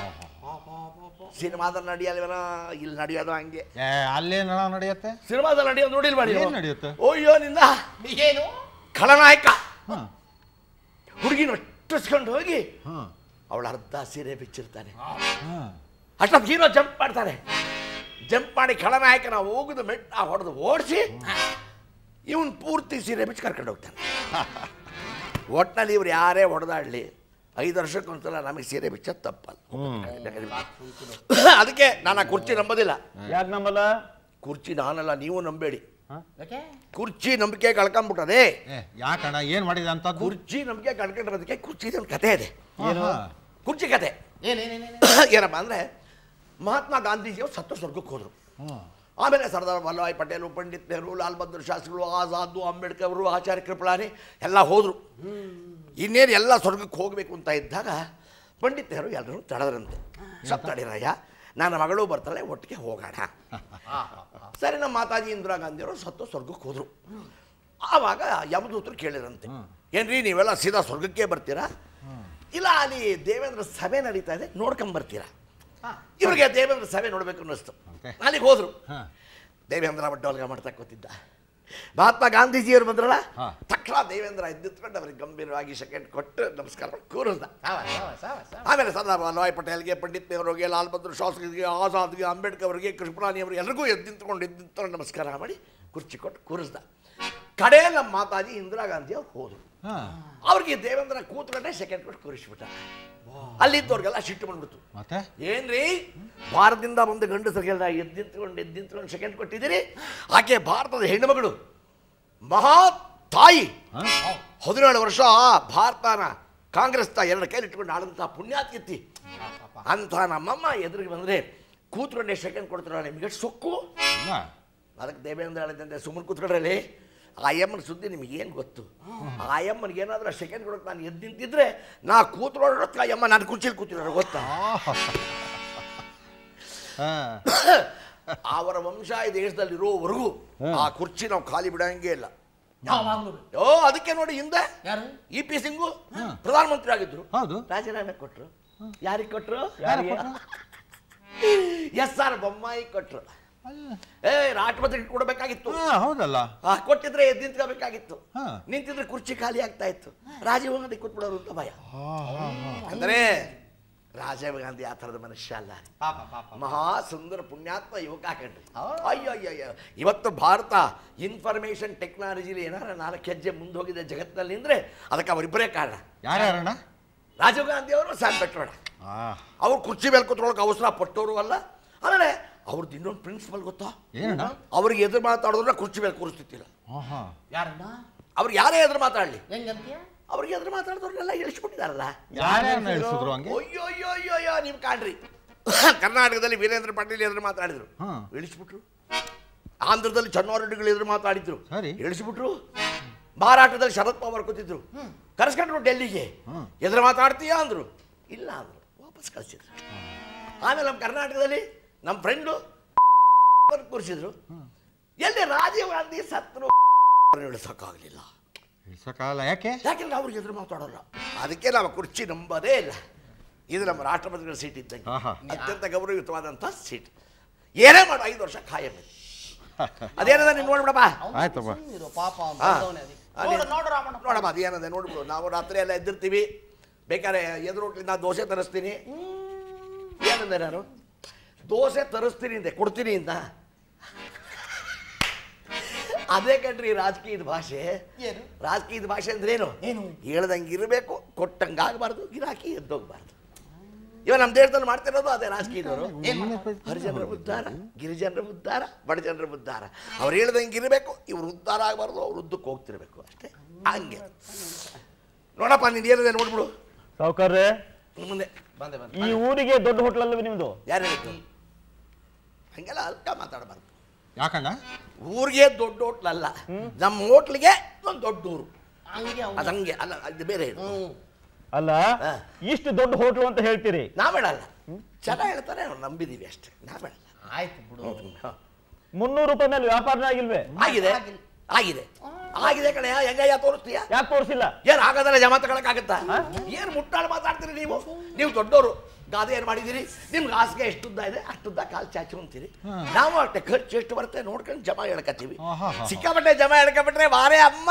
ಸಿನಿಮಾದಲ್ಲಿ ನಡೆಯಲ್ವನ ಇಲ್ಲಿ ನಡೆಯೋದು ಹಂಗೆ ಏ ಅಲ್ಲೇನ ನಡೆಯುತ್ತೆ ಸಿನಿಮಾದಲ್ಲಿ ನಡೆಯೋದು ನೋಡಿಲ್ವಾ ನೀವು? ಏನ್ ನಡೆಯುತ್ತೆ? ಅಯ್ಯೋ ನಿಂದ ಏನು ಖಳನಾಯಕ ಹಾ ಹುಡುಗಿನ ಒಟ್ಟಿಸ್ಕೊಂಡು ಹೋಗಿ ಹಾ ಅವಳ ಅರ್ಧ ಸೀರೆ ಬಿಚ್ಚಿರ್ತಾನೆ ಹಾ ಅಷ್ಟೊತ್ತು ಹೀರೋ ಜಂಪ್ ಮಾಡ್ತಾನೆ ಜಂಪ್ ಮಾಡಿ ಖಳನಾಯಕನ ಹೋಗುದು ಮೆಟ್ಟ ಹೊಡೆದು ಓಡಿಸಿ ಇವನ್ ಪೂರ್ತಿ ಸೀರೆ ಬಿಚ್ಚಿ ಕರ್ಕೊಂಡು ಹೋಗ್ತಾನೆ ಒಟ್ಟಿನಲ್ಲಿ ಇವ್ರು ಯಾರೇ ಹೊಡೆದಾಡ್ಲಿ ಐದು ವರ್ಷಕ್ಕೊಂದ್ಸಲ ನಮಗೆ ಸೀರೆ ಬಿಚ್ಚೋದು ತಪ್ಪಲ್ಲ ಅದಕ್ಕೆ ನಾನು ಆ ಕುರ್ಚಿ ನಂಬೋದಿಲ್ಲ ಯಾಕೆ ನಮ್ಮಲ್ಲ ಕುರ್ಚಿ ನಾನಲ್ಲ ನೀವು ನಂಬೇಡಿ ಯಾಕೆ ಕುರ್ಚಿ ನಂಬಿಕೆ ಕಳ್ಕೊಂಬಿಟ್ಟದೆ ಏ ಯಾಕಣ್ಣ ಏನ್ ಮಾಡಿದೆ ಅಂತದ್ದು ಕುರ್ಚಿ ನಂಬಿಕೆ ಕಳ್ಕೊಂಡಿರೋದಕ್ಕೆ ಕುರ್ಚಿದ ಒಂದು ಕಥೆ ಇದೆ ಆಹಾ. ಕುರ್ಚಿ ಕತೆ ಏನೇನೇನೇನು ಏನಪ್ಪ ಅಂದ್ರೆ ಮಹಾತ್ಮ ಗಾಂಧೀಜಿಯವರು ಸತ್ತು ಸ್ವರ್ಗಕ್ಕೆ ಹೋದ್ರು ಹ್ಮ್. ಆಮೇಲೆ ಸರ್ದಾರ್ ವಲ್ಲಭಾಯ್ ಪಟೇಲು ಪಂಡಿತ್ ನೆಹರು ಲಾಲ್ ಬಹದ್ದೂರ್ ಶಾಸ್ತ್ರಿಗಳು ಆಜಾದ್ ಅಂಬೇಡ್ಕರ್ ಅವರು ಆಚಾರ್ಯ ಕೃಪಲಾನಿ ಎಲ್ಲ ಹೋದ್ರು ಇನ್ನೇನು ಎಲ್ಲ ಸ್ವರ್ಗಕ್ಕೆ ಹೋಗಬೇಕು ಅಂತ ಇದ್ದಾಗ ಪಂಡಿತ್ ನೆಹರು ಎಲ್ಲರೂ ತಡೆದ್ರಂತೆ ಸ್ವಲ್ಪ ತಡೀರಯ್ಯ ನನ್ನ ಮಗಳು ಬರ್ತಾಳೆ ಒಟ್ಟಿಗೆ ಹೋಗೋಣ ಸರಿ ನಮ್ಮ ಮಾತಾಜಿ ಇಂದಿರಾ ಗಾಂಧಿಯವರು ಸತ್ತು ಸ್ವರ್ಗಕ್ಕೆ ಹೋದ್ರು ಆವಾಗ ಯಮದೂತರು ಕೇಳಿರಂತೆ ಏನ್ರಿ ನೀವೆಲ್ಲ ಸೀದಾ ಸ್ವರ್ಗಕ್ಕೆ ಬರ್ತೀರಾ ಇಲ್ಲ ಅಲ್ಲಿ ದೇವೇಂದ್ರ ಸಭೆ ನಡೀತಾ ಇದೆ ನೋಡ್ಕೊಂಬರ್ತೀರಾ ಇವ್ರಿಗೆ ದೇವೇಂದ್ರ ಸಭೆ ನೋಡ್ಬೇಕು ಅನ್ನಿಸ್ತು Okay. ಅಲ್ಲಿಗೆ ಹೋದ್ರು ಹಾ. ದೇವೇಂದ್ರ ಬಡ್ಡೋಲ್ಗ ಮಾಡ್ತಾ ಕೂತಿದ್ದ ಮಹಾತ್ಮ ಗಾಂಧೀಜಿಯವರು ಬಂದ್ರಲ್ಲ ಹಾ. ತಕ್ಷಣ ದೇವೇಂದ್ರ ಎದ್ದಿತ್ಕೊಂಡು ಅವ್ರಿಗೆ ಗಂಭೀರವಾಗಿ ಸೆಕೆಂಡ್ ಕೊಟ್ಟು ನಮಸ್ಕಾರ ಮಾಡಿ ಕೂರಿಸ್ದ ಸಾವ ಸಾವ ಸಾವ ಸಾವ ಆಮೇಲೆ ಸರ್ದಾರ್ ವಲ್ಲಭಾಯ್ ಪಟೇಲ್ಗೆ ಪಂಡಿತ್ ನೆಹರುಗೆ ಲಾಲ್ ಬಹದ್ದೂರ್ ಶಾಸ್ತ್ರಿಗೆ ಆಜಾದ್ಗೆ ಅಂಬೇಡ್ಕರ್ ಅವರಿಗೆ ಕೃಷ್ಣರಾಣಿ ಅವರಿಗೆ ಎಲ್ರಿಗೂ ಎದ್ದು ನಿಂತ್ಕೊಂಡು ಎದ್ದು ನಿಂತ್ಕೊಂಡು ನಮಸ್ಕಾರ ಮಾಡಿ ಕುರ್ಚಿ ಕೊಟ್ಟು ಕೂರಿಸ್ದ ಕಡೆ ನಮ್ಮ ಮಾತಾಜಿ ಇಂದಿರಾ ಗಾಂಧಿ ಅವ್ರು ಹೋದ್ರು ಹಾ ಅವ್ರಿಗೆ ದೇವೇಂದ್ರ ಕೂತ್ಕೊಂಡೆ ಸೆಕೆಂಡ್ ಕೊಟ್ಟು ಕೂರಿಸ್ಬಿಟ್ಟ ಅಲ್ಲಿದ್ದವ್ರಿಗೆಲ್ಲ ಸಿಟ್ಟು ಬಂದ್ಬಿಡ್ತು ಮತ್ತೆ ಏನ್ರಿ ಭಾರತದಿಂದ ಬಂದು ಗಂಡಸರಿಗೆಲ್ಲ ಎದ್ದು ನಿಂತ್ಕೊಂಡು ಎದ್ದು ನಿಂತ್ಕೊಂಡು ಸೆಕೆಂಡ್ ಕೊಟ್ಟಿದ್ದೀರಿ ಆಕೆ ಭಾರತದ ಹೆಣ್ಣುಮಗಳು ಮಹಾ ತಾಯಿ ಹಾ? ಹದಿನೇಳು ವರ್ಷ ಭಾರತನ ಕಾಂಗ್ರೆಸ್ ತ ಎರಡು ಕೈಲಿ ಇಟ್ಕೊಂಡು ಆಳಂತ ಪುಣ್ಯಾತ್ಕಿತ್ತಿ ಅಂತ ನಮ್ಮಮ್ಮ ಎದುರಿಗೆ ಬಂದ್ರೆ ಕೂತ್ಕೊಂಡೆ ಸೆಕೆಂಡ್ ಕೊಡ್ತಾರ ನಿಮಗೆ ಸೊಕ್ಕು ಇಲ್ಲ. ಅದಕ್ಕೆ ದೇವೇಂದ್ರ ಹೇಳಿದಂತೆ ಸುಮ್ಮನೆ ಕೂತ್ಕೊಂಡ್ರಲ್ಲಿ ಆ ಅಯ್ಯಮ್ಮನ ಸುದ್ದಿ ನಿಮಗೆ ಏನು ಗೊತ್ತು ಆ ಅಯ್ಯಮ್ಮನಿಗೆ ಏನಾದರೂ ಸೆಕೆಂಡ್ ಕೊಡೋಕೆ ನಾನು ಎದ್ದು ನಿಂತಿದ್ರೆ ನಾ ಕೂತ್ಕೊಳ್ಳೋಕೆ ಅಯ್ಯಮ್ಮ ನಾನು ಕುರ್ಚಿಲಿ ಕೂತಿರೋರು ಗೊತ್ತಾ ಹಾ. ಅವರ ವಂಶ ಈ ದೇಶದಲ್ಲಿ ಇರೋವರೆಗೂ ಆ ಕುರ್ಚಿ ನಾವು ಖಾಲಿ ಬಿಡಂಗೇ ಇಲ್ಲ ಯಾವಾಗ್ಲೂ ಓ ಅದಕ್ಕೆ ನೋಡಿ ಹಿಂದೆ ಯಾರು ಇ ಪಿ ಸಿಂಗು ಪ್ರಧಾನಮಂತ್ರಿ ಆಗಿದ್ರು ಹೌದು ರಾಜೀನಾಮೆ ಕೊಟ್ರು ಯಾರಿಗೆ ಕೊಟ್ರು ಯಾರಿಗೆ ಎಸ್ ಆರ್ ಬೊಮ್ಮಾಯಿ ಕೊಟ್ರು ಏ ರಾಷ್ಟ್ರಪತಿ ಕೊಡಬೇಕಾಗಿತ್ತು ಹಾ, ಹೌದಲ್ಲ ಆ, ಕೊಟ್ಟಿದ್ರೆ ಎದ್ದು ನಿಂತ್ಕೋಬೇಕಾಗಿತ್ತು ಹಾ. ನಿಂತಿದ್ರೆ ಕುರ್ಚಿ ಖಾಲಿ ಆಗ್ತಾ ಇತ್ತು ರಾಜೀವ್ ಗಾಂಧಿ ಕೂತ್ಬಿಡೋರು ಅಂತ ಭಯ ಅಂದ್ರೆ ರಾಜೀವ್ ಗಾಂಧಿ ಆ ಥರದ ಮನುಷ್ಯ ಅಲ್ಲ ಪಾಪ ಪಾಪ ಮಹಾ ಸುಂದರ ಪುಣ್ಯಾತ್ಮ ಯುವಕ ಕಣ್ರಿ ಅಯ್ಯೋ ಅಯ್ಯೋ ಅಯ್ಯೋ ಇವತ್ತು ಭಾರತ ಇನ್ಫಾರ್ಮೇಶನ್ ಟೆಕ್ನಾಲಜಿಲಿ ಏನಾರ ನಾಲ್ಕು ಹೆಜ್ಜೆ ಮುಂದೆ ಹೋಗಿದೆ ಜಗತ್ತಿನಲ್ಲಿ ಅಂದ್ರೆ ಅದಕ್ಕೆ ಅವರಿಬ್ಬರೇ ಕಾರಣ ಯಾರ್ಯಾರಣ್ಣ ರಾಜೀವ್ ಗಾಂಧಿ ಅವರು ಸ್ಯಾಮ್ ಪೆಟ್ರೋಡ ಆ ಅವ್ರು ಕುರ್ಚಿ ಮೇಲೆ ಕೂತ್ಕೊಳ್ಳೋಕೆ ಅವಸರ ಪಟ್ಟವರು ಅಲ್ಲ ಆಮೇಲೆ ಅವ್ರದ್ದು ಇನ್ನೊಂದು ಪ್ರಿನ್ಸಿಪಲ್ ಗೊತ್ತಾ ಏನಣ್ಣ ಅವ್ರಿಗೆ ಎದುರು ಮಾತಾಡಿದ್ರೆ ಕುರ್ಚಿ ಮೇಲೆ ಕೂರಿಸ್ತಿತ್ತಿಲ್ಲ ಆಹಾ. ಯಾರನ್ನ ಅವ್ರಿಗೆ ಯಾರೇ ಎದುರು ಮಾತಾಡಲಿ ಹೆಂಗಂತೀಯ ಅವ್ರಿಗೆ ಎದುರು ಮಾತಾಡಿದವ್ರನ್ನೆಲ್ಲ ಇಳಿಸ್ಬಿಟ್ಟಿದಾರಲ್ಲ ಯಾರ್ಯಾರನ್ನ ಇಳಿಸಿದ್ರು ಹಂಗೆ ಅಯ್ಯೋ ಅಯ್ಯೋ ಅಯ್ಯೋ ಅಯ್ಯೋ ನೀವು ಕಾಣ್ರಿ ಕರ್ನಾಟಕದಲ್ಲಿ ವೀರೇಂದ್ರ ಪಾಟೀಲ್ ಎದುರು ಮಾತಾಡಿದ್ರು ಹಾ. ಇಳಿಸ್ಬಿಟ್ರು ಆಂಧ್ರದಲ್ಲಿ ಚನ್ನವರೆಡ್ಡಿಗಳು ಎದುರು ಮಾತಾಡಿದ್ರು ಸರಿ. ಇಳಿಸ್ಬಿಟ್ರು ಮಾರಾಟದಲ್ಲಿ ಶರದ್ ಪವಾರ್ ಕೂತಿದ್ರು ಕರೆಸ್ಕೊಂಡ್ರು ಡೆಲ್ಲಿಗೆ ಎದುರು ಮಾತಾಡ್ತೀಯಾ ಅಂದ್ರು ಇಲ್ಲ ಅಂದ್ರು ವಾಪಸ್ ಕಳಿಸಿದ್ರು ಆಮೇಲೆ ನಮ್ಮ ಕರ್ನಾಟಕದಲ್ಲಿ ನಮ್ಮ ಫ್ರೆಂಡು ಕೂರಿಸಿದ್ರು ಎಲ್ಲಿ ರಾಜೀವ್ ಗಾಂಧಿ ಸತ್ರು ಇಳಿಸೋಕ್ಕಾಗಲಿಲ್ಲ ಇಳ್ಸಕ್ಕಾಗಲ್ಲ ಯಾಕೆ ಯಾಕೆಂದ್ರೆ ಅವ್ರಿಗೆ ಎದುರು ಮಾತಾಡೋಲ್ಲ ಅದಕ್ಕೆ ನಾವು ಕುರ್ಚಿ ನಂಬೋದೇ ಇಲ್ಲ ಇದು ನಮ್ಮ ರಾಷ್ಟ್ರಪತಿಗಳ ಸೀಟ್ ಇದ್ದಂಗೆ ಆಹಾ. ಅತ್ಯಂತ ಗೌರವಯುತವಾದಂಥ ಸೀಟ್ ಏನೇ ಮಾಡು ಐದು ವರ್ಷ ಖಾಯಂ ಇದೆ. ಅದೇನದ ನೀನು ನೋಡ್ಬಿಡಪ್ಪ ಆಯ್ತಪ್ಪ ಸುಮ್ನಿರು, ಪಾಪ ಅವ್ನು ಹಾ. ದೊಡ್ಡವನೇ ಅದಕ್ಕೆ. ಆ, ನೋಡು ನೀನು- ನೋಡು ರಾಮಣ್ಣ ನೋಡಮ್ಮ ಅದೇನದೆ ನೋಡ್ಬಿಡು ನಾವು ರಾತ್ರಿ ಎಲ್ಲ ಎದ್ದಿರ್ತೀವಿ ಬೇಕಾದ್ರೆ ಎದುರು ಹೋಟ್ಲಿಂದ ದೋಸೆ ತರಿಸ್ತೀನಿ ಏನಂದೆ ನಾನು ದೋಸೆ ತರಿಸ್ತೀನಿ ಅಂದೆ ಕೊಡ್ತೀನಿ ಅಂತ ಅದೇ ಕಣ್ರಿ ರಾಜಕೀಯದ ಭಾಷೆ ಏನು? ರಾಜಕೀಯದ ಭಾಷೆ ಅಂದ್ರೇನು ಏನು? ಹೇಳ್ದಂಗೆ ಇರಬೇಕು ಕೊಟ್ಟಂಗೆ ಆಗಬಾರ್ದು ಗಿರಾಕಿ ಎದ್ದೋಗ್ಬಾರ್ದು ಇವ ನಮ್ಮ ದೇಶದಲ್ಲಿ ಮಾಡ್ತಿರೋದು ಅದೇ ರಾಜಕೀಯದವರು ಹರಿಜನರ ಉದ್ಧಾರ ಗಿರಿಜನರ ಉದ್ಧಾರ ಬಡಜನರ ಉದ್ಧಾರ ಅವ್ರು ಹೇಳ್ದಂಗೆ ಇರಬೇಕು ಇವ್ರು ಉದ್ಧಾರ ಆಗಬಾರ್ದು ಅವ್ರು ಉದ್ದಕ್ಕೆ ಹೋಗ್ತಿರ್ಬೇಕು ಅಷ್ಟೇ ಹಂಗೆ ನೋಡಪ್ಪ ನೀನು ಏನಿದೆ ನೋಡ್ಬಿಡು ಸಾವುಕಾರ್ರೆ ಮುಂದೆ ಬಂದೆ ಬಂದೆ ಈ ಊರಿಗೆ ದೊಡ್ಡ ಹೋಟ್ಲ್ ಅಲ್ಲವೇ ನಿಮ್ದು ಯಾರು ಹೇಳಿದ್ದು ಹಂಗೆಲ್ಲ ಅಲ್ಕ ಮಾತಾಡಬಾರ್ದು ಯಾಕಣ್ಣ ಊರಿಗೆ ದೊಡ್ಡ ಹೋಟ್ಲ್ ಅಲ್ಲ ನಮ್ಮ ಹೋಟ್ಲಿಗೆ ಒಂದು ದೊಡ್ಡ ಊರು ಹಂಗೆ ಅವ್ನು. ಅದು ಹಂಗೆ ಅಲ್ಲ ಅದು ಬೇರೆ ಇದು ಹ್ಮ್. ಅಲ್ಲ ಹಾ. ಇಷ್ಟು ದೊಡ್ಡ ಹೋಟ್ಲು ಅಂತ ಹೇಳ್ತೀರಿ ನಾವು ಬೇಡಲ್ಲ ಚೆನ್ನಾಗಿ ಹೇಳ್ತಾರೆ ಅವ್ರು ನಂಬಿದೀವಿ ಅಷ್ಟೇ ನಾವು ಬೇಡಲ್ಲ ಆಯ್ತು ಬಿಡು ಹ. ಮುನ್ನೂರು ರೂಪಾಯಿ ಮೇಲೆ ವ್ಯಾಪಾರನೇ ಆಗಿಲ್ವೇ ಆಗಿದೆ ಆಗಿದೆ ಆಗಿದೆ ಕಣೆ ಹೆಂಗಯ್ಯ ತೋರಿಸ್ತೀಯ ಯಾಕೆ ತೋರಿಸಿಲ್ಲ ಏನ್ ಆಗೋದಲ್ಲ ಜಮಾ ತಗೊಳಕ್ಕಾಗತ್ತಾ ಏನ್ ಮುಟ್ಟಾಳ ಮಾತಾಡ್ತೀರಿ ನೀವು ನೀವು ದೊಡ್ಡವರು ಗಾದೆ ಏನ್ ಮಾಡಿದಿರಿ ನಿಮ್ಗೆ ಹಾಸಿಗೆ ಎಷ್ಟುದ್ದ ಇದೆ ಅಷ್ಟುದ್ದ ಕಾಲ್ ಚಾಚು ಅಂತೀರಿ ನಾವು ಅಷ್ಟೇ ಖರ್ಚು ಎಷ್ಟು ಬರುತ್ತೆ ನೋಡ್ಕೊಂಡು ಜಮಾ ಹೇಳ್ಕತ್ತೀವಿ ಆಹಾಹಾ. ಸಿಕ್ಕಾಪಟ್ಟೆ ಜಮಾ ಹೇಳ್ಕೊಬಿಟ್ರೆ ವಾರೇ ಅಮ್ಮ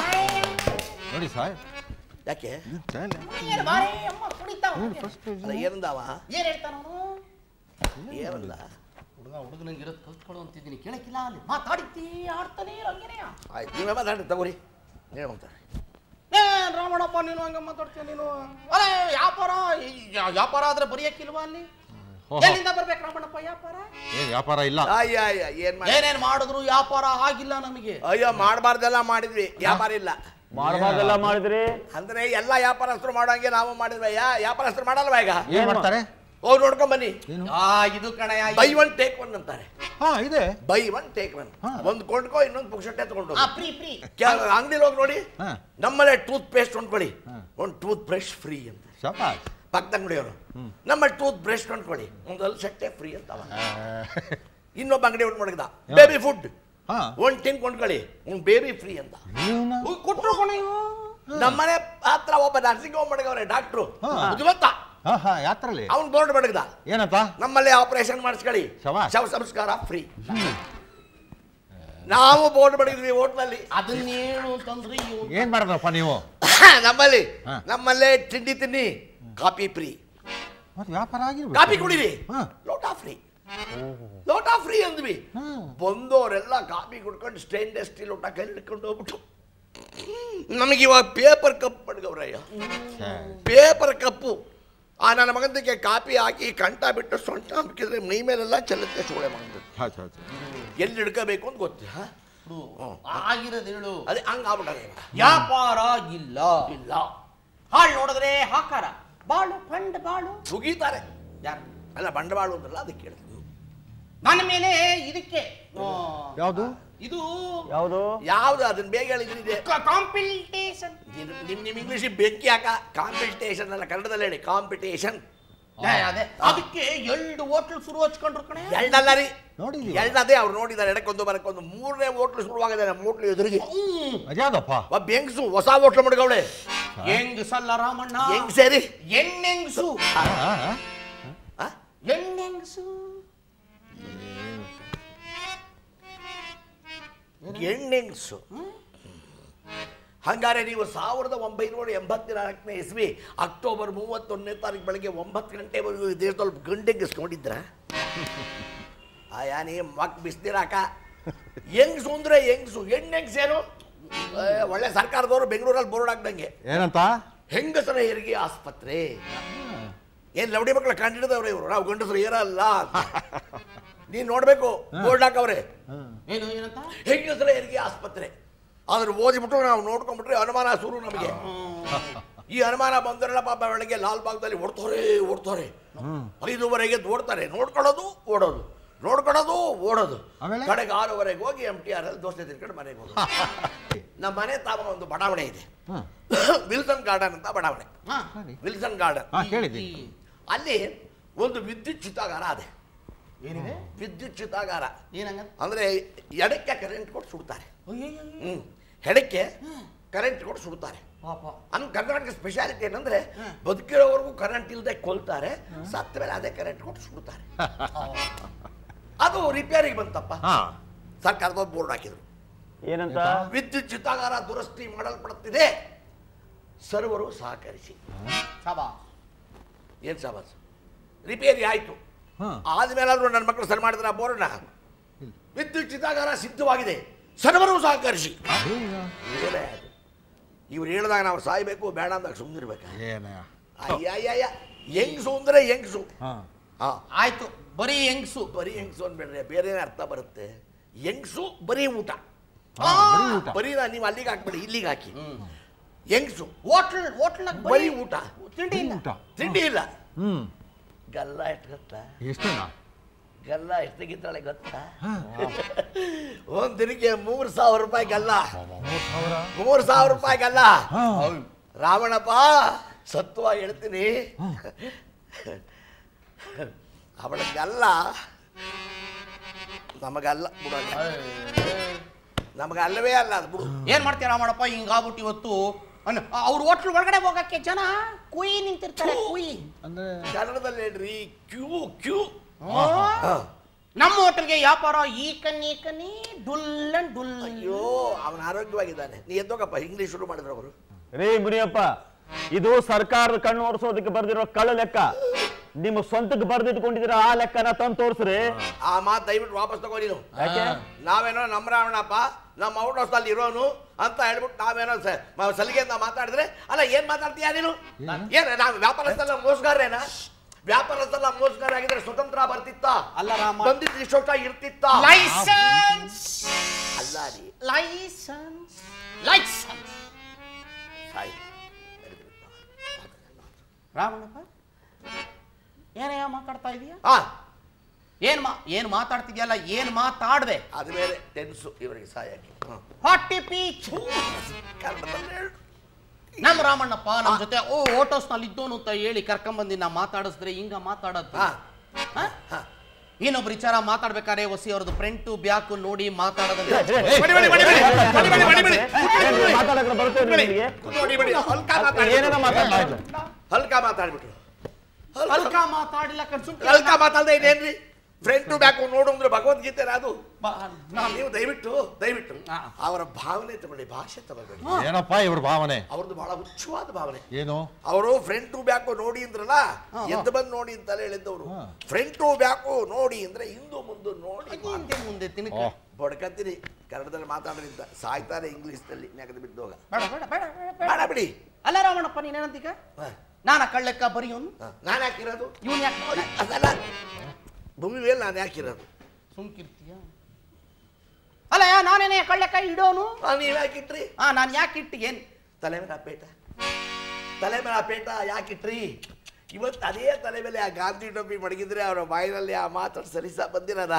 ನೋಡಿ ಸರ್ ಯಾಕೆ ಏನು ಬಾರಿ ಅಮ್ಮ ಕುಣಿತಾವ ಅಲ್ಲ ಏನಂದಾವ ಏನ್ ಹೇಳ್ತಾನ ಅವನು ಏನಂದ ಹುಡುಗ ಹುಡುಗನಿಗೆ ಇರೋದು ಕಲ್ತ್ಕೊಡು ಅಂತಿದ್ದೀನಿ ಕೇಳಕ್ಕಿಲ್ಲ ಅಲ್ಲಿ ಮಾತಾಡಿದ್ದಿ ಆಡ್ತಾನೆ ಹಂಗೇನೆ ಆಯ್ತು ನೀವೇ ಮಾತಾಡಿ ತಗೋರಿ ಏನು ಅಂತಾರೆ ಏನ್ ರಾಮಣ್ಣಪ್ಪ ನೀನು ಹಂಗ ಮಾತಾಡ್ತೀಯ ನೀನು ಅಲ್ಲ ವ್ಯಾಪಾರ ಈ ವ್ಯಾಪಾರ ಆದ್ರೆ ಬರೆಯಕ್ಕಿಲ್ವಾ ಅಲ್ಲಿ ಓಹೋ. ಎಲ್ಲಿಂದ ಬರ್ಬೇಕು ರಾಮಣ್ಣಪ್ಪ ವ್ಯಾಪಾರ ಏನ್ ವ್ಯಾಪಾರ ಇಲ್ಲ ಅಯ್ಯ ಅಯ್ಯ ಏನ್ ಮಾಡಿ ಏನೇನ್ ಮಾಡಿದ್ರು ವ್ಯಾಪಾರ ಆಗಿಲ್ಲ ನಮಗೆ ಅಯ್ಯೋ ಮಾಡಬಾರ್ದೆಲ್ಲ ಮಾಡಿದ್ವಿ ವ್ಯಾಪಾರ ಇಲ್ಲ ಮಾಡಬಾರ್ದೆಲ್ಲ ಮಾಡಿದ್ರಿ ಅಂದ್ರೆ ಎಲ್ಲ ವ್ಯಾಪಾರಸ್ಥರು ಮಾಡೋಂಗೆ ನಾವು ಮಾಡಿದ್ವಿ ಯಾ ವ್ಯಾಪಾರಸ್ಥರು ಮಾಡಲ್ವಾ ಈಗ ಏನ್ ಮಾಡ್ತಾರೆ ಹೋಗಿ ನೋಡ್ಕೊಂಡ್ ಬನ್ನಿ ಆ ಇದು ಕಣೆ ಬೈ ಒನ್ ಟೇಕ್ ಒನ್ ಅಂತಾರೆ ಹಾ ಇದೆ ಬೈ ಒನ್ ಟೇಕ್ ಒನ್ ಒಂದು ಕೊಂಡ್ಕೋ ಇನ್ನೊಂದು ಪುಕ್ಷಟ್ಟೆ ತಗೊಂಡು ಆ ಫ್ರೀ ಫ್ರೀ ಅಂಗಡಿಲಿ ಹೋಗಿ ನೋಡಿ ಹಾ. ನಮ್ಮಲ್ಲೇ ಟೂತ್ ಪೇಸ್ಟ್ ಕೊಂಡ್ಕೊಳ್ಳಿ ಒಂದು ಟೂತ್ ಬ್ರಷ್ ಫ್ರೀ ಅಂತ ಶಪಾಸ್ ಪಕ್ಕದ ಅಂಗಡಿಯವರು ನಮ್ಮಲ್ಲಿ ಟೂತ್ ಬ್ರಷ್ ಕೊಂಡ್ಕೊಳ್ಳಿ ಒಂದು ಹಲ್ ಸಟ್ಟೆ ಫ್ರೀ ಅಂತ ಅವ. ಇನ್ನೊಬ್ಬ ಅಂಗಡಿ ಒಂದು ಮಡಗದ ಬೇಬಿ ಫುಡ್ ಹಾ ಒಂದು ಟಿನ್ ಕೊಂಡ್ಕೊಳ್ಳಿ ಒಂದು ಬೇಬಿ ಫ್ರೀ ಅಂತ ನೀವ್ನ? ಉಯ್, ಕೊಟ್ರು ಕೊನೆಯು ನಮ್ಮನೆ ಹತ್ರ ಒಬ್ಬ ನರ್ಸಿಂಗ್ ಹೋಮ್ ಮಡಗವ್ರೆ ಡಾಕ್ಟ್ರು ಹಾ. ಬುದ್ಧಿವಂತ ಹಾ ಹಾ ಯಾತ್ರಲ್ಲಿ ಅವ್ನು ಬೋರ್ಡ್ ಮಡಗದ ಏನಪ್ಪ ನಮ್ಮಲ್ಲೇ ಆಪರೇಷನ್ ಮಾಡಿಸ್ಕೊಳ್ಳಿ ಶಬಾಷ್. ಶವ ಸಂಸ್ಕಾರ ಫ್ರೀ ನಾವು ಬೋರ್ಡ್ ಮಡಗಿದ್ವಿ ಹೋಟ್ಲಲ್ಲಿ ಅದನ್ನೇನು ಅಂತಂದ್ರೆ ಇವ್ನು ಏನ್ ಮಾಡಿದ್ರಪ್ಪ ನೀವು ನಮ್ಮಲ್ಲಿ ಹಾ. ನಮ್ಮಲ್ಲೇ ತಿಂಡಿ ತಿನ್ನಿ ಕಾಫಿ ಫ್ರೀ ಮತ್ತೆ ವ್ಯಾಪಾರ ಆಗಿರ್ಬೇಕು ಕಾಫಿ ಕುಡೀರಿ ಹಾ. ಲೋಟ ಫ್ರೀ ಲೋಟ ಫ್ರೀ ಅಂದ್ವಿ ಬಂದವರೆಲ್ಲ ಕಾಫಿ ಕುಡ್ಕೊಂಡು ಸ್ಟೇನ್ಲೆಸ್ ಸ್ಟೀಲ್ ಲೋಟ ಕೈಲಿ ಹಿಡ್ಕೊಂಡು ಹೋಗ್ಬಿಟ್ಟು ನಮಗೆ ಇವಾಗ ಪೇಪರ್ ಕಪ್ ಮಡ್ಗವ್ರಯ್ಯ ಪೇಪರ್ ಕಪ್ಪು ಆ ನನ್ನ ಮಗನಿಗೆ ಕಾಪಿ ಹಾಕಿ ಕಂಠ ಬಿಟ್ಟು ಸೊಂಟ ಹಾಕಿದ್ರೆ ಮೈ ಮೇಲೆಲ್ಲ ಚೆಲ್ಲುತ್ತೆ ಸೋಳೆ ಮಗಂದು ಹೌದು ಹೌದು ಎಲ್ಲಿ ಹಿಡ್ಕೋಬೇಕು ಅಂತ ಗೊತ್ತು ಹಾ? ಆಗಿರೋದು ಹೇಳು ಅದೇ ಹಂಗ ಆಗ್ಬಿಟ್ಟಾಗ ವ್ಯಾಪಾರ ಇಲ್ಲ ಇಲ್ಲ ಹಾಳು ನೋಡಿದ್ರೆ ಹಾಕಾರ ಬಾಳು ಫಂಡ್ ಬಾಳು ಮುಗೀತಾರೆ ಯಾರು ಅಲ್ಲ ಬಂಡವಾಳ ಅಂದ್ರಲ್ಲ ಅದಕ್ಕೆ ಕೇಳಿದ್ರು ನನ್ನ ಮೇಲೆ ಇದಕ್ಕೆ ಆ, ಯಾವುದು ಇದು ಯಾವುದು ಯಾವ್ದು ಅದನ್ನ ಬೇಗ ಹೇಳಿದ್ರಿದೆ ಕಾಂಪಿಟೇಷನ್ ನಿಮ್ ನಿಮ್ ಇಂಗ್ಲಿಷ್ ಬೆಂಕಿ ಹಾಕ ಕಾಂಪಿಟೇಷನ್ ಅಲ್ಲ ಕನ್ನಡದಲ್ಲಿ ಹೇಳಿ ಕಾಂಪಿಟೇಷನ್ ಅದೇ ಅದಕ್ಕೆ ಎರಡು ಹೋಟ್ಲ್ ಶುರು ಹಚ್ಕೊಂಡ್ರು ಕಣೆ ಎರಡಲ್ಲ ರೀ ನೋಡಿದೀವಿ ಎರಡದೇ ಅವ್ರು ನೋಡಿದ್ದಾರೆ ಎಡಕ್ಕೊಂದು ಬರಕ್ಕೊಂದು ಮೂರನೇ ಹೋಟ್ಲು ಶುರುವಾಗಿದೆ ನಮ್ಮ ಹೋಟ್ಲು ಎದುರಿಗೆ ಅದ್ಯಾವ್ದಪ್ಪ ಒಬ್ಬ ಹೆಂಗ್ಸು ಹೊಸ ಹೋಟ್ಲು ಮಡ್ಗವಳೆ ಹೆಂಗಸಲ್ಲ ರಾಮಣ್ಣ ಹೆಂಗ್ ಸೇರಿ ಹೆಣ್ಣೆಂಗ್ಸು ಹಾ, ಹಾ. ಆ? ಹೆಣ್ಣೆಂಗ್ಸು ಹೆಣ್ಣೆಂಗ್ಸು ಹಂಗಾರೆ ನೀವು ಸಾವಿರದ ಒಂಬೈನೂರ ಎಂಬತ್ನಾಲ್ಕನೇ ಇಸ್ವಿ ಅಕ್ಟೋಬರ್ ಮೂವತ್ತೊಂದನೇ ತಾರೀಕು ಬೆಳಗ್ಗೆ ಒಂಬತ್ತು ಗಂಟೆವರೆಗೂ ಈ ದೇಶದಲ್ಲಿ ಗಂಡೆಂಗಿಸ್ಕೊಂಡಿದ್ರ ಆಯಾ ನೀ ಮಕ್ ಬಿಸ್ದಿರಾಕ ಹೆಂಗ್ಸು ಅಂದ್ರೆ ಹೆಂಗ್ಸು ಹೆಣ್ಣೆಂಗ್ಸೇನು ಏ, ಒಳ್ಳೆ ಸರ್ಕಾರದವರು ಬೆಂಗಳೂರಲ್ಲಿ ಬೋರ್ಡ್ ಹಾಕ್ದಂಗೆ ಏನಂತ ಹೆಂಗಸರ ಹೆರಿಗೆ ಆಸ್ಪತ್ರೆ ಏನ್ ಲವಡಿ ಮಕ್ಕಳ ಕಂಡಿಡಿದವ್ರೆ ಇವರು ನಾವು ಗಂಡಸರು ಇರಲ್ಲ ನೀನ್ ನೋಡ್ಬೇಕು ಬೋರ್ಡ್ ಹಾಕವ್ರೆ ಏನು ಏನಂತ ಹೆಂಗಸರ ಹೆರಿಗೆ ಆಸ್ಪತ್ರೆ ಆದ್ರೆ ಓದಿಬಿಟ್ಟು ನಾವು ನೋಡ್ಕೊಂಡ್ಬಿಟ್ರೆ ಅನುಮಾನ ಶುರು ನಮಗೆ ಈ ಅನುಮಾನ ಬಂದರೆಲ್ಲ ಪಾಪ ಬೆಳಗ್ಗೆ ಲಾಲ್ ಬಾಗ್ದಲ್ಲಿ ಓಡ್ತಾರೆ ಓಡ್ತಾರೆ ಐದುವರೆಗೆ ಓಡ್ತಾರೆ ನೋಡ್ಕೊಳ್ಳೋದು ಓಡೋದು ನೋಡ್ಕೊಳೋದು ಓಡೋದು ಆಮೇಲೆ? ಕಡೆಗೆ ಆರೂವರೆಗೆ ಹೋಗಿ ಎಮ್ ಟಿ ಆರ್ ಅಲ್ಲಿ ದೋಸೆ ತಿನ್ಕೊಂಡು ಮನೆಗೆ ಹೋಗೋದು ನಮ್ಮ ಮನೆ ತಾವ ಒಂದು ಬಡಾವಣೆ ಇದೆ ಹಾಂ ವಿಲ್ಸನ್ ಗಾರ್ಡನ್ ಅಂತ ಬಡಾವಣೆ ಸರಿ ವಿಲ್ಸನ್ ಗಾರ್ಡನ್ ಹಾಂ ಕೇಳಿದ್ದೀನಿ ಅಲ್ಲಿ ಒಂದು ವಿದ್ಯುತ್ ಚಿತಾಗಾರ ಅದೇ ಏನಿದೆ ವಿದ್ಯುತ್ ಚಿತಾಗಾರ ಏನಂಗ ಅಂದ್ರೆ ಎಡಕ್ಕೆ ಕರೆಂಟ್ ಕೊಟ್ಟು ಸುಡ್ತಾರೆ ಹ್ಮ್ ಎಡಕ್ಕೆ ಕರೆಂಟ್ ಕೊಟ್ಟು ಸುಡ್ತಾರೆ ಪಾಪ ನಮ್ಮ ಕರ್ನಾಟಕ ಸ್ಪೆಷಾಲಿಟಿ ಏನಂದ್ರೆ ಬದುಕಿರೋವರೆಗೂ ಕರೆಂಟ್ ಇಲ್ಲದೆ ಕೊಲ್ತಾರೆ ಸತ್ತ ಮೇಲೆ ಅದೇ ಕರೆಂಟ್ ಕೊಟ್ಟು ಸುಡ್ತಾರೆ ಅದು ರಿಪೇರಿಗೆ ಬಂತಪ್ಪ ಹಾಂ ಸರ್ಕಾರದ ಬೋರ್ಡ್ ಹಾಕಿದ್ರು ಏನಂತ ವಿದ್ಯುತ್ ಚಿತಾಗಾರ ದುರಸ್ತಿ ಮಾಡಲ್ಪಡುತ್ತಿದೆ ಸರ್ವರು ಸಹಕರಿಸಿ ಸಾಬಾ ಏನ್ ಸಾಬಾಸ್ ರಿಪೇರಿ ಆಯ್ತು ಹಾಂ ಆದ್ಮೇಲಾದ್ರೂ ನನ್ನ ಮಕ್ಕಳು ಸರಿ ಮಾಡಿದ್ರೆ ಆ ಬೋರ್ಡ್ನ ವಿದ್ಯುತ್ ಚಿತಾಗಾರ ಸಿದ್ಧವಾಗಿದೆ ಸರ್ವರು ಸಹಕರಿಸಿ ಇದೇನೇ ಅದು ಇವ್ರು ಹೇಳಿದಾಗ ನಾವು ಸಾಯ್ಬೇಕು ಬೇಡ ಅಂದಾಗ ಸುಮ್ಮನಿರ್ಬೇಕು ಏನ ಅಯ್ಯಯ್ಯ ಹೆಂಗ್ಸು ಅಂದ್ರೆ ಹೆಂಗ್ಸು ಹಾಂ ಹಾ ಆಯ್ತು ಬರೀ ಹೆಂಗ್ಸು ಬರೀ ಹೆಂಗ್ಸು ಅನ್ಬೇಡ್ರಿ ಬೇರೆ ಅರ್ಥ ಬರುತ್ತೆ ಹೆಂಗ್ಸು ಬರೀ ಊಟ ಹಾ, ಬರೀ ಊಟ. ಬರೀ ನಾ- ನೀವು ಅಲ್ಲಿಗೆ ಹಾಕ್ಬೇಡಿ ಇಲ್ಲಿಗೆ ಹಾಕಿ ಹೆಂಗ್ಸು ಹೋಟ್ಲ್ ಹೋಟ್ಲ್ ಬರೀ ಊಟ ತಿಂಡಿ ಇಲ್ಲ ಊಟ ತಿಂಡಿ ಇಲ್ಲ ಹ್ಞೂ ಗಲ್ಲ ಎಷ್ಟು ಗೊತ್ತಾ ಎಷ್ಟೇನಾ ಗಲ್ಲ ಎಷ್ಟು ತೆಗಿತಾಳೆ ಗೊತ್ತಾ ಒಂದ್ ದಿನಕ್ಕೆ ಮೂರ್ ಸಾವಿರ ರೂಪಾಯಿ ಗಲ್ಲ ಮೂರ್ ಸಾವಿರ ರೂಪಾಯಿ ಗಲ್ಲ ಹಾಂ ರಾವಣಪ್ಪ ಸತ್ವ ಹೇಳ್ತೀನಿ ಅವಳ ಗಲ್ಲ ನಮಗಲ್ಲ ಬಿಡಲ್ಲ ನಮಗಲ್ಲವೇ ಅಲ್ಲ ಅದು ಬಿಡು ಏನ್ ಮಾಡ್ತೀಯ ರಾಮಣ್ಣಪ್ಪ ಹಿಂಗಾಗ್ಬಿಟ್ಟು ಇವತ್ತು ಅವ್ರ ಹೋಟ್ಲ್ ಒಳಗಡೆ ಹೋಗಕ್ಕೆ ಜನ ಕುಯ್ ನಿಂತಿರ್ತಾರೆ ಕುಯ್ ಅಂದರೆ ಕನ್ನಡದಲ್ಲಿ ಹೇಳ್ರಿ ಕ್ಯೂ ಕ್ಯೂ ನಮ್ಮ ಹೋಟೆಲ್ಗೆ ವ್ಯಾಪಾರ ಈ ಕನ್ನಿ ಈ ಕನ್ನಿ ಡುಲ್ ಅಂಡ್ ಡುಲ್ ಅಯ್ಯೋ ಅವನ ಆರೋಗ್ಯವಾಗಿದ್ದಾನೆ ನೀ ಎದ್ದೋಗಪ್ಪ ಇಂಗ್ಲೀಷ್ ಶುರು ಮಾಡಿದ್ರು ಅವರು ರೇ ಮುನಿಯಪ್ಪ ಇದು ಸರ್ಕಾರದ ಕಣ್ಣು ಒರೆಸೋದಕ್ಕೆ ಬರ್ದಿರೋ ಕಳ್ಳ ಲೆಕ್ಕ ನಿಮ್ಮ ಸ್ವಂತಕ್ಕೆ ಬರ್ದಿಟ್ಕೊಂಡಿದ್ದೀರ ಆ ಲೆಕ್ಕನ ತಂದು ತೋರಿಸ್ರಿ ಆ ಮಾತು ದಯವಿಟ್ಟು ವಾಪಸ್ ತಗೋ ನೀನು ಯಾಕೆ ನಾವೇನೋ ನಮ್ಮ ರಾವಣಪ್ಪ ನಮ್ಮ ಔಟ್ ಹೌಸಲ್ಲಿ ಇರೋನು ಅಂತ ಹೇಳ್ಬಿಟ್ಟು ನಾವೇನೋ ಸ- ಮ- ಸಲಿಗೆಯಿಂದ ಮಾತಾಡಿದ್ರೆ ಅಲ್ಲ ಏನ್ ಮಾತಾಡ್ತೀಯ ನೀನು ಏನ್ ನಾವು ವ್ಯಾಪಾರಸ್ಥಲ್ಲ ಮೋಸಗಾರೇನ ವ್ಯಾಪಾರಸ್ಥಲ್ಲ ಮೋಸಗಾರ ಆಗಿದ್ರೆ ಸ್ವತಂತ್ರ ಬರ್ತಿತ್ತ ಅಲ್ಲ ರಾಮ. ಬಂದಿದ್ದು ಇಷ್ಟು ವರ್ಷ ಇರ್ತಿತ್ತ ಲೈಸೆನ್ಸ್ ಅಲ್ಲ ರೀ ಲೈಸೆನ್ಸ್ ಲೈಸೆನ್ಸ್ ಸಾಯಿ ರಾಮಣ್ಣಪ್ಪ ಏನಯ್ಯ ಮಾತಾಡ್ತಾ ಇದೀಯ ಹಾ ಏನ್ ಮಾ ಏನ್ ಮಾತಾಡ್ತಿದ್ಯಲ್ಲ ಏನ್ ಮಾತಾಡ್ದೆ ಅದು ಬೇರೆ ಟೆನ್ಸು ಇವರಿಗೆ ಸಾಯಕ್ಕೆ ಹ್ಮ್. ಫಾರ್ಟಿ ಪೀಚ್ ಕನ್ನಡದಲ್ಲಿ ಹೇಳು ನಮ್ಮ ರಾಮಣ್ಣಪ್ಪ ನಮ್ಮ ಜೊತೆ ಓ ಓಟೋಸ್ ನಲ್ಲಿ ಇದ್ದೋನು ಅಂತ ಹೇಳಿ ಕರ್ಕೊಂಬಂದಿ ನಾ ಮಾತಾಡಿಸಿದ್ರೆ ಹಿಂಗ ಮಾತಾಡೋದು ಹಾ ಹಾ? ಇನ್ನೊಬ್ರು ವಿಚಾರ ಮಾತಾಡ್ಬೇಕಾದ್ರೆ ಹೊಸಿ ಅವ್ರದ್ದು ಫ್ರಂಟು ಬ್ಯಾಕು ನೋಡಿ ಮಾತಾಡೋದಂದ್ರೆ ಬಡಿ, ಬಡಿ, ಬಡಿ, ಬಡಿ. ಬಡಿ, ಬಡಿ, ಬಡಿ, ಬಡಿ. ಮಾತಾಡಕ್ಕೆ ಬರ್ತೇವೆ ನಿಮಗೆ ನೋಡಿ, ಬಡಿ. ಹಲ್ಕ ಏನೇನೋ ಮಾತಾಡ್ಬಿಟ್ರು. ಮಾತಾಡ್ತಾ ಹಲ್ಕ ಮಾತಾಡ್ಬಿಟ್ರು ಹಲ್ಕ ಮಾತಾಡಿಲ್ಲ ಕಣ್ಸುಮ್ ಹಲ್ಕ ಮಾತಾಡ್ದೆ ಇನ್ನೇನ್ರಿ ಫ್ರಂಟ್ ಟು ಬ್ಯಾಕ್ ನೋಡು ಅಂದ್ರೆ ಭಗವದ್ಗೀತೆ ಅದು ನೀವು ದಯವಿಟ್ಟು ದಯವಿಟ್ಟು ಹಾ. ಅವರ ಭಾವನೆ ತಗೊಳ್ಳಿ ಭಾಷೆ ತಗೊಳ್ಬೇಡಿ ಏನಪ್ಪ ಇವ್ರ ಭಾವನೆ ಅವ್ರದ್ದು ಬಹಳ ಉಚ್ಚವಾದ ಭಾವನೆ ಏನು ಅವರು ಫ್ರಂಟ್ ಟು ಬ್ಯಾಕ್ ನೋಡಿ ಅಂದ್ರಲ್ಲ ಎದ್ದು ಬಂದು ನೋಡಿ ಅಂತಲೇ ಹೇಳಿದ್ದವರು ಹಾ. ಫ್ರಂಟ್ ಟು ಬ್ಯಾಕ್ ನೋಡಿ ಅಂದ್ರೆ ಹಿಂದು ಮುಂದೆ ನೋಡಿ ಹಿಂದೆ ಮುಂದೆ ತಿನ್ಕ ಓ ಬಡ್ಕತ್ತೀನಿ ಕನ್ನಡದಲ್ಲಿ ಮಾತಾಡ್ರಿಂದ ಸಾಯ್ತಾರೆ ಇಂಗ್ಲಿಷ್ನಲ್ಲಿ ನೆಗದು ಬಿದ್ದೋಗ ಬೇಡ ಬೇಡ ಬೇಡ ಬೇಡ, ಬೇಡ ಬೇಡ ಬಿಡಿ ಅಲ್ಲ ರಾಮಣ್ಣಪ್ಪ ನೀನೇನಂತೀಗ ಹಾ. ನಾನ ಕಳ್ಳೆಕ್ಕ ಬರೆಯೋನು ಹಾ. ನಾನ್ ಯಾಕಿರೋದು ಇವನ್ ಯಾಕೆ ಅದಲ್ಲ ಭೂಮಿ ಮೇಲೆ ನಾನು ಯಾಕಿರೋದು ಸುಮ್ಕಿರ್ತೀಯ ಅಲ್ಲ ಯಾ ನಾನೇನೇ ಕಳ್ಳೆಕ್ಕ ಇಡೋನು ನಾನು ನೀವು ಯಾಕಿಟ್ರಿ ಹಾ ನಾನು ಯಾಕೆ ಇಟ್ಟು ಏನ್ ತಲೆ ಮೇಲೆ ಆ ಪೇಟ ತಲೆ ಮೇಲೆ ಆ ಪೇಟ ಯಾಕಿಟ್ರಿ ಇವತ್ತು ಅದೇ ತಲೆ ಮೇಲೆ ಆ ಗಾಂಧಿ ಟೋಪಿ ಮಡಗಿದ್ರೆ ಅವರ ಬಾಯಿನಲ್ಲಿ ಆ ಮಾತು ಸರಿಸ ಬಂದಿರದ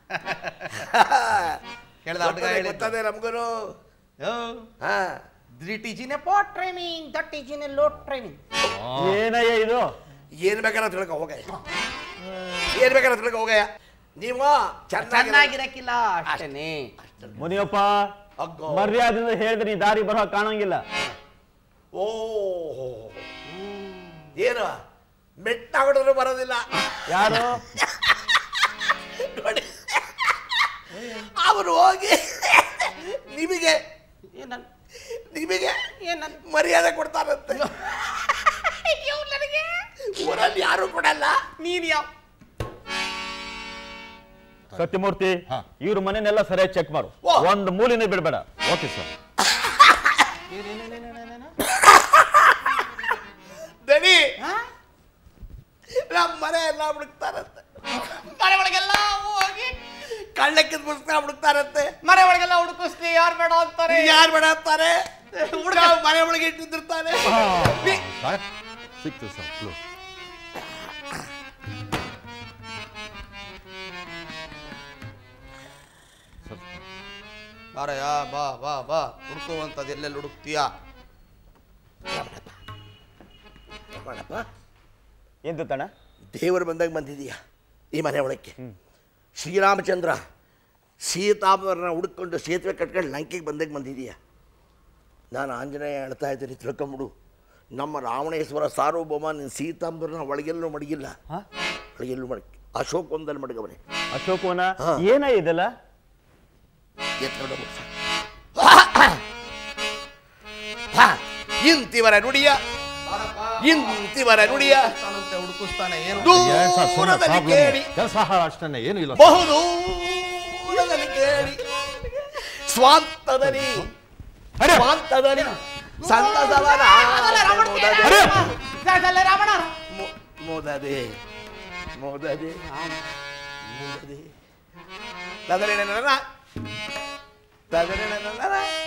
ಕೇಳ್ದ ಹುಡ್ಗ ಹೇಳಿದ್ದು. ಗೊತ್ತದೆ ನಮ್ಗೂನು ಹಾ this is in a pot training that is in a lota training ಏನಯ್ಯ ಇದು ಏನ್ ಬೇಕಾದ್ರೆ ತಿಳ್ಕೊ ಹೋಗಯ್ಯ ಏನ್ ಬೇಕಾದ್ರೆ ತಿಳ್ಕೊ ಹೋಗಯ್ಯ ನೀವು ಚೆನ್ನಾಗಿ ಚೆನ್ನಾಗಿರಕ್ಕಿಲ್ಲ ಅಷ್ಟೇನೆ ಮುನಿಯಪ್ಪ ಅಗ್ಗೋ. ಮರ್ಯಾದೆಯಿಂದ ಹೇಳಿದ್ರೆ ನೀ ದಾರಿ ಬರೋ ಕಾಣಂಗಿಲ್ಲ ಓ ಏನು ಮೆಟ್ಟ ಹೊಡೆದ್ರು ಬರೋದಿಲ್ಲ ಯಾರು ನೋಡಿ ಅವರು ಹೋಗಿ ನಿಮಗೆ ಏನನ್ ನಿಮಗೆ ಏನನ್ ಮರ್ಯಾದೆ ಕೊಡ್ತಾರಂತೆ ಊರಲ್ಲಿ ಯಾರು ಕೊಡಲ್ಲ ನೀನ್ ಯಾವ ಸತ್ಯಮೂರ್ತಿ ಹಾ. ಇವ್ರ ಮನೆನೆಲ್ಲ ಸರಿಯಾಗಿ ಚೆಕ್ ಮಾಡು ಓ. ಒಂದ್ ಮೂಲಿನೇ ಬಿಡ್ಬೇಡ ಓಕೆ ಸರ್ ದಣಿ ನಮ್ಮ ಮನೆ ಎಲ್ಲ ಹುಡುಕ್ತಾರಂತೆ ಮನೆ ಒಳಗೆಲ್ಲ ಹೋಗಿ ಕಳ್ಳಕ್ಕಿದ ಪುಸ್ತಕ ಹುಡುಕ್ತಾರಂತೆ ಮನೆ ಒಳಗೆಲ್ಲ ಹುಡುಕಿಸ್ಲಿ ಯಾರು ಬೇಡ ಅಂತಾರೆ ಯಾರು ಬೇಡ ಅಂತಾರೆ ನಾವು ಮನೆ ಒಳಗೆ ಇಟ್ಟಿರ್ತಾನೆ ಸರ್ ಸಿಕ್ತು ಸರ್ ಕ್ಲೂ ಬಾರಯ್ಯ ಬಾ ಬಾ ಬಾ ಹುಡುಕುವಂಥದ್ದು ಎಲ್ಲೆಲ್ಲಿ ಹುಡುಕ್ತೀಯಾ ಮಾಡಪ್ಪ ಎಂತು ತಣ ದೇವರು ಬಂದಾಗ ಬಂದಿದೀಯ ಈ ಮನೆ ಒಳಕ್ಕೆ ಶ್ರೀರಾಮಚಂದ್ರ ಸೀತಾಮರನ್ನ ಹುಡುಕೊಂಡು ಸೇತುವೆ ಕಟ್ಕೊಂಡು ಲಂಕೆಗೆ ಬಂದಾಗ ಬಂದಿದೀಯ ನಾನು ಆಂಜನೇಯ ಹೇಳ್ತಾ ಇದ್ದೀನಿ ತಿಳ್ಕೊಂಬಿಡು ನಮ್ಮ ರಾವಣೇಶ್ವರ ಸಾರ್ವಭೌಮ ನಿನ್ನ ಸೀತಾಂಬರನ ಒಳಗೆಲ್ಲೂ ಮಡಗಿಲ್ಲ ಒಳಗೆಲ್ಲೂ ಮಡಗಿ ಅಶೋಕ್ ಒಂದಲ್ಲಿ ಮಡಗವನೆ ಅಶೋಕವನ ಹಾ. ಏನ ಇದೆಲ್ಲ ಎತ್ಕೊಂಡು ಹೋಗು. ಹಾ, ಇಂತಿವರ ನುಡಿಯ ಇಂತಿವರ ನುಡಿಯ ಹುಡುಕಿಸ್ತಾನೆ ಏನು ದೂರದಲ್ಲಿ ಕೇಳಿ ಕೆಲಸ ಅಷ್ಟೇ ಏನು ಇಲ್ಲ ಬಹುದೂರದಲ್ಲಿ ಕೇಳಿ ಸ್ವಾಂತದಲ್ಲಿ ಸ್ವಾಂತದಲ್ಲಿ ಸಂತಸವರ ಮು- ಮೋದದೆ ಮೋದದೆ ಮೋದದೆ ತದರಿನ ನನ್ನ ತದರಿನ ನನ್ನ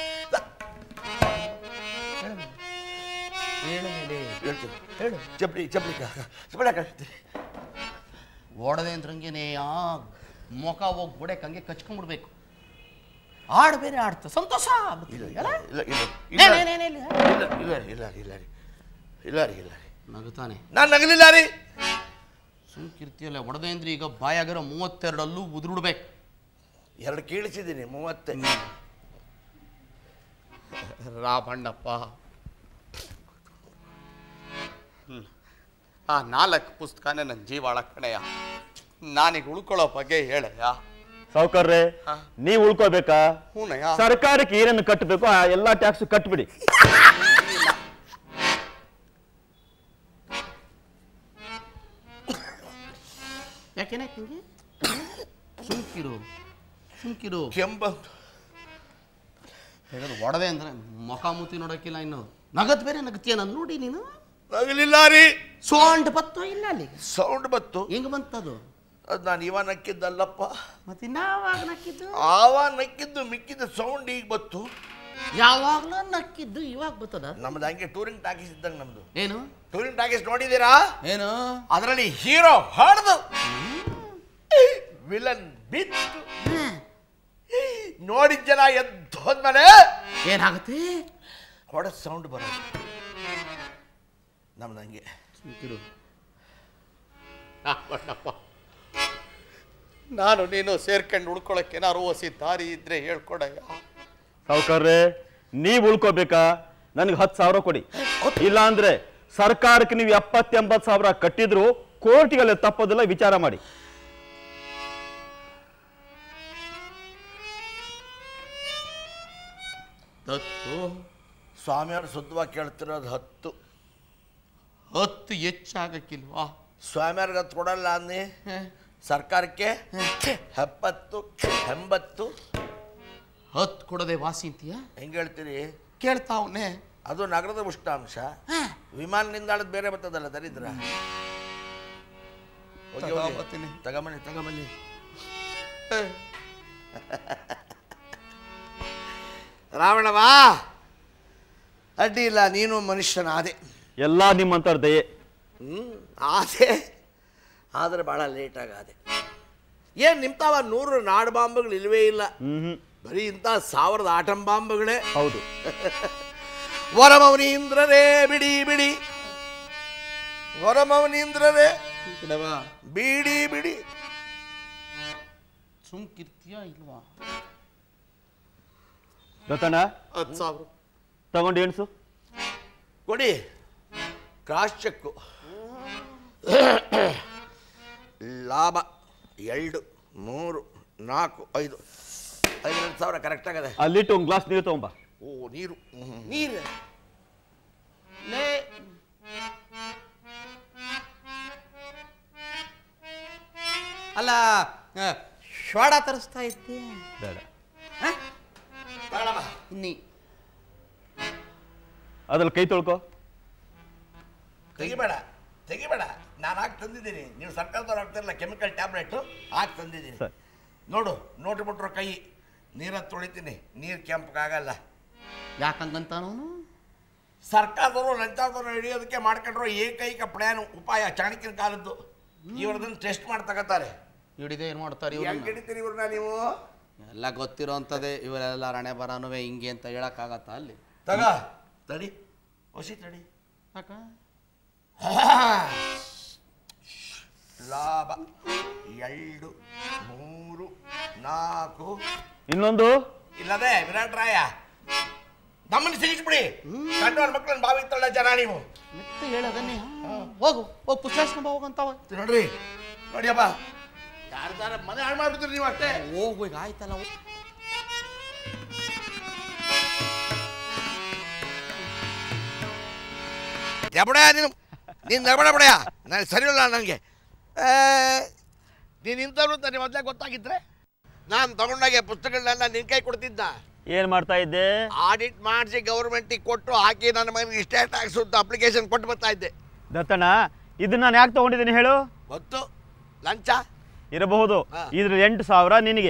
ಹೇಳ್ತೀನಿ ಹೇಳು ಚಪ್ಪಲಿ ಚಪ್ಪಲಿ ಚಪ್ಪಲಿ ಹಾಕಿರ್ತೀನಿ ಓಡದೆ ಅಂದ್ರಂಗೆನೆ ಆ ಮುಖ ಹೋಗಿ ಗೋಡೆಗೆ ಹಂಗೆ ಕಚ್ಕೊಂಡ್ಬಿಡ್ಬೇಕು ಆಡ್ ಬೇರೆ ಆಡ್ತ ಸಂತೋಷ ಇಲ್ಲ ಆಗ್ಬಿಡ್ತದೆ, ಇಲ್ಲ ಅಲ್ಲ? ಇಲ್ಲ ಇಲ್ಲ ನೇ, ಇಲ್ಲ ನೇ, ನೇ, ನೇ, ಇಲ್ಲ. ಇಲ್ಲ ಇಲ್ಲ ಇಲ್ಲ ಇಲ್ಲ ರೀ ಇಲ್ಲ ರೀ ಇಲ್ಲ ರೀ ನಗುತ್ತಾನೆ ನಾನು ನಗಲಿಲ್ಲ ರೀ ಸುಮ್ಕಿರ್ತಿಯಲ್ಲ ಒಡದೆ ಅಂದ್ರೆ ಈಗ ಬಾಯಾಗಿರೋ ಮೂವತ್ತೆರಡಲ್ಲೂ ಉದುರುಡ್ಬೇಕು ಎರಡು ಕೀಳಿಸಿದ್ದೀನಿ ಮೂವತ್ತೆ ರಾಮಣ್ಣಪ್ಪ ಹ್ಮ್. ಆ ನಾಲ್ಕು ಪುಸ್ತಕನೇ ನನ್ನ ಜೀವಾಳ ಕಣಯ್ಯ ನಾನೀಗ ಉಳ್ಕೊಳ್ಳೋ ಬಗ್ಗೆ ಹೇಳಯ್ಯ ಸಾವುಕಾರ್ರೆ ನೀವ್ ಉಳ್ಕೋಬೇಕಾ ಹೂನಯ್ಯ ಸರ್ಕಾರಕ್ಕೆ ಏನನ್ನು ಕಟ್ಟಬೇಕು ಆ ಎಲ್ಲಾ ಟ್ಯಾಕ್ಸ್ ಕಟ್ಬಿಡಿ ಯಾಕೆನಾಯ್ತು ನಿಂಗೆ ಸುಮ್ಕಿರು ಸುಮ್ಕಿರು ಕೆಂಬಂತು ಹೇಳೋದು ಒಡದೆ ಅಂದ್ರೆ ಮುಖ ಮೂತಿ ನೋಡೋಕ್ಕಿಲ್ಲ ಇನ್ನು ನಗತ್ ಬೇರೆ ನಗತ್ತೀಯ ನಾನು ನೋಡಿ ನೀನು ನಗಲಿಲ್ಲ ರೀ ಸೋಂಡ್ ಬತ್ತೋ ಇಲ್ಲ ಅಲ್ಲಿ ಸೌಂಡ್ ಬತ್ತು ಹೆಂಗ್ ಬಂತದು ಅದು ನಾನು ಇವ ನಕ್ಕಿದ್ದಲ್ಲಪ್ಪ ಮತ್ತೆ ಇನ್ನಾವಾಗ ನಕ್ಕಿದ್ದು ಆವ ನಕ್ಕಿದ್ದು ಮಿಕ್ಕಿದ ಸೌಂಡ್ ಈಗ ಬತ್ತು ಯಾವಾಗ್ಲೂ ನಕ್ಕಿದ್ದು ಇವಾಗ ಬರ್ತದ ನಮ್ದು ಹಂಗೆ ಟೂರಿಂಗ್ ಟಾಕೀಸ್ ಇದ್ದಂಗೆ ನಮ್ದು ಏನು ಟೂರಿಂಗ್ ಟಾಕೀಸ್ ನೋಡಿದ್ದೀರಾ ಏನು ಅದರಲ್ಲಿ ಹೀರೋ ಹಾಡ್ದು ವಿಲನ್ ಬಿತ್ತು ನೋಡಿದ ಜನ ಎದ್ದು ಹೋದ್ಮೇಲೆ ಏನಾಗುತ್ತೆ ಹೊಡ ಸೌಂಡ್ ಬರೋದು ನಮ್ದು ಹಂಗೆ ಸುಮ್ಕಿರು ನಾನು ನೀನು ಸೇರ್ಕೊಂಡು ಉಳ್ಕೊಳಕ್ಕೆ ಏನಾರು ಹೊಸಿ ದಾರಿ ಇದ್ರೆ ಹೇಳ್ಕೊಡಯ್ಯ ಸಾವುಕಾರ್ರೆ ನೀವ್ ಉಳ್ಕೋಬೇಕಾ ನನ್ಗೆ ಹತ್ತು ಸಾವಿರ ಕೊಡಿ ಇಲ್ಲ ಅಂದ್ರೆ ಸರ್ಕಾರಕ್ಕೆ ನೀವು ಎಪ್ಪತ್ತೆಂಬತ್ತು ಸಾವಿರ ಕಟ್ಟಿದ್ರು ಕೋರ್ಟಿಗೆಲ್ಲ ತಪ್ಪೋದಿಲ್ಲ ವಿಚಾರ ಮಾಡಿ ಹತ್ತು ಸ್ವಾಮಿಯವರು ಶುದ್ಧವಾಗಿ ಕೇಳ್ತಿರೋದು ಹತ್ತು ಹತ್ತು ಹೆಚ್ಚಾಗಕ್ಕಿಲ್ವಾ ಸ್ವಾಮಿಯವ್ರಿಗೆ ಹತ್ತು ಕೊಡಲ್ಲ ಅಂದಿ ಸರ್ಕಾರಕ್ಕೆ ಎಪ್ಪತ್ತು ಎಂಬತ್ತು ಹತ್ತು ಕೊಡದೆ ವಾಸಿ ಅಂತೀಯ ಹೆಂಗೆ ಹೇಳ್ತೀರಿ ಕೇಳ್ತಾವ್ನೆ ಅದು ನಗರದ ಉಷ್ಣಾಂಶ ವಿಮಾನ ನಿಲ್ದಾಣದ ಬೇರೆ ಬರ್ತದಲ್ಲ ದರಿದ್ರ ಹೋಗಿ, ಹೋಗಿ. ತಗೊಂಬರ್ತೀನಿ. ತಗೊಂಬನ್ನಿ ತಗೊಂಬನ್ನಿ ರಾವಣವಾ ಅಡ್ಡಿ ಇಲ್ಲ ನೀನು ಮನುಷ್ಯನಾದೆ ಎಲ್ಲಾ ನಿಮ್ಮಂತವ್ರ ದಯೆ ಹ್ಞೂ ಆದೆ ಆದರೆ ಭಾಳ ಲೇಟಾಗಿ ಆದೆ ಏನು ನಿಮ್ತಾವ ನೂರು ನಾಡು ಬಾಂಬುಗಳು ಇಲ್ವೇ ಇಲ್ಲ ಹ್ಮ್ ಹ್ಮ್ ಬರೀ ಇಂಥ ಸಾವಿರದ ಆಟಂ ಬಾಂಬುಗಳೇ ಹೌದು ವರಮೌನೀಂದ್ರರೇ ಬಿಡಿ ಬಿಡಿ ವರಮೌನೀಂದ್ರರೇ ಬಿಡಿ ಬಿಡಿ ಸುಮ್ಕಿರ್ತೀಯ ಇಲ್ವಾ ರತನ ಹತ್ತು ಸಾವಿರ ತಗೊಂಡು ಎಣ್ಸು ಕೊಡಿ ಕ್ರಾಸ್ ಚೆಕ್ಕು ಲಾಭ ಎರಡು ಮೂರು ನಾಲ್ಕು ಐದು ಐದೆರಡು ಸಾವಿರ ಕರೆಕ್ಟ್ ಆಗದೆ ಅಲ್ಲಿಟ್ಟು ಒಂದು ಗ್ಲಾಸ್ ನೀರು ತಗೊಂಬ ಓ ನೀರು ನೀರು ಲೇ ಅಲ್ಲ ಶ್ವಾಡ ತರಿಸ್ತಾ ಇದ್ದೆ ಬೇಡ ತಗೊಳಮ್ಮ. ಇನ್ನಿ ಅದ್ರಲ್ಲಿ ಕೈ ತೊಳ್ಕೊ ತೆಗಿಬೇಡ ತೆಗಿಬೇಡ ನಾನು ಹಾಕಿ ತಂದಿದ್ದೀನಿ ನೀವು ಸರ್ಕಾರದವ್ರು ಹಾಕ್ತಿರಲ್ಲ ಕೆಮಿಕಲ್ ಟ್ಯಾಬ್ಲೆಟು ಹಾಕಿ ತಂದಿದ್ದೀನಿ ಸರಿ. ನೋಡು ನೋಟು ಬಿಟ್ರು ಕೈ ನೀರ ತೊಳಿತೀನಿ ನೀರು ಕೆಂಪಗಾಗಲ್ಲ ಯಾಕಂಗಂತಾನವನು ಸರ್ಕಾರದವರು ಲಂಚಾದವರು ಹಿಡಿಯೋದಕ್ಕೆ ಮಾಡ್ಕೊಂಡ್ರು ಏಕೈಕ ಪ್ಲಾನ್ ಉಪಾಯ ಚಾಣಕ್ಯನ ಕಾಲದ್ದು ಇವ್ರದನ್ನು ಟೆಸ್ಟ್ ಮಾಡಿ ತಗೋತಾರೆ ಹಿಡಿದೆ ಏನು ಮಾಡ್ತಾರೆ ಹೆಂಗ್ ಇವ್ರನ್ನ ಹಿಡಿತೀರಿ ಇವ್ರನ್ನ ನೀವು ಎಲ್ಲ ಗೊತ್ತಿರೋ ಅಂಥದ್ದೇ ಇವರೆಲ್ಲ ರಣೆ ಬರನುವೆ ಹಿಂಗೆ ಅಂತ ಹೇಳಕ್ಕಾಗತ್ತಾ ಅಲ್ಲಿ ತಗ ತಡಿ ಹೊಸಿ ತಡಿ ಲಾಭ ಎರಡು ಮೂರು ನಾಲ್ಕು ಇನ್ನೊಂದು ಇಲ್ಲದೆ ವಿರಾಟ್ ರಾಯ ನಮ್ಮನ್ನು ಸಿಗಿಸ್ಬಿಡಿ ಕಂಡವರ ಮಕ್ಕಳನ್ನ ಬಾವಿ ತಳ್ಳ ಜನ ನೀವು ಮತ್ತೆ ಹೇಳೋದನ್ನೇ ಹೋಗು ಹೋಗಿ ಪುಸ್ತಕ ಇಸ್ಕೊಂಡು ಹೋಗಂತವ ನೋಡ್ರಿ ನೋಡಿಯಪ್ಪ ಯಾರ್ದಾರ ಮನೆ ಹಾಳು ಮಾಡ್ಬಿಡ್ತೀರಿ ನೀವು ಅಷ್ಟೇ ಹೋಗು ಈಗ ಆಯ್ತಲ್ಲ ಹೋಗು. ಎಬಡ ನೀನು ನೀನು ನಬಡ ಬಡಯ ನನಗೆ ಸರಿ ಇಲ್ಲ ನನಗೆ ನೀನು ಇಂಥವ್ರು ಅಂತ ನೀವು ಮೊದಲೇ ಗೊತ್ತಾಗಿದ್ರೆ ನಾನು ತಗೊಂಡಾಗೆ ಪುಸ್ತಕಗಳನ್ನೆಲ್ಲ ನಿನ್ನ ಕೈ ಕೊಡ್ತಿದ್ದ ಏನ್ ಮಾಡ್ತಾ ಇದ್ದೆ ಆಡಿಟ್ ಮಾಡಿಸಿ ಗೌರ್ಮೆಂಟಿಗೆ ಕೊಟ್ಟು ಹಾಕಿ ನನ್ನ ಮನೆಗೆ ಇಷ್ಟೇ ಟ್ಯಾಕ್ಸ್ ಅಂತ ಅಪ್ಲಿಕೇಶನ್ ಕೊಟ್ಟು ಬರ್ತಾ ಇದ್ದೆ ದತ್ತಣ್ಣ ಇದನ್ನ ನಾನು ಯಾಕೆ ತಗೊಂಡಿದ್ದೀನಿ ಹೇಳು ಗೊತ್ತು ಲಂಚ ಇರಬಹುದು ಹಾ. ಇದ್ರ ಎಂಟು ಸಾವಿರ ನಿನಗೆ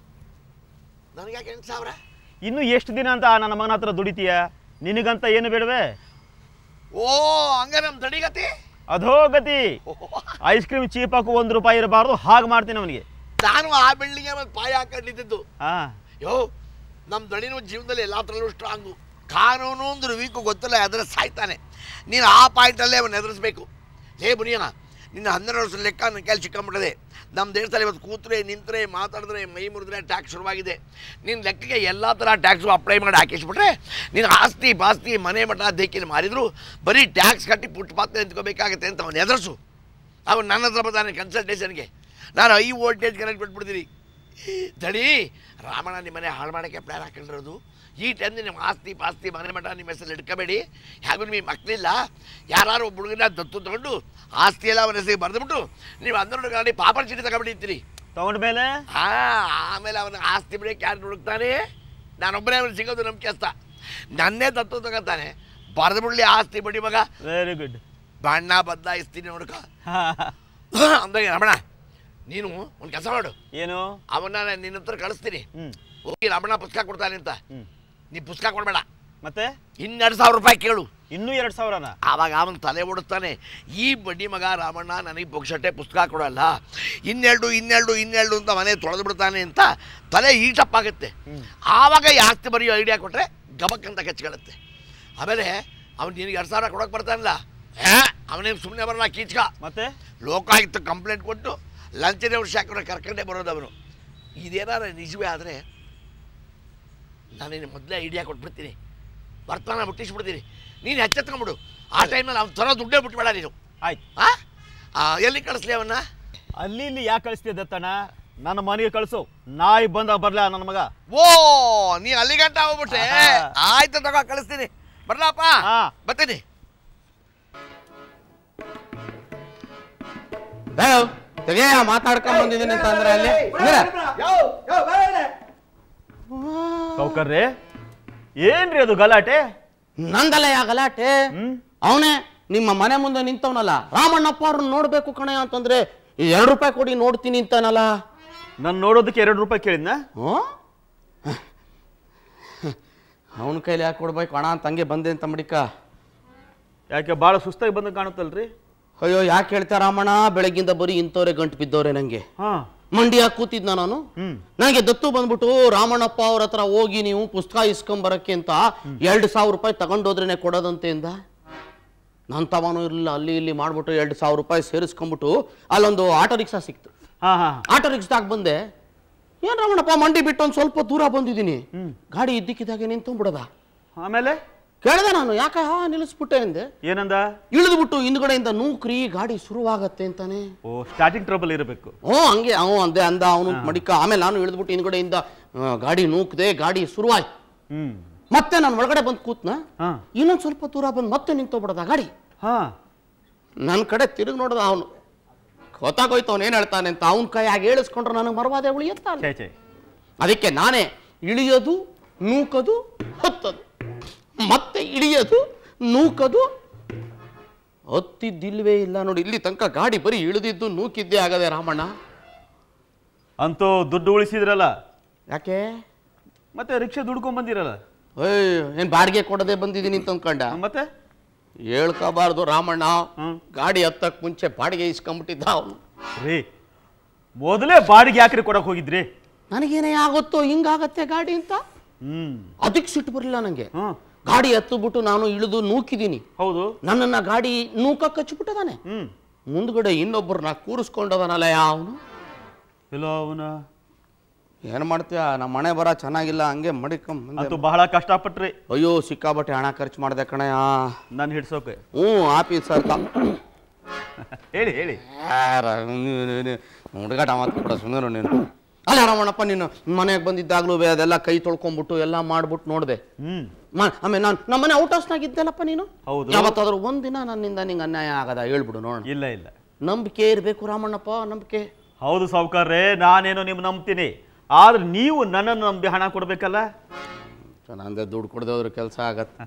ನನಗೆ ಯಾಕೆ ಎಂಟು ಸಾವಿರ ಇನ್ನು ಎಷ್ಟು ದಿನ ಅಂತ ನನ್ನ ಮಗನ ಹತ್ರ ದುಡಿತೀಯ ನಿನಗಂತ ಏನು ಬೇಡವೆ ಓ ಹಂಗ ನಮ್ಮ ತಡಿಗತಿ ಅಧೋ ಗತಿ ಐಸ್ ಕ್ರೀಮ್ ಚೀಪ್ ಹಾಕು ಒಂದು ರೂಪಾಯಿ ಇರಬಾರ್ದು ಹಾಗೆ ಮಾಡ್ತೀನಿ ಅವನಿಗೆ ನಾನು ಆ ಬಿಲ್ಡಿಂಗ್ ಮತ್ತೆ ಪಾಯ ಹಾಕೊಂಡಿದ್ದು ಹಾ ಯೋ ನಮ್ಮ ದಣಿನೂ ಜೀವನದಲ್ಲಿ ಎಲ್ಲತ್ರಲ್ಲೂ ಸ್ಟ್ರಾಂಗು ಕಾನೂನು ಅಂದ್ರೆ ವೀಕು ಗೊತ್ತಿಲ್ಲ ಅದರ ಸಾಯ್ತಾನೆ ನೀನು ಆ ಪಾಯಿಂಟಲ್ಲೇ ಅವನ್ನ ಎದುರಿಸ್ಬೇಕು ಹೇ ಬುನಿಯನ ನಿನ್ನ ಹನ್ನೆರಡು ವರ್ಷದ ಲೆಕ್ಕ ನನ್ನ ಕೈಲಿ ಸಿಕ್ಕೊಂಬಿಟ್ಟಿದೆ ನಮ್ಮ ದೇಶದಲ್ಲಿ ಇವತ್ತು ಕೂತ್ರೆ ನಿಂತರೆ ಮಾತಾಡಿದ್ರೆ ಮೈ ಮುರಿದ್ರೆ ಟ್ಯಾಕ್ಸ್ ಶುರುವಾಗಿದೆ ನಿನ್ನ ಲೆಕ್ಕಕ್ಕೆ ಎಲ್ಲ ಥರ ಟ್ಯಾಕ್ಸು ಅಪ್ಲೈ ಮಾಡಿ ಹಾಕಿಸ್ಬಿಟ್ರೆ ನಿನ್ನ ಆಸ್ತಿ ಪಾಸ್ತಿ ಮನೆ ಮಠ ದೇಕಿನ ಮಾರಿದ್ರು ಬರೀ ಟ್ಯಾಕ್ಸ್ ಕಟ್ಟಿ ಪುಟ್ಟ ಪಾತ್ರೆ ನಿಂತ್ಕೋಬೇಕಾಗತ್ತೆ ಅಂತ ಅವನು ಎದುರಿಸು ಅವನು ನನ್ನ ಹತ್ರ ಬರ್ತಾನೆ ಕನ್ಸಲ್ಟೇಷನ್ಗೆ ನಾನು ಐ ವೋಲ್ಟೇಜ್ ಕನೆಕ್ಟ್ ಬಿಟ್ಬಿಡ್ತೀನಿ ದಡಿ ರಾಮಣ್ಣ ನಿಮ್ಮನೆ ಹಾಳು ಮಾಡೋಕ್ಕೆ ಪ್ಲ್ಯಾನ್ ಹಾಕೊಂಡಿರೋದು ಈ ಟೈಮ್ನಲ್ಲಿ ನಿಮ್ಮ ಆಸ್ತಿ ಪಾಸ್ತಿ ಮನೆ ಮಠ ನಿಮ್ಮ ಹೆಸರು ಇಟ್ಕೋಬೇಡಿ ಹೇಗೂ ನಿಮಗೆ ಮಕ್ಕಳಿಲ್ಲ ಯಾರು ಒಬ್ಬ ಹುಡುಗನ ದತ್ತು ತಗೊಂಡು ಆಸ್ತಿ ಎಲ್ಲ ಅವನ ಹೆಸರಿಗೆ ಬರೆದ್ಬಿಟ್ಟು ನೀವು ಹನ್ನೆರಡು ಗಾಡಿ ಪಾಪರ್ ಚೀಟಿ ತಗೊಂಡಿರ್ತೀರಿ ತಗೊಂಡ ಮೇಲೆ ಹಾಂ ಆಮೇಲೆ ಅವನ ಆಸ್ತಿ ಬಿಡಕ್ಕೆ ಯಾರು ಹುಡುಕ್ತಾನೆ ನಾನೊಬ್ಬನೇ ಅವನು ಸಿಗೋದು ನಮ್ಮ ಕೆಲಸ ನನ್ನೇ ದತ್ತು ತಗೋತಾನೆ ಬರೆದ್ಬಿಡ್ಲಿ ಆಸ್ತಿ ಬಡಿ ಮಗ ವೆರಿ ಗುಡ್ ಬಣ್ಣ ಬದಲಾಯಿಸ್ತೀನಿ ನೋಡ್ಕ ಅಂದಾಗ ರಮಣ ನೀನು ಒಂದು ಕೆಲಸ ಮಾಡು ಏನು ಅವನ್ನ ನಾನು ನಿನ್ನ ಹತ್ರ ಕಳಿಸ್ತೀನಿ ಹ್ಮ್ ಹೋಗಿ ರಮಣ ಪುಸ್ತಕ ಕೊಡ್ತಾನೆ ಅಂತ ಹ್ಮ್ ನೀ ಪುಸ್ತಕ ಕೊಡಬೇಡ ಮತ್ತೆ ಇನ್ನೆರಡು ಸಾವಿರ ರೂಪಾಯಿ ಕೇಳು ಇನ್ನೂ ಎರಡು ಸಾವಿರನ ಆವಾಗ ಅವನು ತಲೆ ಓಡಿಸ್ತಾನೆ ಈ ಬಡ್ಡಿ ಮಗ ರಾಮಣ್ಣ ನನಗೆ ಪುಕ್ಷಟೆ ಪುಸ್ತಕ ಕೊಡಲ್ಲ ಇನ್ನೆರಡು ಇನ್ನೆರಡು ಇನ್ನೆರಡು ಅಂತ ಮನೆ ತೊಳೆದು ಬಿಡ್ತಾನೆ ಅಂತ ತಲೆ ಈಟಪ್ ಆಗುತ್ತೆ ಆವಾಗ ಈ ಆಸ್ತಿ ಬರೆಯೋ ಐಡಿಯಾ ಕೊಟ್ಟರೆ ಗಬಕ್ ಅಂತ ಕೆಚ್ಕೊಳ್ಳುತ್ತೆ ಆಮೇಲೆ ಅವ್ನು ನಿನಗೆ ಎರಡು ಸಾವಿರ ಕೊಡೋಕೆ ಬರ್ತಾನಲ್ಲ ಹೇ ಅವನೇನು ಸುಮ್ಮನೆ ಬರಲ್ಲ ಕೀಚ್ಕ ಮತ್ತೆ ಲೋಕಾಯುಕ್ತ ಕಂಪ್ಲೇಂಟ್ ಕೊಟ್ಟು ಲಂಚದ ವರ್ಷ ಹಾಕಿದ್ರೆ ಕರ್ಕೊಂಡೇ ಬರೋದು ಅವನು ಇದೇನಾರ ನಿಜವೇ ಆದರೆ ನಾನು ನಿನ್ನ ಮೊದಲೇ ಐಡಿಯಾ ಕೊಟ್ಬಿಡ್ತೀನಿ ವರ್ತಮಾನ ಮುಟ್ಟಿಸ್ಬಿಡ್ತೀನಿ ನೀನು ಎಚ್ಚೆತ್ಕೊಂಡ್ಬಿಡು ಆ ಟೈಮಲ್ಲಿ ಅವ್ನು ತರೋ ದುಡ್ಡೇ ಬಿಟ್ಬೇಡ ನೀನು ಆಯ್ತು ಆ? ಆ, ಎಲ್ಲಿ ಕಳಿಸ್ಲಿ ಅವನ್ನ ಅಲ್ಲಿ ಇಲ್ಲಿ ಯಾಕೆ ಕಳಿಸ್ತೀಯ ದತ್ತಣ್ಣ ನನ್ನ ಮನೆಗೆ ಕಳಿಸು ನಾಯಿ ಬಂದಾಗ ಬರ್ಲ ನನ್ನ ಮಗ ಓ ನೀ ಅಲ್ಲಿ ಗಂಟ ಹೋಗ್ಬಿಟ್ಟೆ ಆಹಾ. ಆಯ್ತು ತಗೋ ಕಳಿಸ್ತೀನಿ ಬರ್ಲಪ್ಪ ಹಾ. ಬರ್ತೀನಿ ದೇವ್ ತೆಗೆಯ ಮಾತಾಡ್ಕೊಂಡ್ ಬಂದಿದ್ದೀನಿ ಅಂತ ಅಂದ್ರೆ ಅಲ್ಲಿ ಅಂದ್ರೆ ಸೌಕರ್ರೆ ಏನ್ರಿ ಅದು ಗಲಾಟೆ ನಂದಲ್ಲ ಯಾ ಗಲಾಟೆ ಹ್ಮ್ ಅವನೇ ನಿಮ್ಮ ಮನೆ ಮುಂದೆ ನಿಂತವನಲ್ಲ ರಾಮಣ್ಣಪ್ಪ ಅವ್ರನ್ನ ನೋಡ್ಬೇಕು ಕಣೆ ಅಂತಂದ್ರೆ ಎರಡು ರೂಪಾಯಿ ಕೊಡಿ ನೋಡ್ತೀನಿ ಅಂತಾನಲ್ಲ ನಾನು ನೋಡೋದಕ್ಕೆ ಎರಡು ರೂಪಾಯಿ ಕೇಳಿದ್ನ ಅವನ ಕೈಲಿ ಯಾಕೆ ಕೊಡ್ಬೇಕು ಹಣ ಅಂತ ಹಂಗೆ ಬಂದೆ ಅಂತ ಮಡಿಕ ಯಾಕೆ ಭಾಳ ಸುಸ್ತಾಗಿ ಬಂದು ಕಾಣುತ್ತಲ್ರಿ ಅಯ್ಯೋ ಯಾಕೆ ಹೇಳ್ತಾ ರಾಮಣ್ಣ ಬೆಳಗ್ಗಿಂದ ಬರೀ ಇಂಥವ್ರೆ ಗಂಟು ಬಿದ್ದವ್ರೆ ನಂಗೆ ಹಾ ಮಂಡಿಯಾಗ ಕೂತಿದ್ನ ನಾನು ಹ್ಮ್ ನನಗೆ ದತ್ತು ಬಂದ್ಬಿಟ್ಟು ರಾಮಣ್ಣಪ್ಪ ಅವ್ರ ಹತ್ರ ಹೋಗಿ ನೀವು ಪುಸ್ತಕ ಇಸ್ಕೊಂಬರಕ್ಕೆ ಅಂತ ಎರಡು ಸಾವಿರ ರೂಪಾಯಿ ತಗೊಂಡೋದ್ರೇನೆ ಕೊಡೋದಂತೆ ಇಂದ ನನ್ನ ತವನು ಇರಲಿಲ್ಲ ಅಲ್ಲಿ ಇಲ್ಲಿ ಮಾಡ್ಬಿಟ್ಟು ಎರಡು ಸಾವಿರ ರೂಪಾಯಿ ಸೇರಿಸ್ಕೊಂಬಿಟ್ಟು ಅಲ್ಲೊಂದು ಆಟೋ ರಿಕ್ಷಾ ಸಿಕ್ತು ಹಾ ಹಾ ಆಟೋ ರಿಕ್ಷಾದಾಗ ಬಂದೆ ಏನ್ ರಾಮಣ್ಣಪ್ಪ ಮಂಡಿ ಬಿಟ್ಟು ಒಂದು ಸ್ವಲ್ಪ ದೂರ ಬಂದಿದ್ದೀನಿ ಗಾಡಿ ಇದ್ದಕ್ಕಿದ್ದಾಗೆ ನಿಂತ್ಕೊಂಡ್ಬಿಡದ ಆಮೇಲೆ ಕೇಳ್ದೆ ನಾನು ಯಾಕೆ ಹಾ ನಿಲ್ಲಿಸ್ಬಿಟ್ಟೆ ಅಂದೆ ಏನಂದ ಇಳಿದ್ಬಿಟ್ಟು ಹಿಂದ್ಗಡೆಯಿಂದ ನೂಕ್ರಿ ಗಾಡಿ ಶುರುವಾಗತ್ತೆ ಅಂತಾನೆ ಓ ಸ್ಟಾರ್ಟಿಂಗ್ ಟ್ರಬಲ್ ಇರಬೇಕು ಹ್ಞೂ ಹಂಗೆ ಅವ ಅಂದೆ ಅಂದ ಅವನು ಮಡಿಕ ಆಮೇಲೆ ನಾನು ಇಳಿದ್ಬಿಟ್ಟು ಹಿಂದ್ಗಡೆಯಿಂದ ಆ, ಗಾಡಿ ನೂಕ್ದೆ ಗಾಡಿ ಶುರುವಾಯ್ತು ಹ್ಮ್ ಮತ್ತೆ ನಾನು ಒಳಗಡೆ ಬಂದು ಕೂತ್ನ ಹಾ ಇನ್ನೊಂದು ಸ್ವಲ್ಪ ದೂರ ಬಂದು ಮತ್ತೆ ನಿಂತೋಗ್ಬಿಡದ ಗಾಡಿ ಹಾ ನನ್ನ ಕಡೆ ತಿರುಗಿ ನೋಡ್ದ ಅವನು ಗೊತ್ತಾಗೋಯ್ತು ಅವನು ಏನು ಹೇಳ್ತಾನೆ ಅಂತ ಅವನ ಕೈ ಹಾಗೆ ಹೇಳಿಸ್ಕೊಂಡ್ರೆ ನನಗೆ ಮರವಾದೆ ಉಳಿಯುತ್ತಾನೆ ಛೇ ಛೇ ಅದಕ್ಕೆ ನಾನೇ ಇಳಿಯೋದು ನೂಕದು ಹತ್ತದು ಮತ್ತೆ ಇಳಿಯೋದು ನೂಕದು ಹತ್ತಿದ್ದಿಲ್ವೇ ಇಲ್ಲ ನೋಡಿ ಇಲ್ಲಿ ತನಕ ಗಾಡಿ ಬರೀ ಇಳಿದಿದ್ದು ನೂಕಿದ್ದೇ ಆಗದೆ ರಾಮಣ್ಣ ಅಂತೂ ದುಡ್ಡು ಉಳಿಸಿದ್ರಲ್ಲ ಯಾಕೆ ಮತ್ತೆ ರಿಕ್ಷಾ ದುಡ್ಕೊಂಡ್ ಬಂದಿರಲ್ಲ ಏಯ್ ಏನು ಬಾಡಿಗೆ ಕೊಡದೆ ಬಂದಿದ್ದೀನಿ ಅಂತ ಅಂದ್ಕೊಂಡ ಮತ್ತೆ ಹೇಳ್ಕೋಬಾರ್ದು ರಾಮಣ್ಣ ಹ್ಮ್. ಗಾಡಿ ಹತ್ತಕ್ಕೆ ಮುಂಚೆ ಬಾಡಿಗೆ ಇಸ್ಕೊಂಬಿಟ್ಟಿದ್ದ ಅವನು ರೀ ಮೊದಲೇ ಬಾಡಿಗೆ ಯಾಕ್ರಿ ಕೊಡಕ್ ಹೋಗಿದ್ರಿ ನನಗೇನೇ ಆಗುತ್ತೋ ಹಿಂಗಾಗತ್ತೆ ಗಾಡಿ ಅಂತ ಹ್ಮ್ ಅದಕ್ಕೆ ಸಿಟ್ಟು ಬರಲಿಲ್ಲ ನನಗೆ ಹ್ಮ್ ಗಾಡಿ ಹತ್ತುಬಿಟ್ಟು ನಾನು ಇಳಿದು ನೂಕಿದ್ದೀನಿ ಹೌದು ನನ್ನನ್ನ ಗಾಡಿ ನೂಕ ಕಚ್ಚಿಬಿಟ್ಟದಾನೆ ಹ್ಮ್ ಮುಂದ್ಗಡೆ ಇನ್ನೊಬ್ಬರನ್ನ ಕೂರಿಸ್ಕೊಂಡವನಲ್ಲ ಅವನು ಇಲ್ಲ ಅವನ ಏನು ಮಾಡ್ತೀಯ ನಮ್ಮ ಮನೆ ಬರ ಚೆನ್ನಾಗಿಲ್ಲ ಹಂಗೆ ಮಡಿಕಂ ಅಂತೂ ಬಹಳ ಕಷ್ಟಪಟ್ರಿ ಅಯ್ಯೋ ಸಿಕ್ಕಾಬಟ್ಟೆ ಹಣ ಖರ್ಚು ಮಾಡಿದೆ ಕಣಯ್ಯ ನಾನು ಹಿಡ್ಸೋಕೆ ಹ್ಞೂ ಆಫೀಸರ್ ಹೇಳಿ ಹೇಳಿ ಹುಡುಗಾಟ ಮಾತು ಸುಂದರು ನೀನು ಅಲ್ಲ ರಮಣಪ್ಪ ನೀನು ಮನೆಗೆ ಬಂದಿದ್ದಾಗ್ಲೂ ಬೇ ಅದೆಲ್ಲ ಕೈ ತೊಳ್ಕೊಂಬಿಟ್ಟು ಎಲ್ಲ ಮಾಡ್ಬಿಟ್ಟು ನೋಡಿದೆ ಹ್ಮ್ ಆಮೇಲೆ ನಾನು ನಮ್ಮನೆ ಔಟ್ ಹೌಸ್ನಾಗ ಇದ್ದಲ್ಲಪ್ಪ ನೀನು ಹೌದು. ಯಾವತ್ತಾದ್ರೂ ಒಂದಿನ ನನ್ನಿಂದ ನಿಂಗೆ ಅನ್ಯಾಯ ಆಗದ ಹೇಳ್ಬಿಡು ನೋಡೋಣ ಇಲ್ಲ ಇಲ್ಲ ನಂಬಿಕೆ ಇರಬೇಕು ರಾಮಣ್ಣಪ್ಪ ನಂಬಿಕೆ ಹೌದು ಸಾವುಕಾರ್ರೆ ನಾನೇನೋ ನಿಮ್ಮ ನಂಬ್ತೀನಿ ಆದ್ರೆ ನೀವು ನನ್ನನ್ನು ನಂಬಿ ಹಣ ಕೊಡ್ಬೇಕಲ್ಲ ನಂದೆ ದುಡ್ಡು ಕೊಡದೆ ಹೋದ್ರೆ ಕೆಲಸ ಆಗತ್ತೆ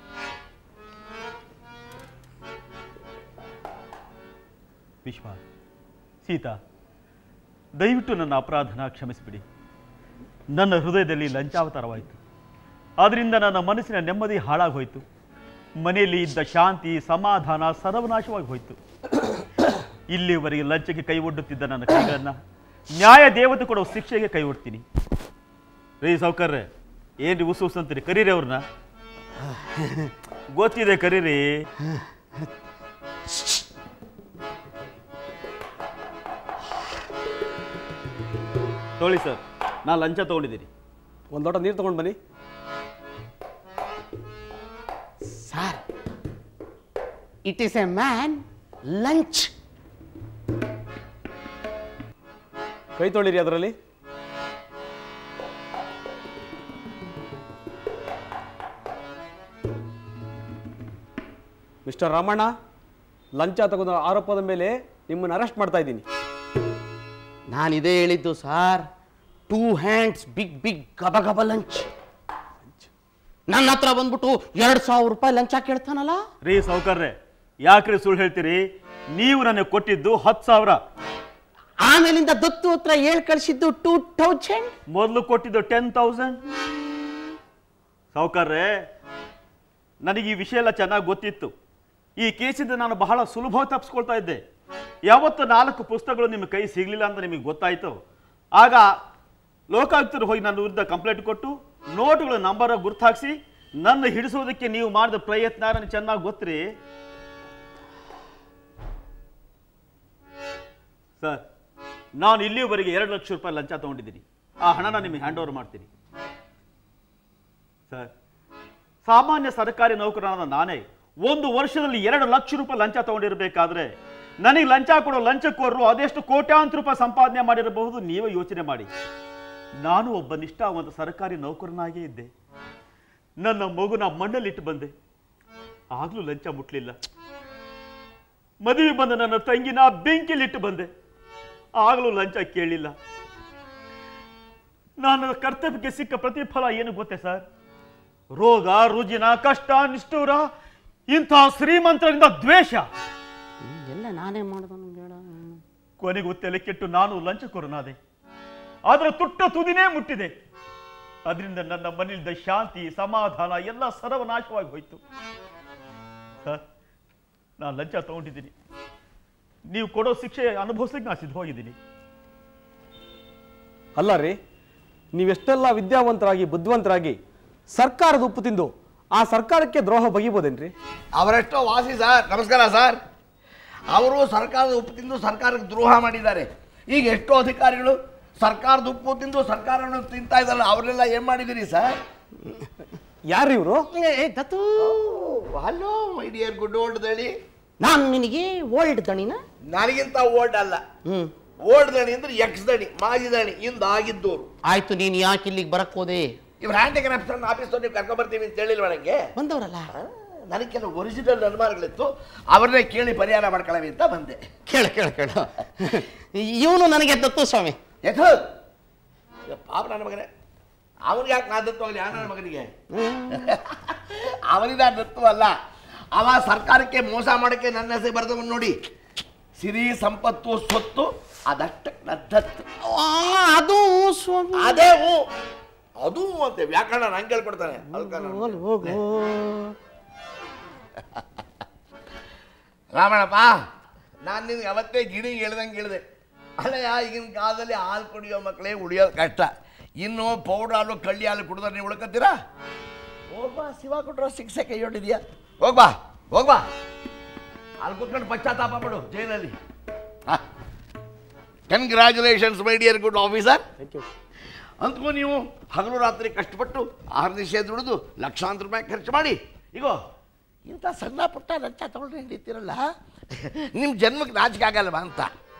ವಿಶ್ವ ಸೀತಾ ದಯವಿಟ್ಟು ನನ್ನ ಅಪರಾಧನ ಕ್ಷಮಿಸಿಬಿಡಿ ನನ್ನ ಹೃದಯದಲ್ಲಿ ಲಂಚಾವತಾರವಾಯಿತು ಅದರಿಂದ ನನ್ನ ಮನಸ್ಸಿನ ನೆಮ್ಮದಿ ಹಾಳಾಗಿ ಹೋಯಿತು ಮನೆಯಲ್ಲಿ ಇದ್ದ ಶಾಂತಿ ಸಮಾಧಾನ ಸರ್ವನಾಶವಾಗಿ ಹೋಯಿತು ಇಲ್ಲಿವರೆಗೆ ಲಂಚಕ್ಕೆ ಕೈ ಒಡ್ಡುತ್ತಿದ್ದ ನನ್ನ ಕೈಗಳನ್ನ ನ್ಯಾಯ ದೇವತೆ ಕೊಡೋ ಶಿಕ್ಷೆಗೆ ಕೈ ಒಡ್ತೀನಿ ರೀ ಸಾವುಕಾರ್ರೆ ಏನ್ರಿ ಉಸು ಉಸು ಅಂತೀರಿ ಕರೀರಿ ಅವ್ರನ್ನ ಗೊತ್ತಿದೆ ಕರೀರಿ ತೊಳಿ ಸರ್ ನಾನು ಲಂಚ ತಗೊಂಡಿದ್ದೀನಿ ಒಂದು ಲೋಟ ನೀರು ತಗೊಂಡು ಬನ್ನಿ sir it is a man lunch ಕೈ ತೊಳಿರಿ ಅದರಲ್ಲಿ ಮಿಸ್ಟರ್ ರಾಮಣ್ಣ ಲಂಚ ತಗೊಂಡ ಆರೋಪದ ಮೇಲೆ ನಿಮ್ಮನ್ನು ಅರೆಸ್ಟ್ ಮಾಡ್ತಾ ಇದ್ದೀನಿ ನಾನು ಇದೇ ಹೇಳಿದ್ದು sir two hands big big ಗಬ ಗಬ ಲಂಚ್ ನನ್ನ ಹತ್ರ ಬಂದ್ಬಿಟ್ಟು ಎರಡು ಸಾವಿರ ರೂಪಾಯಿ ಲಂಚ ಕೇಳ್ತಾನಲ್ಲ ರೀ ಸಾವುಕಾರ್ರೆ ಯಾಕ್ರಿ ಸುಳ್ಳು ಹೇಳ್ತೀರಿ ನೀವು ನನಗೆ ಕೊಟ್ಟಿದ್ದು ಹತ್ತು ಸಾವಿರ ಆಮೇಲಿಂದ ದತ್ತು ಹತ್ರ ಹೇಳ್ ಕಳಿಸಿದ್ದು ಟೂ ತೌಸಂಡ್ ಮೊದಲು ಕೊಟ್ಟಿದ್ದು ಟೆನ್ ತೌಸಂಡ್ ಸಾವುಕಾರ್ರೆ ನನಗೆ ಈ ವಿಷಯ ಎಲ್ಲ ಚೆನ್ನಾಗಿ ಗೊತ್ತಿತ್ತು ಈ ಕೇಸಿಂದ ನಾನು ಬಹಳ ಸುಲಭವಾಗಿ ತಪ್ಪಿಸ್ಕೊಳ್ತಾ ಇದ್ದೆ ಯಾವತ್ತು ನಾಲ್ಕು ಪುಸ್ತಕಗಳು ನಿಮ್ಮ ಕೈ ಸಿಗಲಿಲ್ಲ ಅಂತ ನಿಮಗೆ ಗೊತ್ತಾಯಿತು ಆಗ ಲೋಕಾಯುಕ್ತರು ಹೋಗಿ ನನ್ನ ವಿರುದ್ಧ ಕಂಪ್ಲೇಂಟ್ ಕೊಟ್ಟು ನೋಟುಗಳ ನಂಬರ್ ಗುರ್ತಾಕ್ಸಿ ನನ್ನ ಹಿಡಿಸೋದಕ್ಕೆ ನೀವು ಮಾಡಿದ ಪ್ರಯತ್ನ ನನಗೆ ಚೆನ್ನಾಗಿ ಗೊತ್ತ್ರಿ ಸರ್ ನಾನು ಇಲ್ಲಿಯವರೆಗೆ ಎರಡು ಲಕ್ಷ ರೂಪಾಯಿ ಲಂಚ ತಗೊಂಡಿದ್ದೀನಿ ಆ ಹಣನ ನಿಮಗೆ ಹ್ಯಾಂಡ್ ಓವರ್ ಮಾಡ್ತೀನಿ ಸರ್ ಸಾಮಾನ್ಯ ಸರ್ಕಾರಿ ನೌಕರನಾದ ನಾನೇ ಒಂದು ವರ್ಷದಲ್ಲಿ ಎರಡು ಲಕ್ಷ ರೂಪಾಯಿ ಲಂಚ ತಗೊಂಡಿರಬೇಕಾದ್ರೆ ನನಗೆ ಲಂಚ ಕೊಡೋ ಲಂಚಕ್ಕೋರರು ಅದೆಷ್ಟು ಕೋಟ್ಯಾಂತರ ರೂಪಾಯಿ ಸಂಪಾದನೆ ಮಾಡಿರಬಹುದು ನೀವೇ ಯೋಚನೆ ಮಾಡಿ ನಾನು ಒಬ್ಬ ನಿಷ್ಠಾವಂತ ಸರ್ಕಾರಿ ನೌಕರನಾಗೇ ಇದ್ದೆ ನನ್ನ ಮಗುನ ಮಣ್ಣಲ್ಲಿಟ್ಟು ಬಂದೆ ಆಗ್ಲೂ ಲಂಚ ಮುಟ್ಲಿಲ್ಲ ಮದುವೆ ಬಂದ ನನ್ನ ತಂಗಿನ ಬೆಂಕಿಲಿಟ್ಟು ಬಂದೆ ಆಗಲೂ ಲಂಚ ಕೇಳಲಿಲ್ಲ ನನ್ನ ಕರ್ತವ್ಯಕ್ಕೆ ಸಿಕ್ಕ ಪ್ರತಿಫಲ ಏನು ಗೊತ್ತೇ ಸರ್ ರೋಗ ರುಜಿನ ಕಷ್ಟ ನಿಷ್ಠೂರ ಇಂಥ ಶ್ರೀಮಂತರಿಂದ ದ್ವೇಷ ಎಲ್ಲ ನಾನೇ ಮಾಡ್ದನು ಬೇಡ ಕೊನೆಗೂ ತಲೆ ಕೆಟ್ಟು ನಾನು ಲಂಚಕೊರನಾದೆ ಅದರ ತುಟ್ಟ ತುದಿನೇ ಮುಟ್ಟಿದೆ ಅದರಿಂದ ನನ್ನ ಮನೆಯಿಂದ ಶಾಂತಿ ಸಮಾಧಾನ ಎಲ್ಲ ಸರ್ವನಾಶವಾಗಿ ಹೋಯ್ತು ಸರ್ ನಾನು ಲಂಚ ತಗೊಂಡಿದ್ದೀನಿ ನೀವು ಕೊಡೋ ಶಿಕ್ಷೆ ಅನುಭವಿಸ್ಲಿಕ್ಕೆ ನಾನು ಸಿದ್ಧವಾಗಿದ್ದೀನಿ ಅಲ್ಲ ರೀ ನೀವೆಷ್ಟೆಲ್ಲ ವಿದ್ಯಾವಂತರಾಗಿ ಬುದ್ಧಿವಂತರಾಗಿ ಸರ್ಕಾರದ ಉಪ್ಪು ತಿಂದು ಆ ಸರ್ಕಾರಕ್ಕೆ ದ್ರೋಹ ಬಗೆಬೋದೇನ್ರಿ ಅವರೆಷ್ಟೋ ವಾಸಿ ಸರ್ ನಮಸ್ಕಾರ ಸರ್ ಅವರು ಸರ್ಕಾರದ ಉಪ್ಪು ತಿಂದು ಸರ್ಕಾರಕ್ಕೆ ದ್ರೋಹ ಮಾಡಿದ್ದಾರೆ ಈಗ ಎಷ್ಟೋ ಅಧಿಕಾರಿಗಳು ಸರ್ಕಾರದ ಉಪ್ಪು ತಿಂದು ಸರ್ಕಾರವನ್ನು ತಿಂತಾ ಇದ್ದಾರಲ್ಲ ಅವರೆಲ್ಲ ಏನು ಮಾಡಿದ್ದೀರಿ ಸರ್ ಯಾರು ಇವರು ದತ್ತು hello my dear good old ದಣಿ ನಾನು ನಿನಗೆ ಓಲ್ಡ್ ದಣಿನ ನನಗಿಂತ ಓಲ್ಡ್ ಅಲ್ಲ ಹ್ಮ್ ಓಲ್ಡ್ ದಣಿ ಅಂದ್ರೆ ಎಕ್ಸ್ ದಣಿ ಮಾಜಿ ದಣಿ ಇಂದ ಆಗಿದ್ದೋರು ಆಯ್ತು ನೀನು ಯಾಕೆ ಇಲ್ಲಿಗೆ ಬರಕ್ ಹೋದೆ ಇವ್ರು ಹ್ಯಾಂಡಿಕ್ರಾಫ್ಟ್ ಆಫೀಸ್ ನೀವು ಕರ್ಕೊಂಡ್ ಬರ್ತೀವಿ ಅಂತ ಹೇಳಿಲ್ವ ನನಗೆ ಬಂದವರಲ್ಲ ನನಗೆ ಕೆಲವು ಒರಿಜಿನಲ್ ಅನುಮಾನಗಳಿತ್ತು ಅವರನ್ನೇ ಕೇಳಿ ಪರಿಹಾರ ಮಾಡ್ಕೊಳ್ಳವಿ ಅಂತ ಬಂದೆ ಕೇಳ ಕೇಳ ಕೇಳ ಇವನು ನನಗೆ ದತ್ತು ಸ್ವಾಮಿ ಎಥೋ ಪಾಪ ನನ್ನ ಮಗನೇ ಅವನಿಗೆ ಯಾಕೆ ನಾ ದತ್ತು ಆಗಲಿ ನನ್ನ ಮಗನಿಗೆ ಅವನಿಗೆ ದತ್ತು ಅಲ್ಲ ಅವ ಸರ್ಕಾರಕ್ಕೆ ಮೋಸ ಮಾಡಕ್ಕೆ ನನ್ನ ಹೆಸರು ಬರೆದವನು ನೋಡಿ ಸಿರಿ ಸಂಪತ್ತು ಸ್ವತ್ತು ಅದಷ್ಟ ದತ್ತು ಆ, ಅದು ಸ್ವಾಮಿ ಅದೇ ಹೂ ಅದು ಅಂತೆ ವ್ಯಾಕರಣ ನಂಗೆ ಹೇಳ್ಕೊಡ್ತಾನೆ ಅಲ್ಕ ನಾನು. ಹೋಗು, ಹೋಗು ರಾಮಣ್ಣಪ್ಪ ನಾನು ನಿನ್ಗೆ ಅವತ್ತೇ ಗಿಣಿ ಹೇಳ್ದಂಗೆ ಹೇಳಿದೆ ಅಲ್ಲಯ್ಯ ಈಗಿನ ಕಾಲದಲ್ಲಿ ಹಾಲು ಕುಡಿಯೋ ಮಕ್ಕಳೇ ಉಳಿಯೋದು ಕಷ್ಟ ಇನ್ನು ಪೌಡ್ರ್ ಹಾಲು ಕಳ್ಳಿ ಹಾಲು ಕುಡಿದ್ರೆ ನೀವು ಉಳ್ಕೊತೀರಾ ಹೋಗ್ಬಾ ಶಿವ ಕೊಟ್ಟರೋ ಶಿಕ್ಷೆ ಕೈ ಹೊಟ್ಟಿದ್ಯಾ ಹೋಗ್ಬಾ ಹೋಗ್ಬಾ ಅಲ್ಲಿ ಕುತ್ಕೊಂಡು ಪಶ್ಚಾತ್ತಾಪ ಪಡು ಜೈಲಲ್ಲಿ congratulations my dear good officer ಅಂದ್ಕೋ ನೀವು ಹಗಲು ರಾತ್ರಿ ಕಷ್ಟಪಟ್ಟು ಆರು ದಿವಸ ದುಡಿದು ಲಕ್ಷಾಂತರ ರೂಪಾಯಿ ಖರ್ಚು ಮಾಡಿ ಈಗೋ ಇಂಥ ಸಣ್ಣ ಪುಟ್ಟ ಲಂಚ ತಗೊಂಡ್ರೆ ಹಿಡಿತೀರಲ್ಲ ನಿಮ್ಮ ಜನ್ಮಕ್ಕೆ ನಾಚಿಕೆ ಆಗಲ್ವಾ ಅಂತ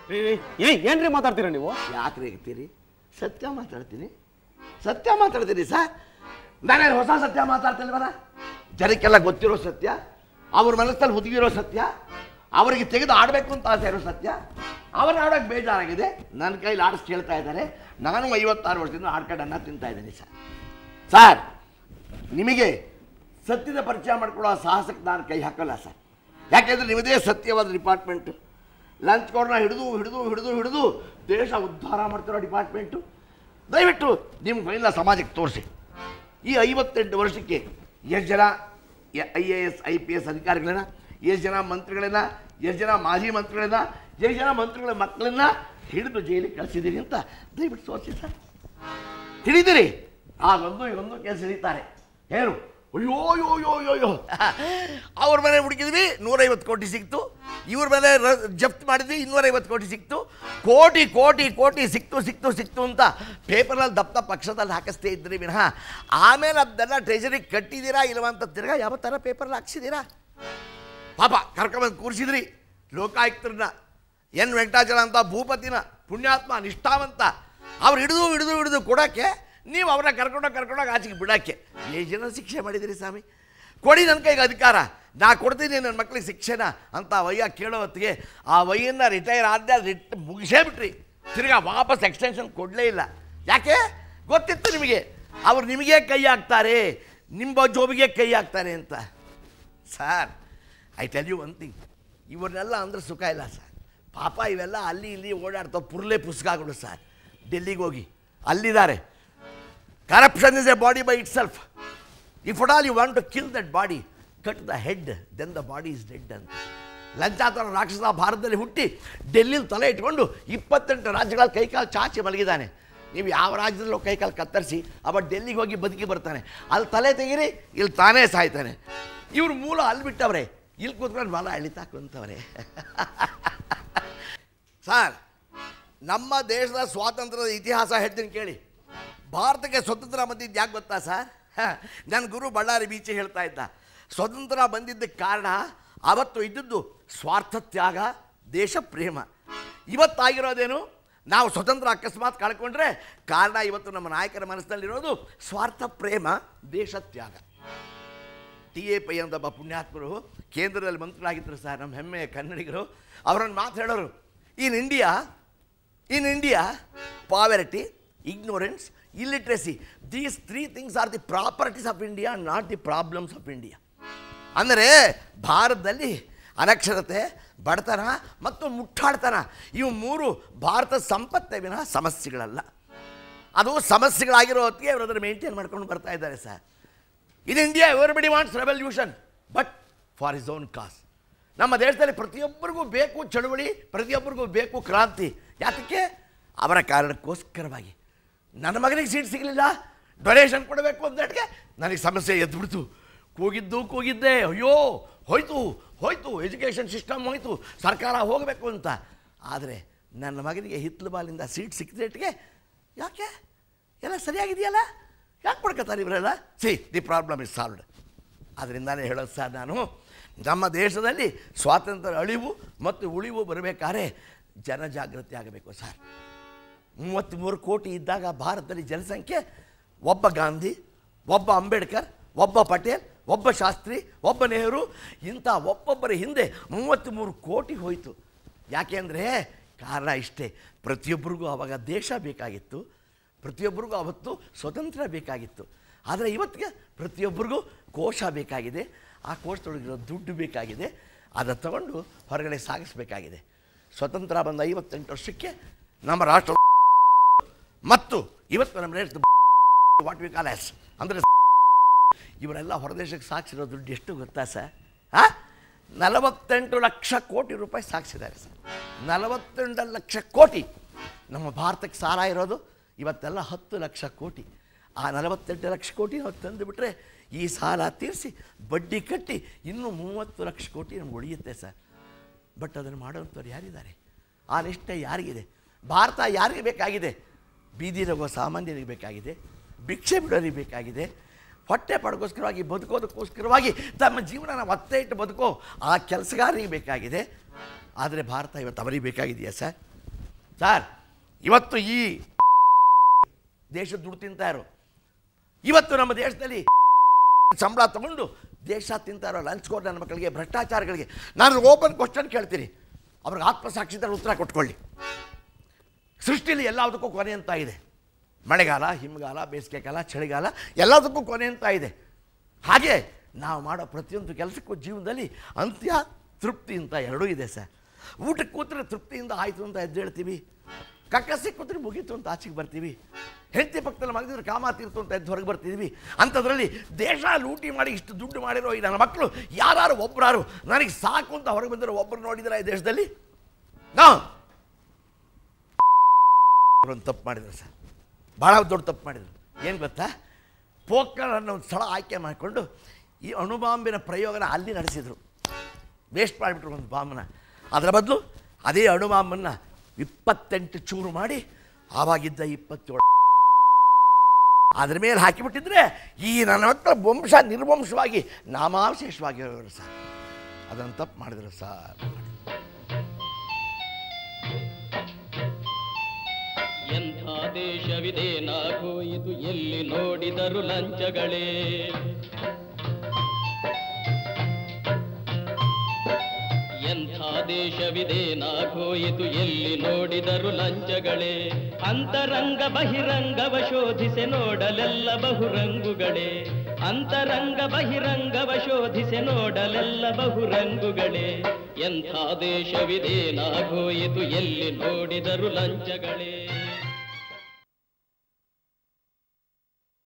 ಏನ್ರಿ ಮಾತಾಡ್ತೀರಾ ನೀವು ಯಾಕೆ ರೇಗ್ತೀರಿ ಸತ್ಯ ಮಾತಾಡ್ತೀನಿ ಸತ್ಯ ಮಾತಾಡ್ತೀನಿ ಸರ್ ನಾನೇನು ಹೊಸ ಸತ್ಯ ಮಾತಾಡ್ತಿಲ್ವಲ್ಲ ಜನಕ್ಕೆಲ್ಲ ಗೊತ್ತಿರೋ ಸತ್ಯ ಅವ್ರ ಮನಸ್ಸಲ್ಲಿ ಹುದುಗಿರೋ ಸತ್ಯ ಅವರಿಗೆ ತೆಗೆದು ಆಡಬೇಕು ಅಂತ ಆಸೆ ಇರೋ ಸತ್ಯ ಅವ್ರನ್ನ ಆಡೋಕೆ ಬೇಜಾರಾಗಿದೆ ನನ್ನ ಕೈಲಿ ಆಡಿಸ್ ಕೇಳ್ತಾ ಇದ್ದಾರೆ ನಾನು ಐವತ್ತಾರು ವರ್ಷದಿಂದ ಆಡ್ಕೊಂಡು ಅನ್ನ ತಿಂತಾ ಇದ್ದೀನಿ ಸರ್ ಸರ್ ನಿಮಗೆ ಸತ್ಯದ ಪರಿಚಯ ಮಾಡ್ಕೊಳ್ಳೋ ಸಾಹಸಕ್ಕೆ ನಾನು ಕೈ ಹಾಕಲ್ಲ ಸರ್ ಯಾಕೆಂದರೆ ನಿಮ್ಮದೇ ಸತ್ಯವಾದ ಡಿಪಾರ್ಟ್ಮೆಂಟು ಲಂಚ್ ಕೋರ್ನ ಹಿಡಿದು ಹಿಡಿದು ಹಿಡಿದು ಹಿಡಿದು ದೇಶ ಉದ್ಧಾರ ಮಾಡ್ತಿರೋ ಡಿಪಾರ್ಟ್ಮೆಂಟು ದಯವಿಟ್ಟು ನಿಮ್ಮ ಮೈನ ಸಮಾಜಕ್ಕೆ ತೋರಿಸಿ ಈ ಐವತ್ತೆಂಟು ವರ್ಷಕ್ಕೆ ಎಷ್ಟು ಜನ I A S I P S ಅಧಿಕಾರಿಗಳನ್ನ ಎಷ್ಟು ಜನ ಮಂತ್ರಿಗಳನ್ನ ಎಷ್ಟು ಜನ ಮಾಜಿ ಮಂತ್ರಿಗಳನ್ನ ಎಷ್ಟು ಜನ ಮಂತ್ರಿಗಳ ಮಕ್ಕಳನ್ನ ಹಿಡಿದು ಜೈಲಿಗೆ ಕಳಿಸಿದ್ದೀನಿ ಅಂತ ದಯವಿಟ್ಟು ತೋರಿಸಿ ಸರ್ ತಿಳಿದಿರಿ ಆಗೊಂದು ಇದೊಂದು ಕೆಲಸ ಹಿಡಿತಾರೆ ಏನು ಅಯ್ಯೋ ಅಯ್ಯೋ ಅಯ್ಯೋ ಅಯ್ಯೋ ಅಯ್ಯೋ ಅವ್ರ ಮನೆ ಹುಡುಕಿದ್ವಿ ನೂರೈವತ್ತು ಕೋಟಿ ಸಿಕ್ತು ಇವ್ರ ಮೇಲೆ ರ- ಜಪ್ತ್ ಮಾಡಿದ್ವಿ ಇನ್ನೂರೈವತ್ತು ಕೋಟಿ ಸಿಕ್ತು ಕೋಟಿ ಕೋಟಿ ಕೋಟಿ ಸಿಕ್ತು ಸಿಕ್ತು ಸಿಕ್ತು ಅಂತ ಪೇಪರ್ನಲ್ಲಿ ದಪ್ಪ ಪಕ್ಷದಲ್ಲಿ ಹಾಕಿಸ್ತೇ ಇದ್ರಿ ವಿನಃ ಆಮೇಲೆ ಅದನ್ನೆಲ್ಲ ಟ್ರೆಜರಿಗೆ ಕಟ್ಟಿದ್ದೀರಾ ಇಲ್ವಾ ಅಂತ ತಿರ್ಗಾ ಯಾವ ಥರ ಪೇಪರ್ಲ್ಲಿ ಹಾಕ್ಸಿದ್ದೀರಾ ಪಾಪ ಕರ್ಕೊಂಬಂದು ಕೂರಿಸಿದ್ರಿ ಲೋಕಾಯುಕ್ತರನ್ನ ಎನ್ ವೆಂಕಟಾಚಲ ಅಂತ ಭೂಪತಿನ ಪುಣ್ಯಾತ್ಮ ನಿಷ್ಠಾವಂತ ಅವ್ರು ಹಿಡಿದು ಹಿಡಿದು ಹಿಡಿದು ಕೊಡೋಕ್ಕೆ ನೀವು ಅವ್ರನ್ನ ಕರ್ಕೊಂಡೋಗಿ ಕರ್ಕೊಂಡೋಗಿ ಆಚೆಗೆ ಬಿಡೋಕ್ಕೆ ಎಷ್ಟು ಜನ ಶಿಕ್ಷೆ ಮಾಡಿದಿರಿ ಸ್ವಾಮಿ ಕೊಡಿ ನನ್ನ ಕೈಗೆ ಅಧಿಕಾರ ನಾ ಕೊಡ್ತೀನಿ ನನ್ನ ಮಕ್ಳಿಗೆ ಶಿಕ್ಷೆನ ಅಂತ ವಯ್ಯ ಕೇಳೋ ಹೊತ್ತಿಗೆ ಆ ವಯ್ಯನ್ನ ರಿಟೈರ್ ಆದ್ದೆ ಅದು ರಿಟ್ ಮುಗಿಸೇ ಬಿಟ್ರಿ ತಿರ್ಗಾ ವಾಪಸ್ ಎಕ್ಸ್ಟೆನ್ಷನ್ ಕೊಡಲೇ ಇಲ್ಲ ಯಾಕೆ ಗೊತ್ತಿತ್ತು ನಿಮಗೆ ಅವ್ರು ನಿಮಗೆ ಕೈ ಹಾಕ್ತಾರೆ ನಿಮ್ಮ ಜೋಬಿಗೆ ಕೈ ಹಾಕ್ತಾರೆ ಅಂತ sir I tell you one thing ಇವ್ರನ್ನೆಲ್ಲ ಅಂದ್ರೆ ಸುಖ ಇಲ್ಲ ಸರ್ ಪಾಪ ಇವೆಲ್ಲ ಅಲ್ಲಿ ಇಲ್ಲಿ ಓಡಾಡ್ತಾವೆ ಪುರ್ಲೆ ಪುಸ್ತಕಗಳು ಸರ್ ಡೆಲ್ಲಿಗೆ ಹೋಗಿ ಅಲ್ಲಿದ್ದಾರೆ corruption is a body by itself if at all you want to kill that body cut the head then the body is dead ಅಂತ ಲಂಚಾತರ ರಾಕ್ಷಸ ಭಾರತದಲ್ಲಿ ಹುಟ್ಟಿ ಡೆಲ್ಲಿಲಿ ತಲೆ ಇಟ್ಕೊಂಡು ಇಪ್ಪತ್ತೆಂಟು ರಾಜ್ಯಗಳಲ್ಲಿ ಕೈಕಾಲು ಚಾಚಿ ಮಲಗಿದ್ದಾನೆ ನೀವು ಯಾವ ರಾಜ್ಯದಲ್ಲೂ ಕೈಕಾಲು ಕತ್ತರಿಸಿ ಅವ ಡೆಲ್ಲಿಗೆ ಹೋಗಿ ಬದುಕಿ ಬರ್ತಾನೆ ಅಲ್ಲಿ ತಲೆ ತೆಗೀರಿ ಇಲ್ಲಿ ತಾನೇ ಸಾಯ್ತಾನೆ ಇವ್ರ ಮೂಲ ಅಲ್ಲಿ ಬಿಟ್ಟವ್ರೆ ಇಲ್ಲಿ ಕೂತ್ಕೊಂಡು ಬಾಲ ಎಳಿತಾ ಕುಂತವ್ರೆ ಸರ್ ನಮ್ಮ ದೇಶದ ಸ್ವಾತಂತ್ರ್ಯದ ಇತಿಹಾಸ ಹೇಳ್ತೀನಿ ಕೇಳಿ ಭಾರತಕ್ಕೆ ಸ್ವತಂತ್ರ ಬಂದಿದ್ದು ಯಾಕೆ ಗೊತ್ತಾ ಸರ್ ನನ್ನ ಗುರು ಬಳ್ಳಾರಿ ಬೀಚಿ ಹೇಳ್ತಾ ಇದ್ದ ಸ್ವತಂತ್ರ ಬಂದಿದ್ದಕ್ಕೆ ಕಾರಣ ಅವತ್ತು ಇದ್ದದ್ದು ಸ್ವಾರ್ಥ ತ್ಯಾಗ ದೇಶ ಪ್ರೇಮ ಇವತ್ತಾಗಿರೋದೇನು ನಾವು ಸ್ವತಂತ್ರ ಅಕಸ್ಮಾತ್ ಕಳ್ಕೊಂಡ್ರೆ ಕಾರಣ ಇವತ್ತು ನಮ್ಮ ನಾಯಕರ ಮನಸ್ಸಿನಲ್ಲಿರೋದು ಸ್ವಾರ್ಥ ಪ್ರೇಮ ದೇಶ ತ್ಯಾಗ ಟಿ ಎ ಪೈ ಅಂತ ಒಬ್ಬ ಪುಣ್ಯಾತ್ಮರು ಕೇಂದ್ರದಲ್ಲಿ ಮಂತ್ರಿಗಳಾಗಿದ್ದರು ಸರ್ ನಮ್ಮ ಹೆಮ್ಮೆಯ ಕನ್ನಡಿಗರು ಅವರನ್ನು ಮಾತು ಹೇಳೋರು in India in India poverty ignorance illiteracy these three things are the properties of India not the problems of India ಅಂದರೆ ಭಾರತದಲ್ಲಿ ಅನಕ್ಷರತೆ ಬಡತನ ಮತ್ತು ಮುಟ್ಟಾಡ್ತನ ಇವು ಮೂರು ಭಾರತದ ಸಂಪತ್ತೇ ವಿನಃ ಸಮಸ್ಯೆಗಳಲ್ಲ ಅದು ಸಮಸ್ಯೆಗಳಾಗಿರೋ ಹೊತ್ತಿಗೆ ಅವರು ಅದನ್ನು ಮೇಂಟೈನ್ ಮಾಡ್ಕೊಂಡು ಬರ್ತಾ ಇದ್ದಾರೆ sir in India everybody wants revolution but for his own cause ನಮ್ಮ ದೇಶದಲ್ಲಿ ಪ್ರತಿಯೊಬ್ಬರಿಗೂ ಬೇಕು ಚಳುವಳಿ ಪ್ರತಿಯೊಬ್ಬರಿಗೂ ಬೇಕು ಕ್ರಾಂತಿ ಯಾತಕ್ಕೆ ಅವರ ಕಾರಣಕ್ಕೋಸ್ಕರವಾಗಿ ನನ್ನ ಮಗನಿಗೆ ಸೀಟ್ ಸಿಗಲಿಲ್ಲ ಡೊನೇಷನ್ ಕೊಡಬೇಕು ಅಂದಟ್ಟಿಗೆ ನನಗೆ ಸಮಸ್ಯೆ ಎದ್ಬಿಡ್ತು ಕೂಗಿದ್ದು ಕೂಗಿದ್ದೆ ಅಯ್ಯೋ ಹೋಯ್ತು ಹೋಯ್ತು ಎಜುಕೇಷನ್ ಸಿಸ್ಟಮ್ ಹೋಯ್ತು ಸರ್ಕಾರ ಹೋಗಬೇಕು ಅಂತ ಆದರೆ ನನ್ನ ಮಗನಿಗೆ ಹಿತ್ಲು ಬಾಲಿಂದ ಸೀಟ್ ಸಿಕ್ಕಿದಟ್ಟಿಗೆ ಯಾಕೆ ಎಲ್ಲ ಸರಿಯಾಗಿದೆಯಲ್ಲ ಯಾಕೆ ಮಾಡ್ಕೊತಾರೆ ಇವರೆಲ್ಲ see the problem is solved ಅದರಿಂದಾನೇ ಹೇಳೋದು ಸರ್ ನಾನು ನಮ್ಮ ದೇಶದಲ್ಲಿ ಸ್ವಾತಂತ್ರ್ಯ ಅಳಿವು ಮತ್ತು ಉಳಿವು ಬರಬೇಕಾದ್ರೆ ಜನಜಾಗೃತಿ ಆಗಬೇಕು ಸರ್ ಮೂವತ್ತ್ಮೂರು ಕೋಟಿ ಇದ್ದಾಗ ಭಾರತದಲ್ಲಿ ಜನಸಂಖ್ಯೆ ಒಬ್ಬ ಗಾಂಧಿ ಒಬ್ಬ ಅಂಬೇಡ್ಕರ್ ಒಬ್ಬ ಪಟೇಲ್ ಒಬ್ಬ ಶಾಸ್ತ್ರಿ ಒಬ್ಬ ನೆಹರು ಇಂಥ ಒಬ್ಬೊಬ್ಬರ ಹಿಂದೆ ಮೂವತ್ತ್ಮೂರು ಕೋಟಿ ಹೋಯಿತು ಯಾಕೆಂದರೆ ಕಾರಣ ಇಷ್ಟೇ ಪ್ರತಿಯೊಬ್ಬರಿಗೂ ಆವಾಗ ದೇಶ ಬೇಕಾಗಿತ್ತು ಪ್ರತಿಯೊಬ್ಬರಿಗೂ ಅವತ್ತು ಸ್ವತಂತ್ರ ಬೇಕಾಗಿತ್ತು ಆದರೆ ಇವತ್ತಿಗೆ ಪ್ರತಿಯೊಬ್ಬರಿಗೂ ಕೋಶ ಬೇಕಾಗಿದೆ ಆ ಕೋಶದೊಳಗಿರೋ ದುಡ್ಡು ಬೇಕಾಗಿದೆ ಅದನ್ನು ತಗೊಂಡು ಹೊರಗಡೆ ಸಾಗಿಸಬೇಕಾಗಿದೆ ಸ್ವತಂತ್ರ ಬಂದ ಐವತ್ತೆಂಟು ವರ್ಷಕ್ಕೆ ನಮ್ಮ ರಾಷ್ಟ್ರ ಮತ್ತು ಇವತ್ತು ನಮ್ಮ ದೇಶದ ವಾಟ್ ವಿ ಕಾಲ್ ಆಸ್ ಅಂದರೆ ಇವರೆಲ್ಲ ಹೊರದೇಶಕ್ಕೆ ಸಾಗಿಸಿರೋ ದುಡ್ಡು ಎಷ್ಟು ಗೊತ್ತಾ ಸರ್ ಹಾಂ ನಲವತ್ತೆಂಟು ಲಕ್ಷ ಕೋಟಿ ರೂಪಾಯಿ ಸಾಗಿಸಿದ್ದಾರೆ ಸರ್ ನಲವತ್ತೆಂಟು ಲಕ್ಷ ಕೋಟಿ ನಮ್ಮ ಭಾರತಕ್ಕೆ ಸಾಲ ಇರೋದು ಇವತ್ತೆಲ್ಲ ಹತ್ತು ಲಕ್ಷ ಕೋಟಿ ಆ ನಲವತ್ತೆಂಟು ಲಕ್ಷ ಕೋಟಿ ನಾವು ತಂದು ಬಿಟ್ಟರೆ ಈ ಸಾಲ ತೀರಿಸಿ ಬಡ್ಡಿ ಕಟ್ಟಿ ಇನ್ನೂ ಮೂವತ್ತು ಲಕ್ಷ ಕೋಟಿ ನಮ್ಗೆ ಉಳಿಯುತ್ತೆ ಸರ್ ಬಟ್ ಅದನ್ನು ಮಾಡೋವಂಥವ್ರು ಯಾರಿದ್ದಾರೆ ಆ ನಿಷ್ಠೆ ಯಾರಿಗಿದೆ ಭಾರತ ಯಾರಿಗೆ ಬೇಕಾಗಿದೆ ಬೀದಿಲಿರುವ ಸಾಮಾನ್ಯರಿಗೆ ಬೇಕಾಗಿದೆ ಭಿಕ್ಷೆ ಬಿಡೋರಿಗೆ ಬೇಕಾಗಿದೆ ಹೊಟ್ಟೆ ಪಡಗೋಸ್ಕರವಾಗಿ ಬದುಕೋದಕ್ಕೋಸ್ಕರವಾಗಿ ತಮ್ಮ ಜೀವನನ ಒತ್ತೆ ಇಟ್ಟು ಬದುಕೋ ಆ ಕೆಲಸಗಾರರಿಗೆ ಬೇಕಾಗಿದೆ ಆದರೆ ಭಾರತ ಇವತ್ತು ಅವರಿಗೆ ಬೇಕಾಗಿದೆಯಾ ಸರ್ ಸರ್ ಇವತ್ತು ಈ ದೇಶ ದುಡ್ಡು ತಿಂತಾರೋ ಇವತ್ತು ನಮ್ಮ ದೇಶದಲ್ಲಿ ಸಂಬಳ ತಗೊಂಡು ದೇಶ ತಿಂತಾರೋ ಲಂಚ್ಕೋರ್ ನನ್ನ ಮಕ್ಕಳಿಗೆ ಭ್ರಷ್ಟಾಚಾರಗಳಿಗೆ ನಾನು ಓಪನ್ ಕ್ವಶನ್ ಕೇಳ್ತೀನಿ ಅವ್ರಿಗೆ ಆತ್ಮಸಾಕ್ಷಿತರ ಉತ್ತರ ಕೊಟ್ಕೊಳ್ಳಿ ಸೃಷ್ಟಿಲಿ ಎಲ್ಲದಕ್ಕೂ ಕೊನೆ ಅಂತ ಇದೆ ಮಳೆಗಾಲ ಹಿಮಗಾಲ ಬೇಸಿಗೆ ಕಾಲ ಚಳಿಗಾಲ ಎಲ್ಲದಕ್ಕೂ ಕೊನೆ ಅಂತ ಇದೆ ಹಾಗೆ ನಾವು ಮಾಡೋ ಪ್ರತಿಯೊಂದು ಕೆಲಸಕ್ಕೂ ಜೀವನದಲ್ಲಿ ಅಂತ್ಯ ತೃಪ್ತಿ ಅಂತ ಎರಡೂ ಇದೆ ಸರ್ ಊಟಕ್ಕೆ ಕೂತ್ರೆ ತೃಪ್ತಿಯಿಂದ ಆಯಿತು ಅಂತ ಎದ್ದೇಳ್ತೀವಿ ಕಕ್ಕಸಿ ಕೂತ್ರೆ ಮುಗೀತು ಅಂತ ಆಚೆಗೆ ಬರ್ತೀವಿ ಹೆಂಡತಿ ಪಕ್ಕದಲ್ಲಿ ಮಲಗಿದ್ರೆ ಕಾಮ ತೀರ್ತು ಅಂತ ಎದ್ದು ಹೊರಗೆ ಬರ್ತಿದ್ವಿ ಅಂಥದ್ರಲ್ಲಿ ದೇಶ ಲೂಟಿ ಮಾಡಿ ಇಷ್ಟು ದುಡ್ಡು ಮಾಡಿರೋ ಈ ನನ್ನ ಮಕ್ಕಳು ಯಾರು ಒಬ್ಬರಾರು ನನಗೆ ಸಾಕು ಅಂತ ಹೊರಗೆ ಬಂದಿರೋ ಒಬ್ಬರು ನೋಡಿದ್ರೆ ಈ ದೇಶದಲ್ಲಿ ನಾ ಒಂದು ತಪ್ಪು ಮಾಡಿದ್ರು ಸರ್ ಭಾಳ ದೊಡ್ಡ ತಪ್ಪು ಮಾಡಿದರು ಏನು ಗೊತ್ತಾ ಪೋಖರ್ ಅನ್ನೋ ಒಂದು ಸ್ಥಳ ಆಯ್ಕೆ ಮಾಡಿಕೊಂಡು ಈ ಅಣುಬಾಂಬಿನ ಪ್ರಯೋಗನ ಅಲ್ಲಿ ನಡೆಸಿದರು ವೇಸ್ಟ್ ಮಾಡಿಬಿಟ್ರು ಒಂದು ಬಾಂಬನ್ನ ಅದರ ಬದಲು ಅದೇ ಅಣುಬಾಂಬನ್ನು ಇಪ್ಪತ್ತೆಂಟು ಚೂರು ಮಾಡಿ ಆವಾಗಿದ್ದ ಇಪ್ಪತ್ತೇಳು ಅದ್ರ ಮೇಲೆ ಹಾಕಿಬಿಟ್ಟಿದ್ರೆ ಈ ನನ್ನ ಮಕ್ಕಳ ವಂಶ ನಿರ್ವಂಶವಾಗಿ ನಾಮಾವಶೇಷವಾಗಿರೋರು ಸರ್ ಅದನ್ನು ತಪ್ಪು ಮಾಡಿದ್ರು ಸರ್ ಎಂಥ ದೇಶವಿದೇನಾಗೋ ಇದು ಎಲ್ಲಿ ನೋಡಿದರು ಲಂಚಗಳೇ ಎಂಥ ದೇಶವಿದೇನಾಗೋ ಇದು ಎಲ್ಲಿ ನೋಡಿದರು ಲಂಚಗಳೇ ಅಂತರಂಗ ಬಹಿರಂಗವ ಶೋಧಿಸೆ ನೋಡಲೆಲ್ಲ ಬಹುರಂಗುಗಳೇ ಅಂತರಂಗ ಬಹಿರಂಗವ ಶೋಧಿಸೆ ನೋಡಲೆಲ್ಲ ಬಹುರಂಗುಗಳೇ ಎಂಥ ದೇಶವಿದೇನಾಗೋ ಇದು ಎಲ್ಲಿ ನೋಡಿದರು ಲಂಚಗಳೇ